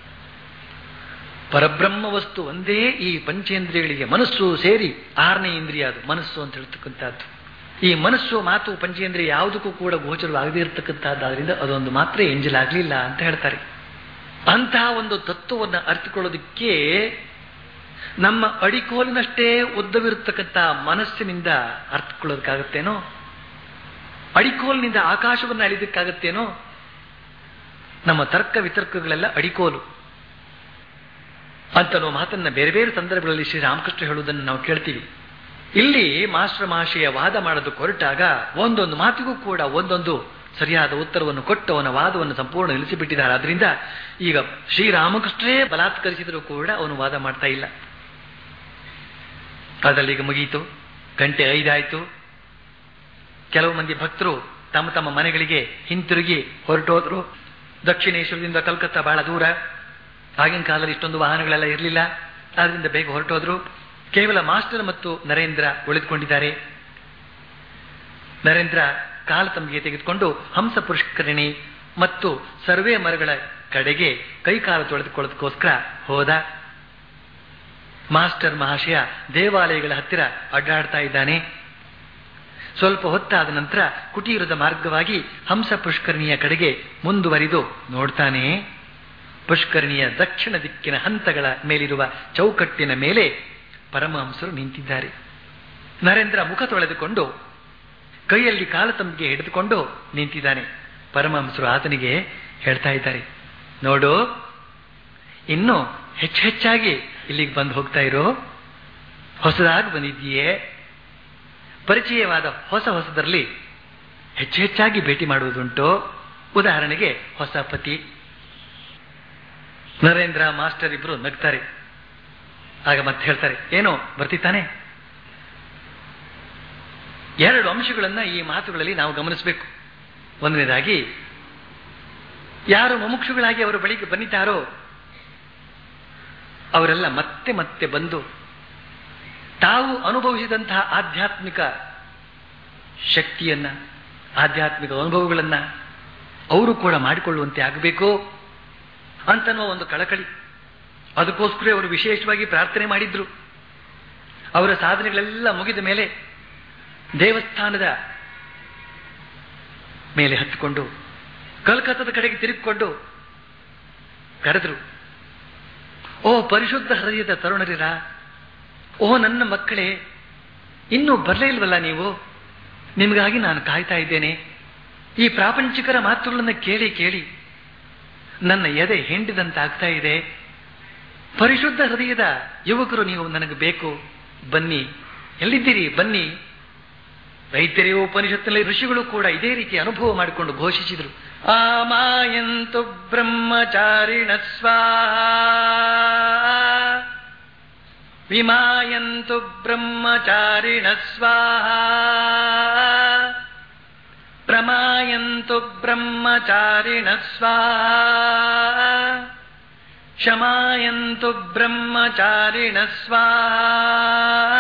ಪರಬ್ರಹ್ಮ ವಸ್ತು ಒಂದೇ ಈ ಪಂಚೇಂದ್ರಿಯಗಳಿಗೆ ಮನಸ್ಸು ಸೇರಿ ಆರನೇ ಇಂದ್ರಿಯ ಅದು ಮನಸ್ಸು ಅಂತ ಹೇಳ್ತಕ್ಕಂಥದ್ದು ಈ ಮನಸ್ಸು ಮಾತು ಪಂಚೇಂದ್ರಿಯ ಯಾವುದಕ್ಕೂ ಕೂಡ ಗೋಚರವಾಗದೇ ಇರತಕ್ಕಂಥದ್ದಾದ್ರಿಂದ ಅದೊಂದು ಮಾತ್ರ ಎಂಜಲಾಗಲಿಲ್ಲ ಅಂತ ಹೇಳ್ತಾರೆ ಅಂತಹ ಒಂದು ತತ್ವವನ್ನು ಅರ್ಥಕೊಳ್ಳೋದಕ್ಕೆ ನಮ್ಮ ಅಡಿಕೋಲಿನಷ್ಟೇ ಉದ್ದವಿರತಕ್ಕಂಥ ಮನಸ್ಸಿನಿಂದ ಅರ್ಥಕೊಳ್ಳೋದಕ್ಕಾಗತ್ತೇನೋ ಅಡಿಕೋಲಿನಿಂದ ಆಕಾಶವನ್ನು ಅಳಿದಕ್ಕಾಗತ್ತೇನೋ ನಮ್ಮ ತರ್ಕ ವಿತರ್ಕಗಳೆಲ್ಲ ಅಡಿಕೋಲು ಅಂತ ನಾವು ಮಾತನ್ನ ಬೇರೆ ಬೇರೆ ಸಂದರ್ಭಗಳಲ್ಲಿ ಶ್ರೀರಾಮಕೃಷ್ಣ ಹೇಳುವುದನ್ನು ನಾವು ಕೇಳ್ತೀವಿ ಇಲ್ಲಿ ಮಾಸ್ಟರ್ ಮಹಾಶಯ ವಾದ ಮಾಡೋದಕ್ಕೆ ಹೊರಟಾಗ ಒಂದೊಂದು ಮಾತಿಗೂ ಕೂಡ ಒಂದೊಂದು ಸರಿಯಾದ ಉತ್ತರವನ್ನು ಕೊಟ್ಟು ಅವನ ವಾದವನ್ನು ಸಂಪೂರ್ಣ ನಿಲ್ಲಿಸಿಬಿಟ್ಟಿದ್ದಾರೆ ಅದರಿಂದ ಈಗ ಶ್ರೀರಾಮಕೃಷ್ಣರೇ ಬಲಾತ್ಕರಿಸಿದರೂ ಕೂಡ ಅವನು ವಾದ ಮಾಡ್ತಾ ಇಲ್ಲ ಅದರಲ್ಲಿ ಈಗ ಮುಗಿಯಿತು ಗಂಟೆ ಐದಾಯ್ತು ಕೆಲವು ಮಂದಿ ಭಕ್ತರು ತಮ್ಮ ತಮ್ಮ ಮನೆಗಳಿಗೆ ಹಿಂತಿರುಗಿ ಹೊರಟೋದ್ರು ದಕ್ಷಿಣೇಶ್ವರದಿಂದ ಕಲ್ಕತ್ತಾ ಬಹಳ ದೂರ ಆಗಿನ ಕಾಲದಲ್ಲಿ ಇಷ್ಟೊಂದು ವಾಹನಗಳೆಲ್ಲ ಇರಲಿಲ್ಲ ಆದ್ರಿಂದ ಬೇಗ ಹೊರಟೋದ್ರು ಕೇವಲ ಮಾಸ್ಟರ್ ಮತ್ತು ನರೇಂದ್ರ ಉಳಿದುಕೊಂಡಿದ್ದಾರೆ ನರೇಂದ್ರ ಕಾಲ ತಮ್ಮಿಗೆ ತೆಗೆದುಕೊಂಡು ಹಂಸ ಪುಷ್ಕರಣಿ ಮತ್ತು ಸರ್ವೇ ಮರಗಳ ಕಡೆಗೆ ಕೈಕಾಲು ತೊಳೆದುಕೊಳ್ಳೋದಕ್ಕೋಸ್ಕರ ಹೋದ ಮಾಸ್ಟರ್ ಮಹಾಶಯ ದೇವಾಲಯಗಳ ಹತ್ತಿರ ಅಡ್ಡಾಡ್ತಾ ಇದ್ದಾನೆ ಸ್ವಲ್ಪ ಹೊತ್ತಾದ ನಂತರ ಕುಟೀರದ ಮಾರ್ಗವಾಗಿ ಹಂಸ ಪುಷ್ಕರಣಿಯ ಕಡೆಗೆ ಮುಂದುವರಿದು ನೋಡ್ತಾನೆ ಪುಷ್ಕರಣಿಯ ದಕ್ಷಿಣ ದಿಕ್ಕಿನ ಹಂತಗಳ ಮೇಲಿರುವ ಚೌಕಟ್ಟಿನ ಮೇಲೆ ಪರಮಹಂಸರು ನಿಂತಿದ್ದಾರೆ ನರೇಂದ್ರ ಮುಖ ತೊಳೆದುಕೊಂಡು ಕೈಯಲ್ಲಿ ಕಾಲತಂಬಿಗೆ ಹಿಡಿದುಕೊಂಡು ನಿಂತಿದ್ದಾನೆ ಪರಮಹಂಸರು ಆತನಿಗೆ ಹೇಳ್ತಾ ಇದ್ದಾರೆ ನೋಡು ಇನ್ನು ಹೆಚ್ಚು ಹೆಚ್ಚಾಗಿ ಇಲ್ಲಿಗೆ ಬಂದು ಹೋಗ್ತಾ ಇರೋ ಹೊಸದಾಗಿ ಬಂದಿದ್ದೀಯೇ ಪರಿಚಯವಾದ ಹೊಸ ಹೊಸದರಲ್ಲಿ ಹೆಚ್ಚು ಹೆಚ್ಚಾಗಿ ಭೇಟಿ ಮಾಡುವುದುಂಟು ಉದಾಹರಣೆಗೆ ಹೊಸ ಪತಿ ನರೇಂದ್ರ ಮಾಸ್ಟರ್ ಇಬ್ರು ನಗ್ತಾರೆ ಆಗ ಮತ್ತೆ ಹೇಳ್ತಾರೆ ಏನೋ ಬರ್ತಿತ್ತಾನೆ ಎರಡು ಅಂಶಗಳನ್ನ ಈ ಮಾತುಗಳಲ್ಲಿ ನಾವು ಗಮನಿಸಬೇಕು ಒಂದನೇದಾಗಿ ಯಾರು ಮುಮುಕ್ಷುಗಳಾಗಿ ಅವರ ಬಳಿಗೆ ಬಂದಿದ್ದಾರೋ ಅವರೆಲ್ಲ ಮತ್ತೆ ಮತ್ತೆ ಬಂದು ತಾವು ಅನುಭವಿಸಿದಂತಹ ಆಧ್ಯಾತ್ಮಿಕ ಶಕ್ತಿಯನ್ನ ಆಧ್ಯಾತ್ಮಿಕ ಅನುಭವಗಳನ್ನ ಅವರು ಕೂಡ ಮಾಡಿಕೊಳ್ಳುವಂತೆ ಆಗಬೇಕು ಅಂತನ್ನುವ ಒಂದು ಕಳಕಳಿ ಅದಕ್ಕೋಸ್ಕರ ಅವರು ವಿಶೇಷವಾಗಿ ಪ್ರಾರ್ಥನೆ ಮಾಡಿದ್ರು ಅವರ ಸಾಧನೆಗಳೆಲ್ಲ ಮುಗಿದ ಮೇಲೆ ದೇವಸ್ಥಾನದ ಮೇಲೆ ಹತ್ತಿಕೊಂಡು ಕಲ್ಕತ್ತದ ಕಡೆಗೆ ತಿರುಗಿಕೊಂಡು ಕರೆದ್ರು ಓ ಪರಿಶುದ್ಧ ಹೃದಯದ ತರುಣರಿರ ಓ ನನ್ನ ಮಕ್ಕಳೇ ಇನ್ನೂ ಬರಲೇ ಇಲ್ವಲ್ಲ ನೀವು ನಿಮಗಾಗಿ ನಾನು ಕಾಯ್ತಾ ಇದ್ದೇನೆ ಈ ಪ್ರಾಪಂಚಿಕರ ಮಾತುಗಳನ್ನು ಕೇಳಿ ಕೇಳಿ ನನ್ನ ಎದೆ ಹಿಂಡಿದಂತಾಗ್ತಾ ಇದೆ ಪರಿಶುದ್ಧ ಹೃದಯದ ಯುವಕರು ನೀವು ನನಗೆ ಬೇಕು ಬನ್ನಿ ಎಲ್ಲಿದ್ದೀರಿ ಬನ್ನಿ ರೈತರಿಯ ಉಪನಿಷತ್ತಿನಲ್ಲಿ ಋಷಿಗಳು ಕೂಡ ಇದೇ ರೀತಿ ಅನುಭವ ಮಾಡಿಕೊಂಡು ಘೋಷಿಸಿದರು ಆಮಾಯಂತು ಬ್ರಹ್ಮಚಾರಿಣ ಸ್ವಾಹ ವಿಮಾಯಂತು ಬ್ರಹ್ಮಚಾರಿಣ ಸ್ವಾಹ ಪ್ರಮಾಯಂತು ಬ್ರಹ್ಮಚಾರಿಣ ಸ್ವಾಹ ಶಮಾಯಂತು ಬ್ರಹ್ಮಚಾರಿಣ ಸ್ವಾಹ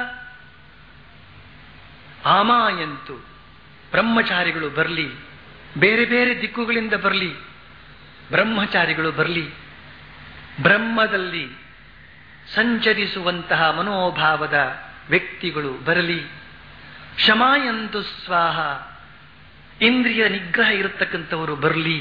ಆಮಾಯಂತು ಬ್ರಹ್ಮಚಾರಿಗಳು ಬರಲಿ ಬೇರೆ ಬೇರೆ ದಿಕ್ಕುಗಳಿಂದ ಬರಲಿ ಬ್ರಹ್ಮಚಾರಿಗಳು ಬರಲಿ ಬ್ರಹ್ಮದಲ್ಲಿ ಸಂಚರಿಸುವಂತಹ ಮನೋಭಾವದ ವ್ಯಕ್ತಿಗಳು ಬರಲಿ ಶಮಾಯಂತು ಸ್ವಾಹ ಇಂದ್ರಿಯ ನಿಗ್ರಹ ಇರತಕ್ಕಂಥವರು ಬರಲಿ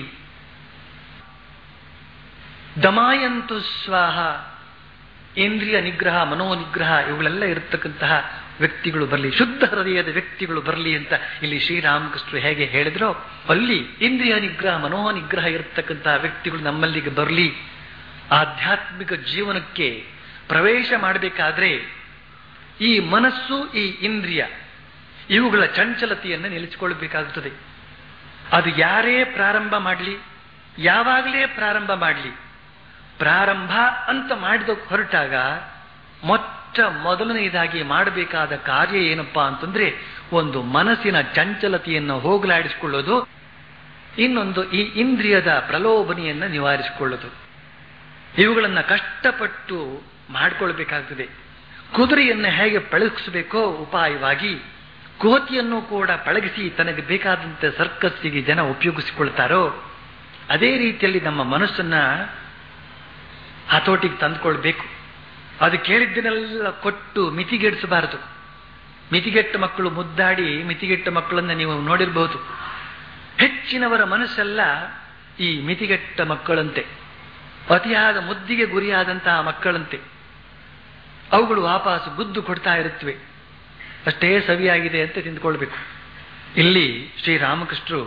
ದಮಾಯಂತು ಸ್ವಾಹ ಇಂದ್ರಿಯ ನಿಗ್ರಹ ಮನೋನಿಗ್ರಹ ಇವುಗಳೆಲ್ಲ ಇರತಕ್ಕಂತಹ ವ್ಯಕ್ತಿಗಳು ಬರಲಿ ಶುದ್ಧ ಹೃದಯದ ವ್ಯಕ್ತಿಗಳು ಬರಲಿ ಅಂತ ಇಲ್ಲಿ ಶ್ರೀರಾಮಕೃಷ್ಣರು ಹೇಗೆ ಹೇಳಿದ್ರೋ ಅಲ್ಲಿ ಇಂದ್ರಿಯ ನಿಗ್ರಹ ಮನೋನಿಗ್ರಹ ಇರತಕ್ಕಂತಹ ವ್ಯಕ್ತಿಗಳು ನಮ್ಮಲ್ಲಿಗೆ ಬರಲಿ ಆಧ್ಯಾತ್ಮಿಕ ಜೀವನಕ್ಕೆ ಪ್ರವೇಶ ಮಾಡಬೇಕಾದ್ರೆ ಈ ಮನಸ್ಸು ಈ ಇಂದ್ರಿಯ ಇವುಗಳ ಚಂಚಲತೆಯನ್ನು ನಿಲ್ಲಿಸಿಕೊಳ್ಳಬೇಕಾಗುತ್ತದೆ ಅದು ಯಾರೇ ಪ್ರಾರಂಭ ಮಾಡಲಿ ಯಾವಾಗಲೇ ಪ್ರಾರಂಭ ಮಾಡಲಿ ಪ್ರಾರಂಭ ಅಂತ ಮಾಡಿದ ಹೊರಟಾಗ ಮೊಟ್ಟ ಮೊದಲನೆಯದಾಗಿ ಮಾಡಬೇಕಾದ ಕಾರ್ಯ ಏನಪ್ಪಾ ಅಂತಂದ್ರೆ ಒಂದು ಮನಸ್ಸಿನ ಚಂಚಲತೆಯನ್ನು ಹೋಗಲಾಡಿಸಿಕೊಳ್ಳೋದು ಇನ್ನೊಂದು ಈ ಇಂದ್ರಿಯದ ಪ್ರಲೋಭನೆಯನ್ನು ನಿವಾರಿಸಿಕೊಳ್ಳೋದು ಇವುಗಳನ್ನು ಕಷ್ಟಪಟ್ಟು ಮಾಡಿಕೊಳ್ಬೇಕಾಗ್ತದೆ ಕುದುರೆಯನ್ನು ಹೇಗೆ ಪಳಗಿಸಬೇಕೋ ಉಪಾಯವಾಗಿ ಕೋತಿಯನ್ನು ಕೂಡ ಪಳಗಿಸಿ ತನಗೆ ಬೇಕಾದಂತೆ ಸರ್ಕಸ್ಸಿಗೆ ಜನ ಉಪಯೋಗಿಸಿಕೊಳ್ತಾರೋ ಅದೇ ರೀತಿಯಲ್ಲಿ ನಮ್ಮ ಮನಸ್ಸನ್ನ ಹತೋಟಿಗೆ ತಂದುಕೊಳ್ಬೇಕು ಅದು ಕೇಳಿದ್ದನ್ನೆಲ್ಲ ಕೊಟ್ಟು ಮಿತಿಗೆಡಿಸಬಾರದು ಮಿತಿಗೆಟ್ಟ ಮಕ್ಕಳು ಮುದ್ದಾಡಿ ಮಿತಿಗೆಟ್ಟ ಮಕ್ಕಳನ್ನು ನೀವು ನೋಡಿರಬಹುದು ಹೆಚ್ಚಿನವರ ಮನಸ್ಸೆಲ್ಲ ಈ ಮಿತಿಗೆಟ್ಟ ಮಕ್ಕಳಂತೆ ಅತಿಯಾದ ಮುದ್ದಿಗೆ ಗುರಿಯಾದಂತಹ ಮಕ್ಕಳಂತೆ ಅವುಗಳು ವಾಪಸ್ ಗುದ್ದು ಕೊಡ್ತಾ ಇರುತ್ತವೆ ಅಷ್ಟೇ ಸವಿಯಾಗಿದೆ ಅಂತ ತಿಂದುಕೊಳ್ಬೇಕು ಇಲ್ಲಿ ಶ್ರೀರಾಮಕೃಷ್ಣರು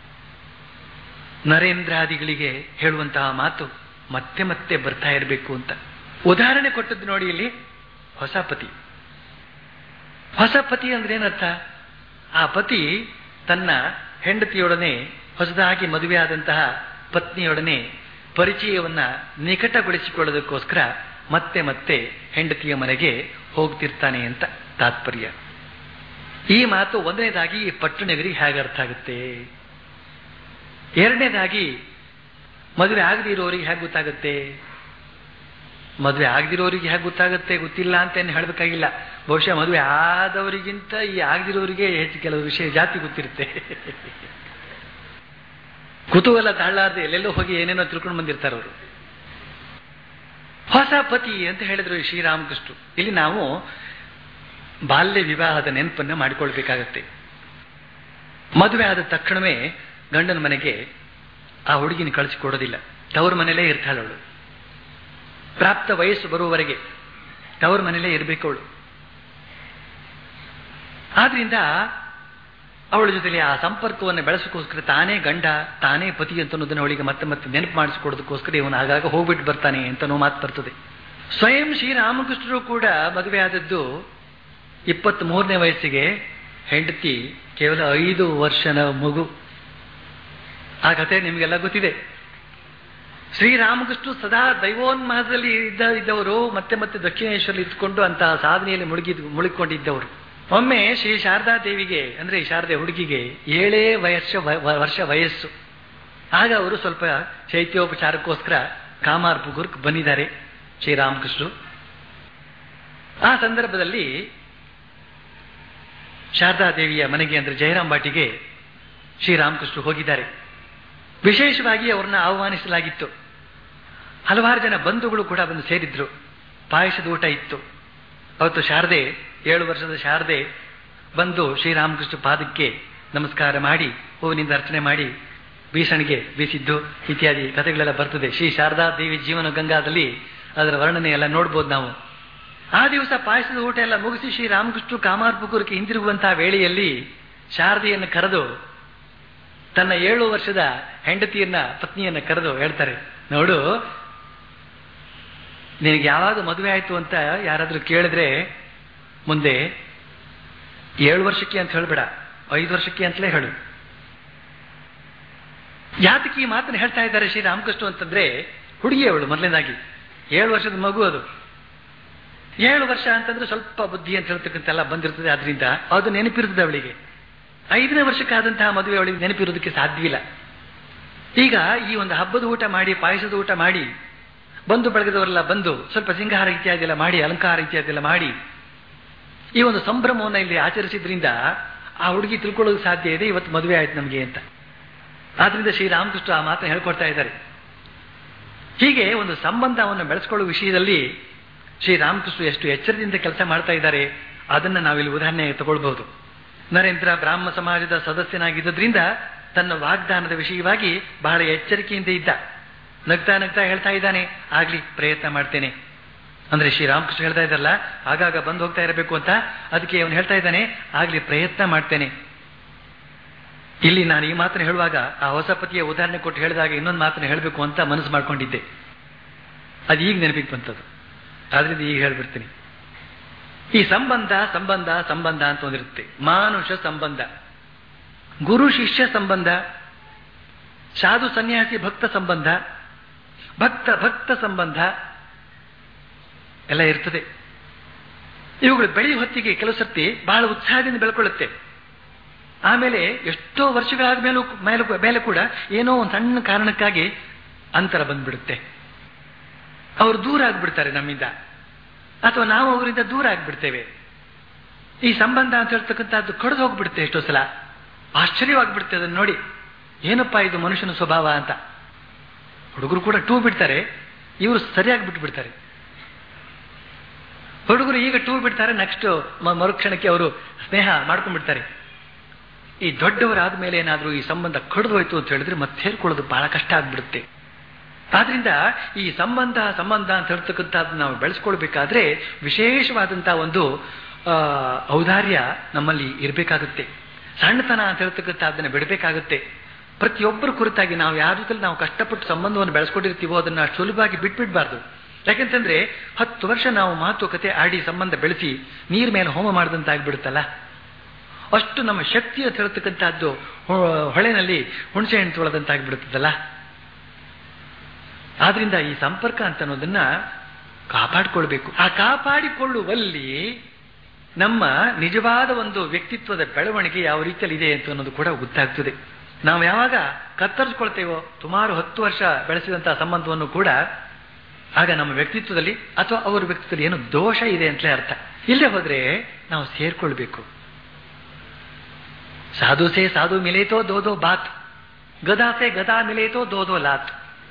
ನರೇಂದ್ರಾದಿಗಳಿಗೆ ಹೇಳುವಂತಹ ಮಾತು ಮತ್ತೆ ಮತ್ತೆ ಬರ್ತಾ ಇರಬೇಕು ಅಂತ ಉದಾಹರಣೆ ಕೊಟ್ಟದ್ದು ನೋಡಿ ಇಲ್ಲಿ ಹೊಸ ಪತಿ ಹೊಸ ಪತಿ ಅಂದ್ರೆ ಏನರ್ಥ ಆ ಪತಿ ತನ್ನ ಹೆಂಡತಿಯೊಡನೆ ಹೊಸದಾಗಿ ಮದುವೆಯಾದಂತಹ ಪತ್ನಿಯೊಡನೆ ಪರಿಚಯವನ್ನ ನಿಕಟಗೊಳಿಸಿಕೊಳ್ಳೋದಕ್ಕೋಸ್ಕರ ಮತ್ತೆ ಮತ್ತೆ ಹೆಂಡತಿಯ ಮನೆಗೆ ಹೋಗ್ತಿರ್ತಾನೆ ಅಂತ ತಾತ್ಪರ್ಯ ಈ ಮಾತು ಒಂದನೇದಾಗಿ ಪಟ್ಟಣಗರಿಗೆ ಹೇಗೆ ಅರ್ಥ ಆಗುತ್ತೆ ಎರಡನೇದಾಗಿ ಮದುವೆ ಆಗದಿ ಇರೋರಿಗೆ ಹೇಗೆ ಗೊತ್ತಾಗುತ್ತೆ ಮದುವೆ ಆಗದಿರೋರಿಗೆ ಹೇಗೆ ಗೊತ್ತಾಗುತ್ತೆ ಗೊತ್ತಿಲ್ಲ ಅಂತ ಏನು ಹೇಳಬೇಕಾಗಿಲ್ಲ ಬಹುಶಃ ಮದುವೆ ಆದವರಿಗಿಂತ ಈ ಆಗದಿರೋರಿಗೆ ಹೆಚ್ಚು ಕೆಲವು ವಿಷಯ ಜಾತಿ ಗೊತ್ತಿರುತ್ತೆ ಕುತೂಹಲ ತಾಳಾರ್ದೆ ಎಲ್ಲೆಲ್ಲೋ ಹೋಗಿ ಏನೇನೋ ತಿಳ್ಕೊಂಡು ಬಂದಿರ್ತಾರೆ ಅವರು ಹೊಸ ಪತಿ ಅಂತ ಹೇಳಿದ್ರು ಶ್ರೀರಾಮಕೃಷ್ಣರು ಇಲ್ಲಿ ನಾವು ಬಾಲ್ಯ ವಿವಾಹದ ನೆನಪನ್ನ ಮಾಡಿಕೊಳ್ಬೇಕಾಗತ್ತೆ ಮದುವೆ ಆದ ತಕ್ಷಣವೇ ಗಂಡನ ಮನೆಗೆ ಆ ಹುಡುಗಿನ ಕಳಿಸಿಕೊಡೋದಿಲ್ಲ ತವ್ರ ಮನೇಲೇ ಇರ್ತಾಳೆ ಅವಳು ಪ್ರಾಪ್ತ ವಯಸ್ಸು ಬರುವವರೆಗೆ ತವ್ರ ಮನೇಲೇ ಇರಬೇಕು ಅವಳು ಆದ್ರಿಂದ ಅವಳ ಜೊತೆಲಿ ಆ ಸಂಪರ್ಕವನ್ನು ಬೆಳೆಸೋಕ್ಕೋಸ್ಕರ ತಾನೇ ಗಂಡ ತಾನೇ ಪತಿ ಅಂತ ಅನ್ನೋದನ್ನ ಅವಳಿಗೆ ಮತ್ತೆ ಮತ್ತೆ ನೆನಪು ಮಾಡಿಸಿಕೊಡೋದಕ್ಕೋಸ್ಕರ ಇವನು ಆಗಾಗ ಹೋಗ್ಬಿಟ್ಟು ಬರ್ತಾನೆ ಅಂತನೋ ಮಾತು ಬರ್ತದೆ ಸ್ವಯಂ ಶ್ರೀರಾಮಕೃಷ್ಣರು ಕೂಡ ಮದುವೆ ಆದದ್ದು ಇಪ್ಪತ್ತ್ ಮೂರನೇ ವಯಸ್ಸಿಗೆ ಹೆಂಡತಿ ಕೇವಲ ಐದು ವರ್ಷನ ಮಗು ಆ ಕಥೆ ನಿಮಗೆಲ್ಲ ಗೊತ್ತಿದೆ ಶ್ರೀರಾಮಕೃಷ್ಣ ಸದಾ ದೈವೋನ್ಮಾಸದಲ್ಲಿ ಇದ್ದ ಇದ್ದವರು ಮತ್ತೆ ಮತ್ತೆ ದಕ್ಷಿಣೇಶ್ವರಲ್ಲಿ ಇದ್ಕೊಂಡು ಅಂತಹ ಸಾಧನೆಯಲ್ಲಿ ಮುಳುಗಿದ್ ಮುಳುಗಿಕೊಂಡಿದ್ದವರು ಒಮ್ಮೆ ಶ್ರೀ ಶಾರದಾ ದೇವಿಗೆ ಅಂದ್ರೆ ಈ ಶಾರದೆ ಹುಡುಗಿಗೆ ಏಳೇ ವಯಸ್ಸ ವರ್ಷ ವಯಸ್ಸು ಆಗ ಅವರು ಸ್ವಲ್ಪ ಶೈತ್ಯೋಪಚಾರಕ್ಕೋಸ್ಕರ ಕಾಮಾರ್ಪುಗುರ್ಕ್ ಬಂದಿದ್ದಾರೆ ಶ್ರೀರಾಮಕೃಷ್ಣರು ಆ ಸಂದರ್ಭದಲ್ಲಿ ಶಾರದಾ ದೇವಿಯ ಮನೆಗೆ ಅಂದ್ರೆ ಜಯರಾಮ್ ಬಾಟಿಗೆ ಶ್ರೀರಾಮಕೃಷ್ಣರು ಹೋಗಿದ್ದಾರೆ ವಿಶೇಷವಾಗಿ ಅವ್ರನ್ನ ಆಹ್ವಾನಿಸಲಾಗಿತ್ತು ಹಲವಾರು ಜನ ಬಂಧುಗಳು ಕೂಡ ಬಂದು ಸೇರಿದ್ರು ಪಾಯಸದ ಊಟ ಇತ್ತು ಅವತ್ತು ಶಾರದೆ ಏಳು ವರ್ಷದ ಶಾರದೆ ಬಂದು ಶ್ರೀರಾಮಕೃಷ್ಣ ಪಾದಕ್ಕೆ ನಮಸ್ಕಾರ ಮಾಡಿ ಹೂವಿನಿಂದ ಅರ್ಚನೆ ಮಾಡಿ ಬೀಸಣಿಗೆ ಬೀಸಿದ್ದು ಇತ್ಯಾದಿ ಕಥೆಗಳೆಲ್ಲ ಬರ್ತದೆ ಶ್ರೀ ಶಾರದಾ ದೇವಿ ಜೀವನ ಗಂಗಾದಲ್ಲಿ ಅದರ ವರ್ಣನೆ ಎಲ್ಲ ನೋಡ್ಬೋದು ನಾವು ಆ ದಿವಸ ಪಾಯಸದ ಊಟ ಎಲ್ಲ ಮುಗಿಸಿ ಶ್ರೀ ರಾಮಕೃಷ್ಣ ಕಾಮಾರ್ಪುಕುರಕ್ಕೆ ಹಿಂದಿರುಗುವಂತಹ ವೇಳೆಯಲ್ಲಿ ಶಾರದೆಯನ್ನು ಕರೆದು ತನ್ನ ಏಳು ವರ್ಷದ ಹೆಂಡತಿಯನ್ನ ಪತ್ನಿಯನ್ನ ಕರೆದು ಹೇಳ್ತಾರೆ ನೋಡು ನಿನಗೆ ಯಾವಾಗ ಮದುವೆ ಆಯ್ತು ಅಂತ ಯಾರಾದ್ರೂ ಕೇಳಿದ್ರೆ ಮುಂದೆ ಏಳು ವರ್ಷಕ್ಕೆ ಅಂತ ಹೇಳ್ಬೇಡ ಐದು ವರ್ಷಕ್ಕೆ ಅಂತಲೇ ಹೇಳು ಯಾತಕ್ಕೆ ಈ ಮಾತನ್ನು ಹೇಳ್ತಾ ಇದ್ದಾರೆ ಶ್ರೀ ರಾಮಕೃಷ್ಣ ಅಂತಂದ್ರೆ ಹುಡುಗಿ ಅವಳು ಮೊದಲನೇದಾಗಿ ಏಳು ವರ್ಷದ ಮಗು ಅದು ಏಳು ವರ್ಷ ಅಂತಂದ್ರೆ ಸ್ವಲ್ಪ ಬುದ್ಧಿ ಅಂತ ಹೇಳ್ತಕ್ಕಂತೆಲ್ಲ ಬಂದಿರ್ತದೆ ಆದ್ರಿಂದ ಅದು ನೆನಪಿರ್ತದೆ ಅವಳಿಗೆ ಐದನೇ ವರ್ಷಕ್ಕಾದಂತಹ ಮದುವೆ ಅವಳಿಗೆ ನೆನಪಿರೋದಕ್ಕೆ ಸಾಧ್ಯವಿಲ್ಲ ಈಗ ಈ ಒಂದು ಹಬ್ಬದ ಊಟ ಮಾಡಿ ಪಾಯಸದ ಊಟ ಮಾಡಿ ಬಂಧು ಬಳಗದವರೆಲ್ಲ ಬಂದು ಸ್ವಲ್ಪ ಸಿಂಗಾರ ಇತ್ಯಾದಿ ಎಲ್ಲ ಮಾಡಿ ಅಲಂಕಾರ ಇತ್ಯಾದಿ ಎಲ್ಲ ಮಾಡಿ ಈ ಒಂದು ಸಂಭ್ರಮವನ್ನು ಇಲ್ಲಿ ಆಚರಿಸಿದ್ರಿಂದ ಆ ಹುಡುಗಿ ತಿಳ್ಕೊಳ್ಳೋದು ಸಾಧ್ಯ ಇದೆ ಇವತ್ತು ಮದುವೆ ಆಯ್ತು ನಮಗೆ ಅಂತ ಆದ್ರಿಂದ ಶ್ರೀರಾಮಕೃಷ್ಣ ಆ ಮಾತನ್ನು ಹೇಳ್ಕೊಡ್ತಾ ಇದ್ದಾರೆ ಹೀಗೆ ಒಂದು ಸಂಬಂಧವನ್ನು ಬೆಳೆಸ್ಕೊಳ್ಳುವ ವಿಷಯದಲ್ಲಿ ಶ್ರೀರಾಮಕೃಷ್ಣ ಎಷ್ಟು ಎಚ್ಚರದಿಂದ ಕೆಲಸ ಮಾಡ್ತಾ ಇದ್ದಾರೆ ಅದನ್ನ ನಾವಿಲ್ಲಿ ಉದಾಹರಣೆ ತಗೊಳ್ಬಹುದು ನರೇಂದ್ರ ಬ್ರಾಹ್ಮ ಸಮಾಜದ ಸದಸ್ಯನಾಗಿದ್ದರಿಂದ ತನ್ನ ವಾಗ್ದಾನದ ವಿಷಯವಾಗಿ ಬಹಳ ಎಚ್ಚರಿಕೆಯಿಂದ ಇದ್ದ ನಗ್ತಾ ನಗ್ತಾ ಹೇಳ್ತಾ ಇದ್ದಾನೆ ಆಗ್ಲಿ ಪ್ರಯತ್ನ ಮಾಡ್ತೇನೆ ಅಂದ್ರೆ ಶ್ರೀರಾಮಕೃಷ್ಣ ಹೇಳ್ತಾ ಇದ್ದಲ್ಲ ಆಗಾಗ ಬಂದು ಹೋಗ್ತಾ ಇರಬೇಕು ಅಂತ ಅದಕ್ಕೆ ಅವನು ಹೇಳ್ತಾ ಇದ್ದಾನೆ ಆಗ್ಲಿ ಪ್ರಯತ್ನ ಮಾಡ್ತೇನೆ ಇಲ್ಲಿ ನಾನು ಈ ಮಾತನ್ನು ಹೇಳುವಾಗ ಆ ಹೊಸ ಪತಿಯ ಉದಾಹರಣೆ ಕೊಟ್ಟು ಹೇಳಿದಾಗ ಇನ್ನೊಂದು ಮಾತನ್ನು ಹೇಳಬೇಕು ಅಂತ ಮನಸ್ಸು ಮಾಡ್ಕೊಂಡಿದ್ದೆ ಅದು ಈಗ ನೆನಪಿಗೆ ಬಂತದ್ದು ಆದ್ರಿಂದ ಈಗ ಹೇಳ್ಬಿಡ್ತೀನಿ ಈ ಸಂಬಂಧ ಸಂಬಂಧ ಸಂಬಂಧ ಅಂತ ಒಂದಿರುತ್ತೆ ಮಾನುಷ ಸಂಬಂಧ ಗುರು ಶಿಷ್ಯ ಸಂಬಂಧ ಸಾಧು ಸನ್ಯಾಸಿ ಭಕ್ತ ಸಂಬಂಧ ಭಕ್ತ ಭಕ್ತ ಸಂಬಂಧ ಎಲ್ಲ ಇರ್ತದೆ ಇವುಗಳು ಬೆಳೆಯುವ ಹೊತ್ತಿಗೆ ಕೆಲವು ಸರ್ತಿ ಬಹಳ ಉತ್ಸಾಹದಿಂದ ಬೆಳ್ಕೊಳ್ಳುತ್ತೆ ಆಮೇಲೆ ಎಷ್ಟೋ ವರ್ಷಗಳಾದ ಮೇಲೂ ಮೇಲೂ ಮೇಲೆ ಕೂಡ ಏನೋ ಒಂದು ಸಣ್ಣ ಕಾರಣಕ್ಕಾಗಿ ಅಂತರ ಬಂದ್ಬಿಡುತ್ತೆ ಅವರು ದೂರ ಆಗ್ಬಿಡ್ತಾರೆ ನಮ್ಮಿಂದ ಅಥವಾ ನಾವು ಅವರಿಂದ ದೂರ ಆಗ್ಬಿಡ್ತೇವೆ ಈ ಸಂಬಂಧ ಅಂತ ಹೇಳ್ತಕ್ಕಂಥದ್ದು ಕಳೆದು ಹೋಗ್ಬಿಡುತ್ತೆ ಎಷ್ಟೋ ಸಲ ಆಶ್ಚರ್ಯವಾಗ್ಬಿಡುತ್ತೆ ಅದನ್ನು ನೋಡಿ ಏನಪ್ಪಾ ಇದು ಮನುಷ್ಯನ ಸ್ವಭಾವ ಅಂತ ಹುಡುಗರು ಕೂಡ ಟೂ ಬಿಡ್ತಾರೆ ಇವರು ಸರಿಯಾಗಿ ಬಿಟ್ಟು ಬಿಡ್ತಾರೆ ಹುಡುಗರು ಈಗ ಟೂ ಬಿಡ್ತಾರೆ ನೆಕ್ಸ್ಟ್ ಮರುಕ್ಷಣಕ್ಕೆ ಅವರು ಸ್ನೇಹ ಮಾಡ್ಕೊಂಡ್ಬಿಡ್ತಾರೆ ಈ ದೊಡ್ಡವರಾದ ಮೇಲೆ ಏನಾದರೂ ಈ ಸಂಬಂಧ ಕಡಿದು ಹೋಯ್ತು ಅಂತ ಹೇಳಿದ್ರೆ ಮತ್ತೆ ಸೇರ್ಕೊಳ್ಳೋದು ಬಹಳ ಕಷ್ಟ ಆಗ್ಬಿಡುತ್ತೆ ಆದ್ರಿಂದ ಈ ಸಂಬಂಧ ಸಂಬಂಧ ಅಂತ ಹೇಳ್ತಕ್ಕಂಥದ್ದು ನಾವು ಬೆಳೆಸ್ಕೊಳ್ಬೇಕಾದ್ರೆ ವಿಶೇಷವಾದಂತಹ ಒಂದು ಔದಾರ್ಯ ನಮ್ಮಲ್ಲಿ ಇರಬೇಕಾಗುತ್ತೆ ಸಣ್ಣತನ ಅಂತ ಹೇಳ್ತಕ್ಕಂಥದ್ದನ್ನ ಬಿಡಬೇಕಾಗುತ್ತೆ ಪ್ರತಿಯೊಬ್ಬರ ಕುರಿತಾಗಿ ನಾವು ಯಾರ ಜೊತೆ ನಾವು ಕಷ್ಟಪಟ್ಟು ಸಂಬಂಧವನ್ನು ಬೆಳೆಸ್ಕೊಂಡಿರ್ತೀವೋ ಅದನ್ನ ಅಷ್ಟು ಸುಲಭವಾಗಿ ಬಿಟ್ಬಿಡ್ಬಾರ್ದು ಯಾಕೆಂತಂದ್ರೆ ಹತ್ತು ವರ್ಷ ನಾವು ಮಾತುಕತೆ ಆಡಿ ಸಂಬಂಧ ಬೆಳೆಸಿ ನೀರ್ ಮೇಲೆ ಹೋಮ ಮಾಡಿದಂತಾಗ್ಬಿಡುತ್ತಲ್ಲ ಅಷ್ಟು ನಮ್ಮ ಶಕ್ತಿ ಅಂತ ಹೇಳ್ತಕ್ಕಂಥದ್ದು ಹೊಳೆನಲ್ಲಿ ಹುಣಸೆ ಹಣ್ಣು ತೊಳೆದಂತಾಗ್ಬಿಡುತ್ತದಲ್ಲ ಆದ್ರಿಂದ ಈ ಸಂಪರ್ಕ ಅಂತ ಅನ್ನೋದನ್ನ ಕಾಪಾಡಿಕೊಳ್ಬೇಕು ಆ ಕಾಪಾಡಿಕೊಳ್ಳುವಲ್ಲಿ ನಮ್ಮ ನಿಜವಾದ ಒಂದು ವ್ಯಕ್ತಿತ್ವದ ಬೆಳವಣಿಗೆ ಯಾವ ರೀತಿಯಲ್ಲಿ ಇದೆ ಅಂತ ಅನ್ನೋದು ಕೂಡ ಗೊತ್ತಾಗ್ತದೆ ನಾವು ಯಾವಾಗ ಕತ್ತರಿಸ್ಕೊಳ್ತೇವೋ ಸುಮಾರು ಹತ್ತು ವರ್ಷ ಬೆಳೆಸಿದಂತಹ ಸಂಬಂಧವನ್ನು ಕೂಡ ಆಗ ನಮ್ಮ ವ್ಯಕ್ತಿತ್ವದಲ್ಲಿ ಅಥವಾ ಅವರ ವ್ಯಕ್ತಿತ್ವದಲ್ಲಿ ಏನೋ ದೋಷ ಇದೆ ಅಂತಲೇ ಅರ್ಥ ಇಲ್ಲೇ ಹೋದ್ರೆ ನಾವು ಸೇರ್ಕೊಳ್ಬೇಕು ಸಾಧು ಸೇ ಸಾಧು ಮಿಲೇತೋ ದೋದೋ ಬಾತ್ ಗದಾ ಸೇ ಗದಾ ಮಿಲೇತೋ ದೋದೋ ಲಾತ್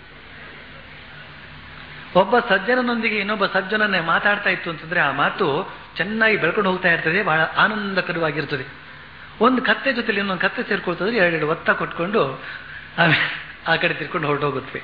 ಒಬ್ಬ ಸಜ್ಜನನೊಂದಿಗೆ ಇನ್ನೊಬ್ಬ ಸಜ್ಜನನ್ನೇ ಮಾತಾಡ್ತಾ ಇತ್ತು ಅಂತಂದ್ರೆ ಆ ಮಾತು ಚೆನ್ನಾಗಿ ಬೆಳ್ಕೊಂಡು ಹೋಗ್ತಾ ಇರ್ತದೆ ಬಹಳ ಆನಂದಕರವಾಗಿರ್ತದೆ ಒಂದು ಕತ್ತೆ ಜೊತೆಲಿ ಇನ್ನೊಂದು ಕತ್ತೆ ಸೇರ್ಕೊಳ್ತದ್ರೆ ಎರಡೆರಡು ಒತ್ತ ಕೊಟ್ಕೊಂಡು ಆಮೇಲೆ ಆ ಕಡೆ ತಿರ್ಕೊಂಡು ಹೊರಟೋಗುತ್ತವೆ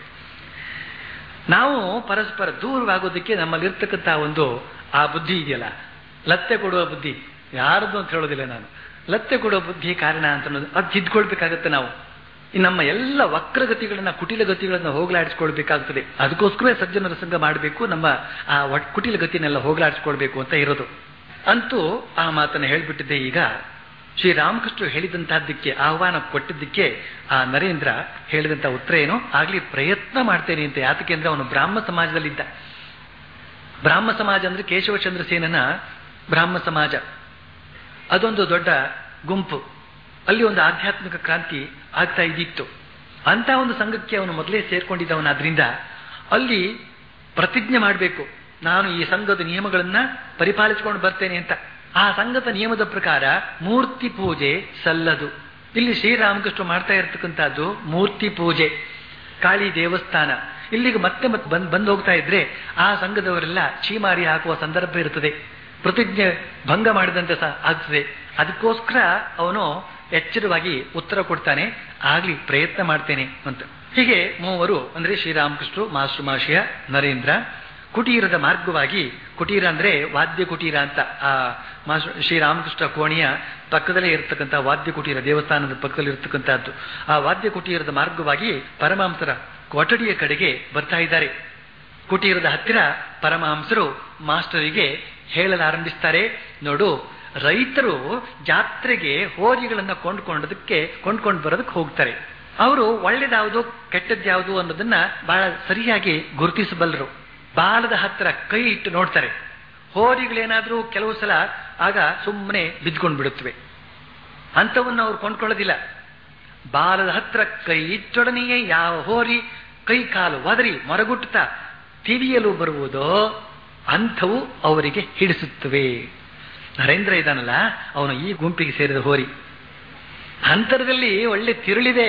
ನಾವು ಪರಸ್ಪರ ದೂರವಾಗೋದಕ್ಕೆ ನಮ್ಮಲ್ಲಿ ಇರ್ತಕ್ಕಂಥ ಒಂದು ಆ ಬುದ್ಧಿ ಇದೆಯಲ್ಲ ಲತ್ತೆ ಕೊಡುವ ಬುದ್ಧಿ ಯಾರದ್ದು ಅಂತ ಹೇಳೋದಿಲ್ಲ ನಾನು ಲತ್ತೆ ಕೊಡುವ ಬುದ್ಧಿ ಕಾರಣ ಅಂತ ಅನ್ನೋದು ಅದು ತಿದ್ಕೊಳ್ಬೇಕಾಗತ್ತೆ ನಾವು ನಮ್ಮ ಎಲ್ಲ ವಕ್ರಗತಿಗಳನ್ನ ಕುಟಿಲ ಗತಿಗಳನ್ನ ಹೋಗಲಾಡಿಸ್ಕೊಳ್ಬೇಕಾಗ್ತದೆ ಅದಕ್ಕೋಸ್ಕರ ಸಜ್ಜನರ ಸಂಘ ಮಾಡಬೇಕು ನಮ್ಮ ಆ ಕುಟಿಲ ಗತಿನೆಲ್ಲ ಹೋಗಲಾಡಿಸ್ಕೊಳ್ಬೇಕು ಅಂತ ಇರೋದು ಅಂತೂ ಆ ಮಾತನ್ನು ಹೇಳ್ಬಿಟ್ಟಿದ್ದೆ ಈಗ ಶ್ರೀರಾಮಕೃಷ್ಣ ಹೇಳಿದಂತಹದ್ದಕ್ಕೆ ಆಹ್ವಾನ ಕೊಟ್ಟಿದ್ದಕ್ಕೆ ಆ ನರೇಂದ್ರ ಹೇಳಿದಂತ ಉತ್ತರ ಏನು ಆಗ್ಲಿ ಪ್ರಯತ್ನ ಮಾಡ್ತೇನೆ ಅಂತ ಯಾತಕ್ಕೆ ಅಂದ್ರೆ ಅವನು ಬ್ರಾಹ್ಮ ಸಮಾಜದಲ್ಲಿದ್ದ ಬ್ರಾಹ್ಮ ಸಮಾಜ ಅಂದ್ರೆ ಕೇಶವಚಂದ್ರ ಸೇನನ ಬ್ರಾಹ್ಮ ಸಮಾಜ ಅದೊಂದು ದೊಡ್ಡ ಗುಂಪು ಅಲ್ಲಿ ಒಂದು ಆಧ್ಯಾತ್ಮಿಕ ಕ್ರಾಂತಿ ಆಗ್ತಾ ಇದ್ದಿತ್ತು ಅಂತ ಒಂದು ಸಂಘಕ್ಕೆ ಅವನು ಮೊದಲೇ ಸೇರ್ಕೊಂಡಿದ್ದವನಾದ್ರಿಂದ ಅಲ್ಲಿ ಪ್ರತಿಜ್ಞೆ ಮಾಡಬೇಕು ನಾನು ಈ ಸಂಘದ ನಿಯಮಗಳನ್ನ ಪರಿಪಾಲಿಸಿಕೊಂಡು ಬರ್ತೇನೆ ಅಂತ ಆ ಸಂಘದ ನಿಯಮದ ಪ್ರಕಾರ ಮೂರ್ತಿ ಪೂಜೆ ಸಲ್ಲದು ಇಲ್ಲಿ ಶ್ರೀರಾಮಕೃಷ್ಣ ಮಾಡ್ತಾ ಇರ್ತಕ್ಕಂಥದ್ದು ಮೂರ್ತಿ ಪೂಜೆ ಕಾಳಿ ದೇವಸ್ಥಾನ ಇಲ್ಲಿಗೆ ಮತ್ತೆ ಮತ್ತೆ ಬಂದ್ ಬಂದು ಹೋಗ್ತಾ ಇದ್ರೆ ಆ ಸಂಘದವರೆಲ್ಲ ಚೀಮಾರಿ ಹಾಕುವ ಸಂದರ್ಭ ಇರುತ್ತದೆ ಪ್ರತಿಜ್ಞೆ ಭಂಗ ಮಾಡಿದಂತೆ ಸಹ ಆಗ್ತದೆ ಅದಕ್ಕೋಸ್ಕರ ಅವನು ಎಚ್ಚರವಾಗಿ ಉತ್ತರ ಕೊಡ್ತಾನೆ ಆಗ್ಲಿ ಪ್ರಯತ್ನ ಮಾಡ್ತೇನೆ ಅಂತ ಹೀಗೆ ಮೂವರು ಅಂದ್ರೆ ಶ್ರೀರಾಮಕೃಷ್ಣ ಮಾಸ್ಟರ್ ಮಾಷಿಯ ನರೇಂದ್ರ ಕುಟೀರದ ಮಾರ್ಗವಾಗಿ ಕುಟೀರ ಅಂದ್ರೆ ವಾದ್ಯ ಕುಟೀರ ಅಂತ ಆ ಶ್ರೀರಾಮಕೃಷ್ಣ ಕೋಣಿಯ ಪಕ್ಕದಲ್ಲೇ ಇರತಕ್ಕಂಥ ವಾದ್ಯ ಕುಟೀರ ದೇವಸ್ಥಾನದ ಪಕ್ಕದಲ್ಲಿ ಇರತಕ್ಕಂಥದ್ದು ಆ ವಾದ್ಯ ಕುಟೀರದ ಮಾರ್ಗವಾಗಿ ಪರಮಹಂಸರ ಕೊಠಡಿಯ ಕಡೆಗೆ ಬರ್ತಾ ಇದ್ದಾರೆ ಕುಟೀರದ ಹತ್ತಿರ ಪರಮಹಂಸರು ಮಾಸ್ಟರಿಗೆ ಹೇಳಲಾರಂಭಿಸ್ತಾರೆ ನೋಡು ರೈತರು ಜಾತ್ರೆಗೆ ಹೋರಿಗಳನ್ನ ಕೊಂಡ್ಕೊಂಡದಕ್ಕೆ ಕೊಂಡ್ಕೊಂಡು ಬರೋದಕ್ಕೆ ಹೋಗ್ತಾರೆ ಅವರು ಒಳ್ಳೇದ್ಯಾವುದು ಕೆಟ್ಟದ್ಯಾವುದು ಅನ್ನೋದನ್ನ ಬಹಳ ಸರಿಯಾಗಿ ಗುರುತಿಸಬಲ್ಲರು ಬಾಲದ ಹತ್ತಿರ ಕೈ ಇಟ್ಟು ನೋಡ್ತಾರೆ ಹೋರಿಗಳೇನಾದ್ರೂ ಕೆಲವು ಸಲ ಆಗ ಸುಮ್ಮನೆ ಬಿದ್ಕೊಂಡು ಬಿಡುತ್ತವೆ ಅಂಥವನ್ನು ಅವ್ರು ಕೊಂಡ್ಕೊಳ್ಳೋದಿಲ್ಲ ಬಾಲದ ಹತ್ರ ಕೈ ಇಟ್ಟೊಡನೆಯೇ ಯಾವ ಹೋರಿ ಕೈ ಕಾಲು ಒದರಿ ಮೊರಗುಟ್ಟುತ್ತಾ ತಿವಿಯಲು ಬರುವುದೋ ಅಂಥವು ಅವರಿಗೆ ಹಿಡಿಸುತ್ತವೆ ನರೇಂದ್ರ ಇದ್ದಾನಲ್ಲ ಅವನು ಈ ಗುಂಪಿಗೆ ಸೇರಿದ ಹೋರಿ ಅಂತರದಲ್ಲಿ ಒಳ್ಳೆ ತಿರುಳಿದೆ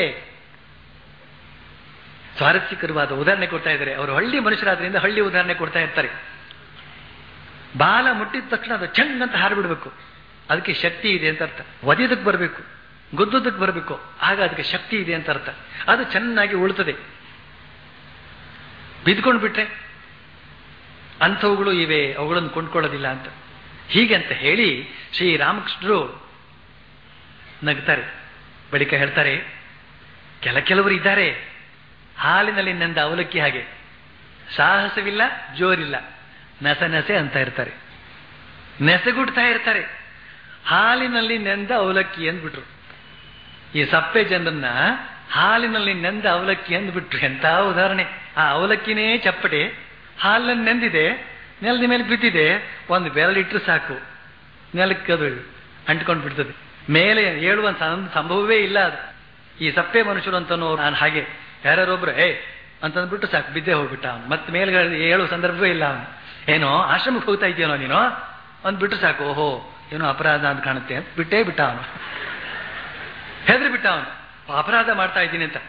ಸ್ವಾರಸ್ಯಕರವಾದ ಉದಾಹರಣೆ ಕೊಡ್ತಾ ಇದ್ದಾರೆ ಅವರು ಹಳ್ಳಿ ಮನುಷ್ಯರಾದ್ರಿಂದ ಹಳ್ಳಿ ಉದಾಹರಣೆ ಕೊಡ್ತಾ ಇರ್ತಾರೆ ಬಾಲ ಮುಟ್ಟಿದ ತಕ್ಷಣ ಅದು ಚಂಗ್ ಅಂತ ಹಾರಿಬಿಡ್ಬೇಕು ಅದಕ್ಕೆ ಶಕ್ತಿ ಇದೆ ಅಂತ ಅರ್ಥ ಒದಿದಕ್ಕೆ ಬರಬೇಕು ಗುದ್ದುದಕ್ಕೆ ಬರಬೇಕು ಆಗ ಅದಕ್ಕೆ ಶಕ್ತಿ ಇದೆ ಅಂತ ಅರ್ಥ ಅದು ಚೆನ್ನಾಗಿ ಉಳ್ತದೆ ಬಿದ್ಕೊಂಡು ಬಿಟ್ರೆ ಅಂಥವುಗಳು ಇವೆ ಅವುಗಳನ್ನು ಕೊಂಡ್ಕೊಳ್ಳೋದಿಲ್ಲ ಅಂತ ಹೀಗೆ ಅಂತ ಹೇಳಿ ಶ್ರೀರಾಮಕೃಷ್ಣರು ನಗ್ತಾರೆ ಬಳಿಕ ಹೇಳ್ತಾರೆ ಕೆಲ ಕೆಲವರು ಇದ್ದಾರೆ ಹಾಲಿನಲ್ಲಿ ನೆಂದ ಅವಲಕ್ಕಿ ಹಾಗೆ ಸಾಹಸವಿಲ್ಲ ಜೋರಿಲ್ಲ ನಸ ನಸೆ ಅಂತ ಇರ್ತಾರೆ ನೆಸಗುಡ್ತಾ ಇರ್ತಾರೆ ಹಾಲಿನಲ್ಲಿ ನೆಂದ ಅವಲಕ್ಕಿ ಅಂದ್ಬಿಟ್ರು ಈ ಸಪ್ಪೆ ಜನರನ್ನ ಹಾಲಿನಲ್ಲಿ ನೆಂದ ಅವಲಕ್ಕಿ ಅಂದ್ಬಿಟ್ರು ಎಂತ ಉದಾಹರಣೆ ಆ ಅವಲಕ್ಕಿನೇ ಚಪ್ಪಟೆ ಹಾಲನ್ನು ನೆಂದಿದೆ ನೆಲದ ಮೇಲೆ ಬಿದ್ದಿದೆ ಒಂದು ಬೆರಳಿಟ್ರು ಸಾಕು ನೆಲಕ್ಕೆ ಅದು ಅಂಟ್ಕೊಂಡು ಬಿಡ್ತದೆ ಮೇಲೆ ಹೇಳುವ ಸಂಭವವೇ ಇಲ್ಲ ಅದು ಈ ಸಪ್ಪೆ ಮನುಷ್ಯರು ಅಂತನೋ ನಾನು ಹಾಗೆ ಯಾರ್ಯಾರೊಬ್ರು ಏ ಅಂತಂದ್ಬಿಟ್ಟು ಸಾಕು ಬಿದ್ದೆ ಹೋಗ್ಬಿಟ್ಟ ಅವನು ಮತ್ತೆ ಮೇಲ್ಗಡೆ ಹೇಳುವ ಸಂದರ್ಭವೇ ಇಲ್ಲ ಅವನು ಏನೋ ಆಶ್ರಮಕ್ಕೆ ಹೋಗ್ತಾ ಇದೆಯೇನೋ ನೀನು ಅಂದ್ಬಿಟ್ಟು ಸಾಕು ಓಹೋ ಏನೋ ಅಪರಾಧ ಅಂತ ಕಾಣುತ್ತೆ ಅಂತ ಬಿಟ್ಟೇ ಬಿಟ್ಟ ಅವನು ಹೆದರಿ ಬಿಟ್ಟ ಅವನು ಅಪರಾಧ ಮಾಡ್ತಾ ಇದ್ದೀನಿ ಅಂತ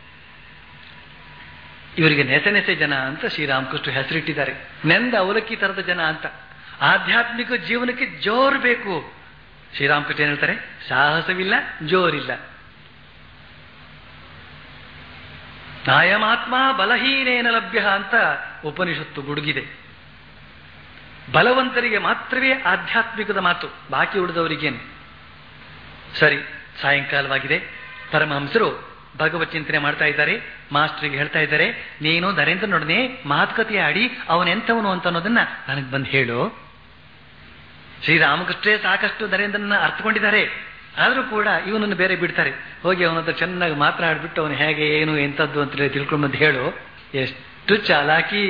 ಇವರಿಗೆ ನೆಸೆ ನೆಸೆ ಜನ ಅಂತ ಶ್ರೀರಾಮಕೃಷ್ಣ ಹೆಸರಿಟ್ಟಿದ್ದಾರೆ ನೆಂದ ಅವಲಕ್ಕಿ ತರದ ಜನ ಅಂತ ಆಧ್ಯಾತ್ಮಿಕ ಜೀವನಕ್ಕೆ ಜೋರು ಬೇಕು ಶ್ರೀರಾಮಕೃಷ್ಣ ಏನ್ ಹೇಳ್ತಾರೆ ಸಾಹಸವಿಲ್ಲ ಜೋರಿಲ್ಲ ನಾಯಮಾತ್ಮ ಬಲಹೀನೇನ ಲಭ್ಯ ಅಂತ ಉಪನಿಷತ್ತು ಗುಡುಗಿದೆ ಬಲವಂತರಿಗೆ ಮಾತ್ರವೇ ಆಧ್ಯಾತ್ಮಿಕದ ಮಾತು ಬಾಕಿ ಉಳಿದವರಿಗೇನು ಸರಿ ಸಾಯಂಕಾಲವಾಗಿದೆ ಪರಮಹಂಸರು ಭಗವತ್ ಚಿಂತನೆ ಮಾಡ್ತಾ ಇದ್ದಾರೆ ಮಾಸ್ಟರ್ಗೆ ಹೇಳ್ತಾ ಇದ್ದಾರೆ ನೀನು ನರೇಂದ್ರನೊಡನೆ ಮಾತುಕತೆ ಆಡಿ ಅವನೆಂಥವನು ಅಂತ ಅನ್ನೋದನ್ನ ನನಗೆ ಬಂದು ಹೇಳು ಶ್ರೀರಾಮಕೃಷ್ಣೇ ಸಾಕಷ್ಟು ನರೇಂದ್ರನ ಅರ್ಥಕೊಂಡಿದ್ದಾರೆ ಆದರೂ ಕೂಡ ಇವನನ್ನು ಬೇರೆ ಬಿಡ್ತಾರೆ ಹೋಗಿ ಅವನ ಹತ್ರ ಚೆನ್ನಾಗಿ ಮಾತನಾಡ್ಬಿಟ್ಟು ಅವನು ಹೇಗೆ ಏನು ಎಂಥದ್ದು ಅಂತ ತಿಳ್ಕೊಂಡು ಬಂದು ಹೇಳು ಎಷ್ಟು ಚಾಲಾಕಿ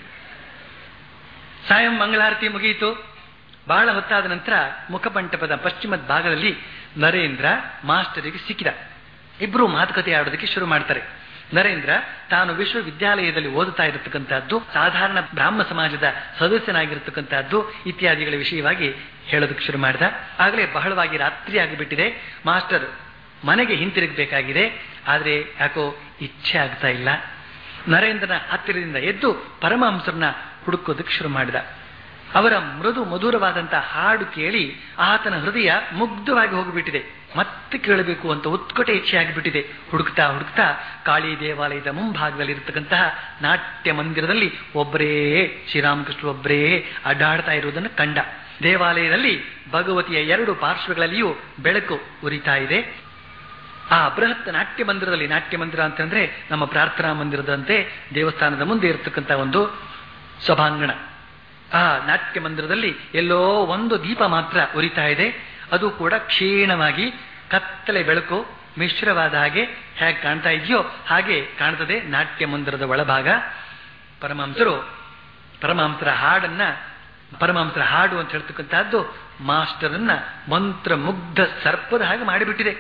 ಸಾಯಂ ಮಂಗಳಾರತಿ ಮುಗಿಯಿತು ಬಹಳ ಹೊತ್ತಾದ ನಂತರ ಮುಖಮಂಟಪದ ಪಶ್ಚಿಮದ ಭಾಗದಲ್ಲಿ ನರೇಂದ್ರ ಮಾಸ್ಟರಿಗೆ ಸಿಕ್ಕಿದ ಇಬ್ರು ಮಾತುಕತೆ ಆಡೋದಕ್ಕೆ ಶುರು ಮಾಡ್ತಾರೆ ನರೇಂದ್ರ ತಾನು ವಿಶ್ವವಿದ್ಯಾಲಯದಲ್ಲಿ ಓದುತ್ತಾ ಇರತಕ್ಕಂತಹದ್ದು ಸಾಧಾರಣ ಬ್ರಾಹ್ಮ ಸಮಾಜದ ಸದಸ್ಯನಾಗಿರತಕ್ಕಂತಹದ್ದು ಇತ್ಯಾದಿಗಳ ವಿಷಯವಾಗಿ ಹೇಳೋದಕ್ಕೆ ಶುರು ಮಾಡಿದ ಆಗಲೇ ಬಹಳವಾಗಿ ರಾತ್ರಿ ಆಗಿಬಿಟ್ಟಿದೆ ಮಾಸ್ಟರ್ ಮನೆಗೆ ಹಿಂತಿರುಗಬೇಕಾಗಿದೆ ಆದರೆ ಯಾಕೋ ಇಚ್ಛೆ ಆಗ್ತಾ ಇಲ್ಲ ನರೇಂದ್ರನ ಹತ್ತಿರದಿಂದ ಎದ್ದು ಪರಮಹಂಸರನ್ನ ಹುಡುಕೋದಕ್ಕೆ ಶುರು ಮಾಡಿದ ಅವರ ಮೃದು ಮಧುರವಾದಂತಹ ಹಾಡು ಕೇಳಿ ಆತನ ಹೃದಯ ಮುಗ್ಧವಾಗಿ ಹೋಗಿಬಿಟ್ಟಿದೆ ಮತ್ತೆ ಕೇಳಬೇಕು ಅಂತ ಉತ್ಕಟ ಇಚ್ಛೆ ಆಗಿಬಿಟ್ಟಿದೆ ಹುಡುಕ್ತಾ ಹುಡುಕ್ತಾ ಕಾಳಿ ದೇವಾಲಯದ ಮುಂಭಾಗದಲ್ಲಿ ಇರತಕ್ಕಂತಹ ನಾಟ್ಯ ಮಂದಿರದಲ್ಲಿ ಒಬ್ಬರೇ ಶ್ರೀರಾಮಕೃಷ್ಣ ಒಬ್ಬರೇ ಅಡ್ಡಾಡ್ತಾ ಇರುವುದನ್ನು ಕಂಡ ದೇವಾಲಯದಲ್ಲಿ ಭಗವತಿಯ ಎರಡು ಪಾರ್ಶ್ವಗಳಲ್ಲಿಯೂ ಬೆಳಕು ಉರಿತಾ ಇದೆ ಆ ಬೃಹತ್ ನಾಟ್ಯ ಮಂದಿರದಲ್ಲಿ ನಾಟ್ಯ ಮಂದಿರ ಅಂತಂದ್ರೆ ನಮ್ಮ ಪ್ರಾರ್ಥನಾ ಮಂದಿರದಂತೆ ದೇವಸ್ಥಾನದ ಮುಂದೆ ಇರತಕ್ಕಂಥ ಒಂದು ಸಭಾಂಗಣ ಆ ನಾಟ್ಯ ಮಂದಿರದಲ್ಲಿ ಎಲ್ಲೋ ಒಂದು ದೀಪ ಮಾತ್ರ ಉರಿತಾ ಇದೆ ಅದು ಕೂಡ ಕ್ಷೀಣವಾಗಿ ಕತ್ತಲೆ ಬೆಳಕು ಮಿಶ್ರವಾದ ಹಾಗೆ ಹೇಗೆ ಕಾಣ್ತಾ ಇದೆಯೋ ಹಾಗೆ ಕಾಣ್ತದೆ ನಾಟ್ಯ ಮಂದಿರದ ಒಳಭಾಗ ಪರಮಹಂಸರು ಪರಮಹಂಸರ ಹಾಡನ್ನ ಪರಮಹಂಸರ ಹಾಡು ಅಂತ ಹೇಳ್ತಕ್ಕಂತಹದ್ದು ಮಾಸ್ಟರನ್ನ ಮಂತ್ರ ಮುಗ್ಧ ಸರ್ಪದ ಹಾಗೆ ಮಾಡಿಬಿಟ್ಟಿದೆ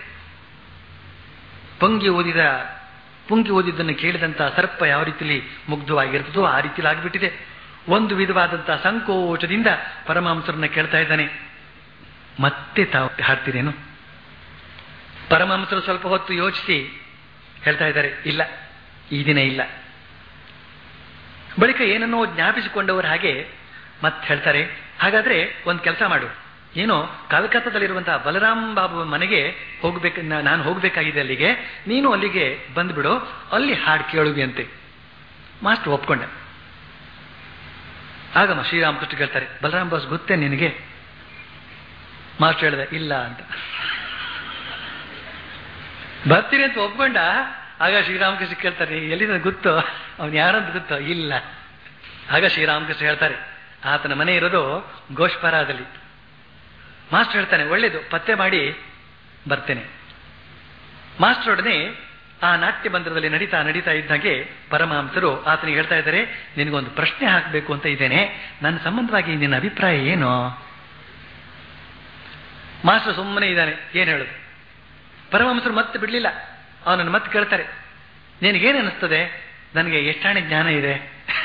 ಪಂಗಿ ಓದಿದ ಪುಂಗಿ ಓದಿದ್ದನ್ನು ಕೇಳಿದಂತಹ ಸರ್ಪ ಯಾವ ರೀತಿಯಲ್ಲಿ ಮುಗ್ಧವಾಗಿರ್ತದೋ ಆ ರೀತಿಯಲ್ಲಿ ಆಗಿಬಿಟ್ಟಿದೆ ಒಂದು ವಿಧವಾದಂತಹ ಸಂಕೋಚದಿಂದ ಪರಮಹಂಸರನ್ನ ಕೇಳ್ತಾ ಇದ್ದಾನೆ ಮತ್ತೆ ತಾವು ಹಾಡ್ತೀರೇನು ಪರಮಹಂಸರು ಸ್ವಲ್ಪ ಹೊತ್ತು ಯೋಚಿಸಿ ಹೇಳ್ತಾ ಇದ್ದಾರೆ ಇಲ್ಲ ಈ ದಿನ ಇಲ್ಲ ಬಳಿಕ ಏನನ್ನೋ ಜ್ಞಾಪಿಸಿಕೊಂಡವರು ಹಾಗೆ ಮತ್ತೆ ಹೇಳ್ತಾರೆ ಹಾಗಾದ್ರೆ ಒಂದು ಕೆಲಸ ಮಾಡು ಏನೋ ಕಲ್ಕತ್ತಾದಲ್ಲಿರುವಂತಹ ಬಲರಾಮ್ ಬಾಬು ಮನೆಗೆ ಹೋಗ್ಬೇಕು ನಾನು ಹೋಗ್ಬೇಕಾಗಿದೆ ಅಲ್ಲಿಗೆ ನೀನು ಅಲ್ಲಿಗೆ ಬಂದ್ಬಿಡು ಅಲ್ಲಿ ಹಾಡು ಕೇಳುವಿ ಅಂತೆ ಮಾಸ್ಟರ್ ಒಪ್ಕೊಂಡೆ ಆಗಮ್ಮ ಶ್ರೀರಾಮಕೃಷ್ಣ ಕೇಳ್ತಾರೆ ಬಲರಾಮ್ ಬಾಸ್ ಗೊತ್ತೇ ನಿನಗೆ ಮಾಸ್ಟರ್ ಹೇಳಿದೆ ಇಲ್ಲ ಅಂತ ಬರ್ತೀನಿ ಅಂತ ಒಪ್ಕೊಂಡ ಆಗ ಶ್ರೀರಾಮಕೃಷ್ಣ ಕೇಳ್ತಾರೆ ಎಲ್ಲಿಂದ ಗೊತ್ತೋ ಅವನು ಯಾರಂತ ಗೊತ್ತೋ ಇಲ್ಲ ಆಗ ಶ್ರೀರಾಮಕೃಷ್ಣ ಹೇಳ್ತಾರೆ ಆತನ ಮನೆ ಇರೋದು ಗೋಷ್ಪರಾದಲ್ಲಿ ಮಾಸ್ಟರ್ ಹೇಳ್ತಾನೆ ಒಳ್ಳೇದು ಪತ್ತೆ ಮಾಡಿ ಬರ್ತೇನೆ ಮಾಸ್ಟರ್ ಒಡನೆ ಆ ನಾಟ್ಯ ಮಂದಿರದಲ್ಲಿ ನಡೀತಾ ನಡೀತಾ ಇದ್ದಾಗೆ ಪರಮಹಂಸರು ಆತನಿಗೆ ಹೇಳ್ತಾ ಇದ್ದಾರೆ ನಿನಗೊಂದು ಪ್ರಶ್ನೆ ಹಾಕಬೇಕು ಅಂತ ಇದ್ದೇನೆ ನನ್ನ ಸಂಬಂಧವಾಗಿ ನಿನ್ನ ಅಭಿಪ್ರಾಯ ಏನು ಮಾಸ್ಟರ್ ಸುಮ್ಮನೆ ಇದ್ದಾನೆ ಏನ್ ಹೇಳುದು ಪರಮಹಂಸರು ಮತ್ತೆ ಬಿಡ್ಲಿಲ್ಲ ಅವನನ್ನು ಮತ್ತೆ ಕೇಳ್ತಾರೆ ನಿನಗೇನು ಅನಿಸ್ತದೆ ನನಗೆ ಎಷ್ಟಾಣೆ ಜ್ಞಾನ ಇದೆ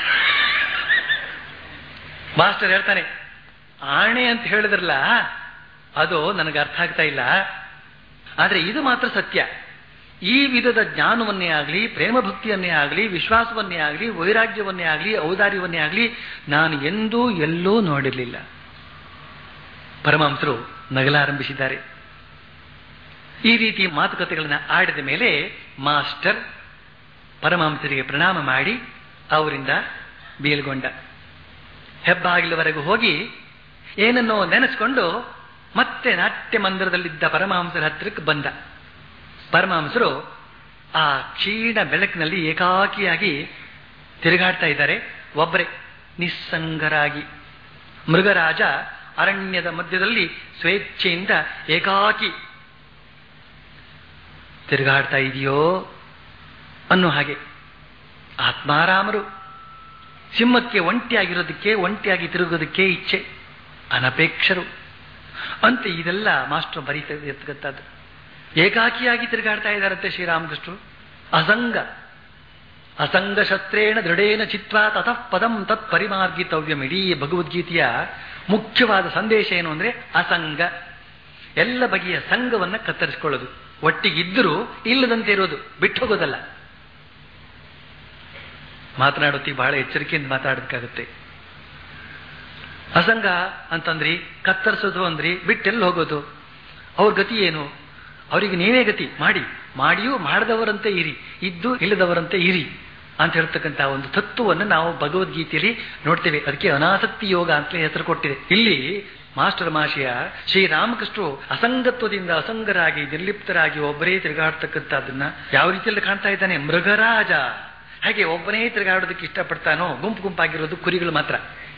ಮಾಸ್ಟರ್ ಹೇಳ್ತಾನೆ ಆಣೆ ಅಂತ ಹೇಳಿದ್ರಲ್ಲ ಅದು ನನಗೆ ಅರ್ಥ ಆಗ್ತಾ ಇಲ್ಲ ಆದ್ರೆ ಇದು ಮಾತ್ರ ಸತ್ಯ ಈ ವಿಧದ ಜ್ಞಾನವನ್ನೇ ಆಗಲಿ ಪ್ರೇಮ ಭಕ್ತಿಯನ್ನೇ ಆಗಲಿ ವಿಶ್ವಾಸವನ್ನೇ ಆಗಲಿ ವೈರಾಗ್ಯವನ್ನೇ ಆಗಲಿ ಔದಾರ್ಯವನ್ನೇ ಆಗಲಿ ನಾನು ಎಂದೂ ಎಲ್ಲೂ ನೋಡಿರಲಿಲ್ಲ ಪರಮಹಂಸರು ನಗಲಾರಂಭಿಸಿದ್ದಾರೆ ಈ ರೀತಿ ಮಾತುಕತೆಗಳನ್ನು ಆಡಿದ ಮೇಲೆ ಮಾಸ್ಟರ್ ಪರಮಹಂಸರಿಗೆ ಪ್ರಣಾಮ ಮಾಡಿ ಅವರಿಂದ ಬೀಳ್ಗೊಂಡ ಹೆಬ್ಬಾಗಿಲವರೆಗೂ ಹೋಗಿ ಏನನ್ನೋ ನೆನೆಸ್ಕೊಂಡು ಮತ್ತೆ ನಾಟ್ಯ ಮಂದಿರದಲ್ಲಿದ್ದ ಪರಮಹಂಸರ ಹತ್ತಿರಕ್ಕೆ ಬಂದ ಪರಮಹಂಸರು ಆ ಕ್ಷೀಣ ಬೆಳಕಿನಲ್ಲಿ ಏಕಾಕಿಯಾಗಿ ತಿರುಗಾಡ್ತಾ ಇದ್ದಾರೆ ಒಬ್ಬರೇ ನಿಸ್ಸಂಗರಾಗಿ ಮೃಗರಾಜ ಅರಣ್ಯದ ಮಧ್ಯದಲ್ಲಿ ಸ್ವೇಚ್ಛೆಯಿಂದ ಏಕಾಕಿ ತಿರುಗಾಡ್ತಾ ಇದೆಯೋ ಅನ್ನೋ ಹಾಗೆ ಆತ್ಮಾರಾಮರು ಸಿಂಹಕ್ಕೆ ಒಂಟಿಯಾಗಿರೋದಕ್ಕೆ ಒಂಟಿಯಾಗಿ ತಿರುಗೋದಕ್ಕೆ ಇಚ್ಛೆ ಅನಪೇಕ್ಷರು ಅಂತ ಇದೆಲ್ಲ ಮಾಸ್ಟರ್ ಬರೀತಾ ಇರ್ತಕ್ಕಂಥದ್ದು ಏಕಾಕಿಯಾಗಿ ತಿರುಗಾಡ್ತಾ ಇದ್ದಾರಂತೆ ಶ್ರೀರಾಮಕೃಷ್ಣರು ಅಸಂಗ ಅಸಂಗ ಶಸ್ತ್ರೇಣ ದೃಢೇನ ಚಿತ್ವಾ ತತಃ ಪದಂ ತತ್ ಪರಿಮಾರ್ಗಿತವ್ಯಂ ಇಡೀ ಭಗವದ್ಗೀತೆಯ ಮುಖ್ಯವಾದ ಸಂದೇಶ ಏನು ಅಂದ್ರೆ ಅಸಂಗ ಎಲ್ಲ ಬಗೆಯ ಸಂಘವನ್ನ ಕತ್ತರಿಸಿಕೊಳ್ಳೋದು ಒಟ್ಟಿಗಿದ್ದರೂ ಇಲ್ಲದಂತೆ ಇರೋದು ಬಿಟ್ಟು ಹೋಗೋದಲ್ಲ ಮಾತನಾಡುತ್ತಿ ಬಹಳ ಎಚ್ಚರಿಕೆಯಿಂದ ಮಾತಾಡೋದಕ್ಕಾಗುತ್ತೆ ಅಸಂಗ ಅಂತಂದ್ರಿ ಕತ್ತರಿಸೋದು ಅಂದ್ರಿ ಬಿಟ್ಟೆಲ್ಲಿ ಹೋಗೋದು ಅವ್ರ ಗತಿ ಏನು ಅವರಿಗೆ ನೀವೇ ಗತಿ ಮಾಡಿ ಮಾಡಿಯೂ ಮಾಡದವರಂತೆ ಇರಿ ಇದ್ದು ಇಲ್ಲದವರಂತೆ ಇರಿ ಅಂತ ಹೇಳ್ತಕ್ಕಂಥ ಒಂದು ತತ್ವವನ್ನು ನಾವು ಭಗವದ್ಗೀತೆಯಲ್ಲಿ ನೋಡ್ತೇವೆ ಅದಕ್ಕೆ ಅನಾಸಕ್ತಿ ಯೋಗ ಅಂತಲೇ ಹೆಸರು ಕೊಟ್ಟಿದೆ ಇಲ್ಲಿ ಮಾಸ್ಟರ್ ಮಾಶಿಯ ಶ್ರೀರಾಮಕೃಷ್ಣರು ಅಸಂಗತ್ವದಿಂದ ಅಸಂಗರಾಗಿ ನಿರ್ಲಿಪ್ತರಾಗಿ ಒಬ್ಬರೇ ತಿರುಗಾಡ್ತಕ್ಕಂಥದ್ದನ್ನ ಯಾವ ರೀತಿಯಲ್ಲಿ ಕಾಣ್ತಾ ಇದ್ದಾನೆ ಮೃಗರಾಜ ಹಾಗೆ ಒಬ್ಬನೇ ತಿರುಗಾಡೋದಕ್ಕೆ ಇಷ್ಟಪಡ್ತಾನೋ ಗುಂಪು ಗುಂಪಾಗಿರೋದು ಕುರಿಗಳು ಮಾತ್ರ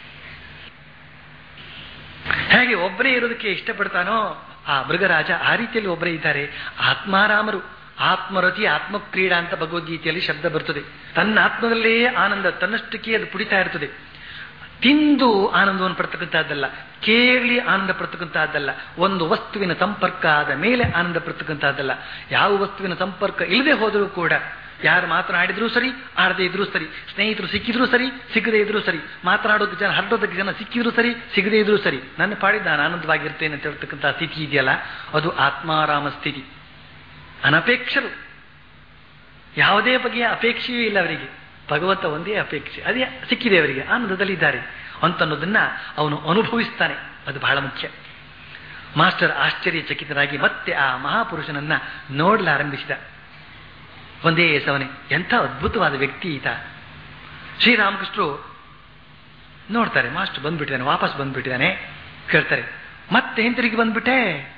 ಹೇಗೆ ಒಬ್ಬರೇ ಇರೋದಕ್ಕೆ ಇಷ್ಟಪಡ್ತಾನೋ ಆ ಮೃಗರಾಜ ಆ ರೀತಿಯಲ್ಲಿ ಒಬ್ಬರೇ ಇದ್ದಾರೆ ಆತ್ಮಾರಾಮರು ಆತ್ಮರತಿ ಆತ್ಮಕ್ರೀಡಾ ಅಂತ ಭಗವದ್ಗೀತೆಯಲ್ಲಿ ಶಬ್ದ ಬರ್ತದೆ ತನ್ನ ಆತ್ಮದಲ್ಲೇ ಆನಂದ ತನ್ನಷ್ಟಕ್ಕೆ ಅದು ಪುಡಿತಾ ಇರ್ತದೆ ತಿಂದು ಆನಂದವನ್ನು ಪಡ್ತಕ್ಕಂಥದ್ದಲ್ಲ ಕೇಳಿ ಆನಂದ ಪಡ್ತಕ್ಕಂಥದ್ದಲ್ಲ ಒಂದು ವಸ್ತುವಿನ ಸಂಪರ್ಕ ಆದ ಮೇಲೆ ಆನಂದ ಪಡ್ತಕ್ಕಂಥದ್ದಲ್ಲ ಯಾವ ವಸ್ತುವಿನ ಸಂಪರ್ಕ ಇಲ್ಲದೆ ಹೋದರೂ ಕೂಡ ಯಾರು ಮಾತನಾಡಿದ್ರು ಸರಿ ಆಡದೇ ಇದ್ರು ಸರಿ ಸ್ನೇಹಿತರು ಸಿಕ್ಕಿದ್ರು ಸರಿ ಸಿಗದೇ ಇದ್ರು ಸರಿ ಮಾತನಾಡೋದಕ್ಕೆ ಜನ ಹರಡೋದಕ್ಕೆ ಜನ ಸಿಕ್ಕಿದ್ರು ಸರಿ ಸಿಗದೇ ಇದ್ರು ಸರಿ ನನ್ನ ಪಾಡಿದ ನಾನು ಆನಂದವಾಗಿರ್ತೇನೆ ಅಂತ ಹೇಳ್ತಕ್ಕಂಥ ಸ್ಥಿತಿ ಇದೆಯಲ್ಲ ಅದು ಆತ್ಮಾರಾಮ ಸ್ಥಿತಿ ಅನಪೇಕ್ಷರು ಯಾವುದೇ ಬಗೆಯ ಅಪೇಕ್ಷೆಯೂ ಇಲ್ಲ ಅವರಿಗೆ ಭಗವಂತ ಒಂದೇ ಅಪೇಕ್ಷೆ ಅದೇ ಸಿಕ್ಕಿದೆ ಅವರಿಗೆ ಆನಂದದಲ್ಲಿದ್ದಾರೆ ಅಂತನ್ನೋದನ್ನ ಅವನು ಅನುಭವಿಸ್ತಾನೆ ಅದು ಬಹಳ ಮುಖ್ಯ ಮಾಸ್ಟರ್ ಆಶ್ಚರ್ಯಚಕಿತರಾಗಿ ಮತ್ತೆ ಆ ಮಹಾಪುರುಷನನ್ನ ನೋಡಲಾರಂಭಿಸಿದ ಒಂದೇ ಸವನೆ ಎಂಥ ಅದ್ಭುತವಾದ ವ್ಯಕ್ತಿ ಈತ ಶ್ರೀರಾಮಕೃಷ್ಣರು ನೋಡ್ತಾರೆ ಮಾಸ್ಟರ್ ಬಂದ್ಬಿಟ್ಟಿದ್ದಾನೆ ವಾಪಸ್ ಬಂದ್ಬಿಟ್ಟಿದ್ದಾನೆ ಕೇಳ್ತಾರೆ ಮತ್ತೆ ಹಿಂತಿರುಗಿ ಬಂದ್ಬಿಟ್ಟೆ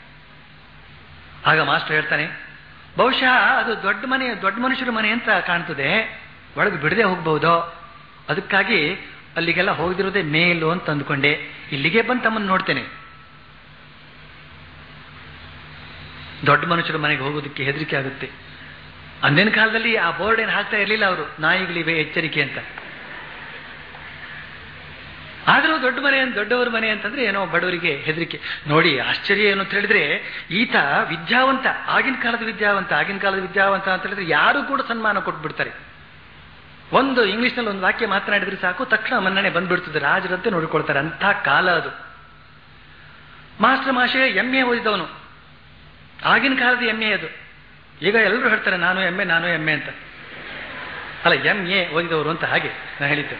ಆಗ ಮಾಸ್ಟರ್ ಹೇಳ್ತಾನೆ ಬಹುಶಃ ಅದು ದೊಡ್ಡ ಮನೆ ದೊಡ್ಡ ಮನುಷ್ಯರ ಮನೆ ಅಂತ ಕಾಣ್ತದೆ ಒಳಗೆ ಬಿಡದೆ ಹೋಗ್ಬಹುದೋ ಅದಕ್ಕಾಗಿ ಅಲ್ಲಿಗೆಲ್ಲ ಹೋಗದಿರೋದೇ ಮೇಲು ಅಂತ ಅಂದ್ಕೊಂಡೆ ಇಲ್ಲಿಗೆ ಬಂದು ತಮ್ಮನ್ನು ನೋಡ್ತೇನೆ ದೊಡ್ಡ ಮನುಷ್ಯರ ಮನೆಗೆ ಹೋಗೋದಕ್ಕೆ ಹೆದರಿಕೆ ಆಗುತ್ತೆ ಅಂದಿನ ಕಾಲದಲ್ಲಿ ಆ ಬೋರ್ಡ್ ಏನು ಹಾಕ್ತಾ ಇರಲಿಲ್ಲ ಅವರು ನಾಯಿಗಳಿವೆ ಎಚ್ಚರಿಕೆ ಅಂತ ಆದರೂ ದೊಡ್ಡ ಮನೆ ದೊಡ್ಡವರ ಮನೆ ಅಂತಂದ್ರೆ ಏನೋ ಬಡವರಿಗೆ ಹೆದರಿಕೆ ನೋಡಿ ಆಶ್ಚರ್ಯ ಏನು ಅಂತ ಹೇಳಿದ್ರೆ ಈತ ವಿದ್ಯಾವಂತ ಆಗಿನ ಕಾಲದ ವಿದ್ಯಾವಂತ ಆಗಿನ ಕಾಲದ ವಿದ್ಯಾವಂತ ಅಂತ ಹೇಳಿದ್ರೆ ಯಾರು ಕೂಡ ಸನ್ಮಾನ ಕೊಟ್ಬಿಡ್ತಾರೆ ಒಂದು ಇಂಗ್ಲಿಷ್ನಲ್ಲಿ ಒಂದು ವಾಕ್ಯ ಮಾತನಾಡಿದ್ರೆ ಸಾಕು ತಕ್ಷಣ ಮನ್ನಣೆ ಬಂದ್ಬಿಡ್ತದೆ ರಾಜರಂತೆ ನೋಡಿಕೊಳ್ತಾರೆ ಅಂಥ ಕಾಲ ಅದು ಮಾಸ್ಟರ್ ಮಾಷೆ ಎಂ ಎ ಓದಿದವನು ಆಗಿನ ಕಾಲದ ಎಂ ಎ ಅದು ಈಗ ಎಲ್ಲರೂ ಹೇಳ್ತಾರೆ ನಾನು ಎಂ ಎ ನಾನು ಎಂ ಎ ಅಂತ ಅಲ್ಲ ಎಂ ಎ ಓದಿದವರು ಅಂತ ಹಾಗೆ ನಾನು ಹೇಳಿದ್ದೆ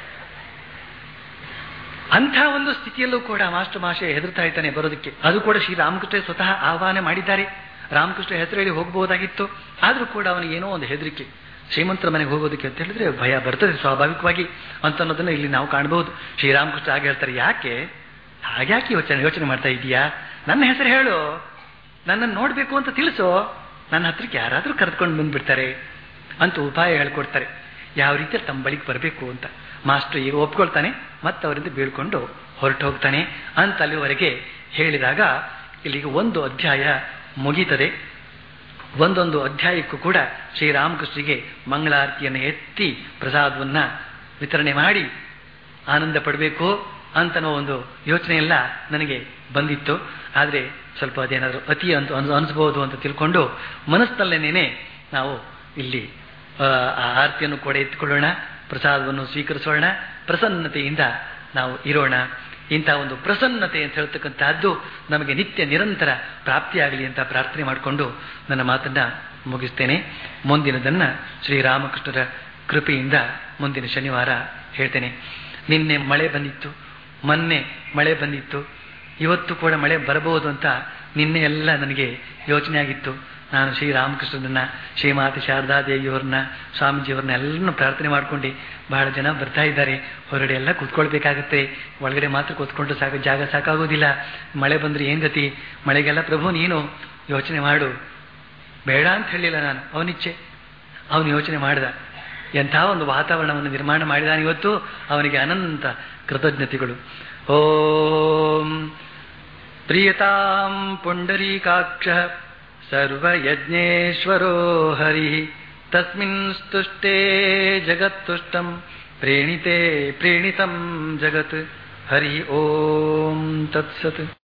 ಅಂಥ ಒಂದು ಸ್ಥಿತಿಯಲ್ಲೂ ಕೂಡ ಮಾಸ್ಟರ್ ಮಾಷೆ ಹೆದರ್ತಾ ಇದ್ದಾನೆ ಬರೋದಕ್ಕೆ ಅದು ಕೂಡ ಶ್ರೀರಾಮಕೃಷ್ಣ ಸ್ವತಃ ಆಹ್ವಾನ ಮಾಡಿದ್ದಾರೆ ರಾಮಕೃಷ್ಣ ಹೆಸರು ಹೇಳಿ ಹೋಗಬಹುದಾಗಿತ್ತು ಆದರೂ ಕೂಡ ಅವನಿಗೆ ಏನೋ ಒಂದು ಹೆದರಿಕೆ ಶ್ರೀಮಂತರ ಮನೆಗೆ ಹೋಗೋದಕ್ಕೆ ಅಂತ ಹೇಳಿದ್ರೆ ಭಯ ಬರ್ತದೆ ಸ್ವಾಭಾವಿಕವಾಗಿ ಅಂತ ಅನ್ನೋದನ್ನ ಇಲ್ಲಿ ನಾವು ಕಾಣಬಹುದು ಶ್ರೀರಾಮಕೃಷ್ಣ ಹಾಗೆ ಹೇಳ್ತಾರೆ ಯಾಕೆ ಹಾಗ್ಯಾಕೆ ಯೋಚನೆ ಯೋಚನೆ ಮಾಡ್ತಾ ಇದೀಯಾ ನನ್ನ ಹೆಸರು ಹೇಳು ನನ್ನನ್ನು ನೋಡಬೇಕು ಅಂತ ತಿಳಿಸೋ ನನ್ನ ಹತ್ರಕ್ಕೆ ಯಾರಾದರೂ ಕರೆದುಕೊಂಡು ಬಂದ್ಬಿಡ್ತಾರೆ ಅಂತ ಉಪಾಯ ಹೇಳ್ಕೊಡ್ತಾರೆ ಯಾವ ರೀತಿಯಲ್ಲಿ ತಮ್ಮ ಬಳಿಗೆ ಬರಬೇಕು ಅಂತ ಮಾಸ್ಟರ್ ಈಗ ಒಪ್ಕೊಳ್ತಾನೆ ಮತ್ತೆ ಅವರಿಂದ ಬೀಳ್ಕೊಂಡು ಹೊರಟು ಹೋಗ್ತಾನೆ ಅಂತ ಅಲ್ಲಿವರೆಗೆ ಹೇಳಿದಾಗ ಇಲ್ಲಿಗೆ ಒಂದು ಅಧ್ಯಾಯ ಮುಗೀತದೆ ಒಂದೊಂದು ಅಧ್ಯಾಯಕ್ಕೂ ಕೂಡ ಶ್ರೀರಾಮಕೃಷ್ಣರಿಗೆ ಮಂಗಳಾರತಿಯನ್ನು ಎತ್ತಿ ಪ್ರಸಾದವನ್ನ ವಿತರಣೆ ಮಾಡಿ ಆನಂದ ಪಡಬೇಕು ಅಂತನೋ ಒಂದು ಯೋಚನೆ ಎಲ್ಲ ನನಗೆ ಬಂದಿತ್ತು ಆದರೆ ಸ್ವಲ್ಪ ಅದೇನಾದರೂ ಅತಿ ಅಂತ ಅನ್ಸ್- ಅನಿಸ್ಬೋದು ಅಂತ ತಿಳ್ಕೊಂಡು ಮನಸ್ಸಲ್ಲೇನೇನೆ ನಾವು ಇಲ್ಲಿ ಆ, ಆ ಆರತಿಯನ್ನು ಕೂಡ ಎತ್ಕೊಳ್ಳೋಣ ಪ್ರಸಾದವನ್ನು ಸ್ವೀಕರಿಸೋಣ ಪ್ರಸನ್ನತೆಯಿಂದ ನಾವು ಇರೋಣ ಇಂಥ ಒಂದು ಪ್ರಸನ್ನತೆ ಅಂತ ಹೇಳ್ತಕ್ಕಂಥದ್ದು ನಮಗೆ ನಿತ್ಯ ನಿರಂತರ ಪ್ರಾಪ್ತಿಯಾಗಲಿ ಅಂತ ಪ್ರಾರ್ಥನೆ ಮಾಡಿಕೊಂಡು ನನ್ನ ಮಾತನ್ನ ಮುಗಿಸ್ತೇನೆ ಮುಂದಿನದನ್ನ ಶ್ರೀರಾಮಕೃಷ್ಣರ ಕೃಪೆಯಿಂದ ಮುಂದಿನ ಶನಿವಾರ ಹೇಳ್ತೇನೆ ನಿನ್ನೆ ಮಳೆ ಬಂದಿತ್ತು ಮೊನ್ನೆ ಮಳೆ ಬಂದಿತ್ತು ಇವತ್ತು ಕೂಡ ಮಳೆ ಬರಬಹುದು ಅಂತ ನಿನ್ನೆ ಎಲ್ಲ ನನಗೆ ಯೋಚನೆ ಆಗಿತ್ತು ನಾನು ಶ್ರೀರಾಮಕೃಷ್ಣನನ್ನ ಶ್ರೀಮಾತೆ ಶಾರದಾ ದೇವಿಯವ್ರನ್ನ ಸ್ವಾಮೀಜಿಯವ್ರನ್ನ ಎಲ್ಲರನ್ನು ಪ್ರಾರ್ಥನೆ ಮಾಡ್ಕೊಂಡು ಬಹಳ ಜನ ಬರ್ತಾ ಇದ್ದಾರೆ ಹೊರಗಡೆ ಎಲ್ಲ ಕೂತ್ಕೊಳ್ಬೇಕಾಗತ್ತೆ ಒಳಗಡೆ ಮಾತ್ರ ಕೂತ್ಕೊಂಡು ಸಾಕ ಜಾಗ ಸಾಕಾಗೋದಿಲ್ಲ ಮಳೆ ಬಂದ್ರೆ ಏನ್ ಗತಿ ಮಳೆಗೆಲ್ಲ ಪ್ರಭು ನೀನು ಯೋಚನೆ ಮಾಡು ಬೇಡ ಅಂತ ಹೇಳಿಲ್ಲ ನಾನು ಅವನಿಚ್ಛೆ ಅವನು ಯೋಚನೆ ಮಾಡಿದ ಎಂಥ ಒಂದು ವಾತಾವರಣವನ್ನು ನಿರ್ಮಾಣ ಮಾಡಿದಾನೆ ಇವತ್ತು ಅವನಿಗೆ ಅನಂತ ಕೃತಜ್ಞತೆಗಳು ಓಂ ಪ್ರಿಯತಾಂ ಪುಂಡರೀಕಾಕ್ಷ ಸರ್ವಯಜ್ಞೇಶ್ವರೋ ಹರಿ ತಸ್ಮಿನ್ ಸ್ತುಷ್ಟೇ ಜಗತ್ತುಷ್ಟಂ ಪ್ರೇಣಿತೆ ಪ್ರೇಣಿತಂ ಜಗತ್ ಹರಿ ಓಂ ತತ್ಸತ್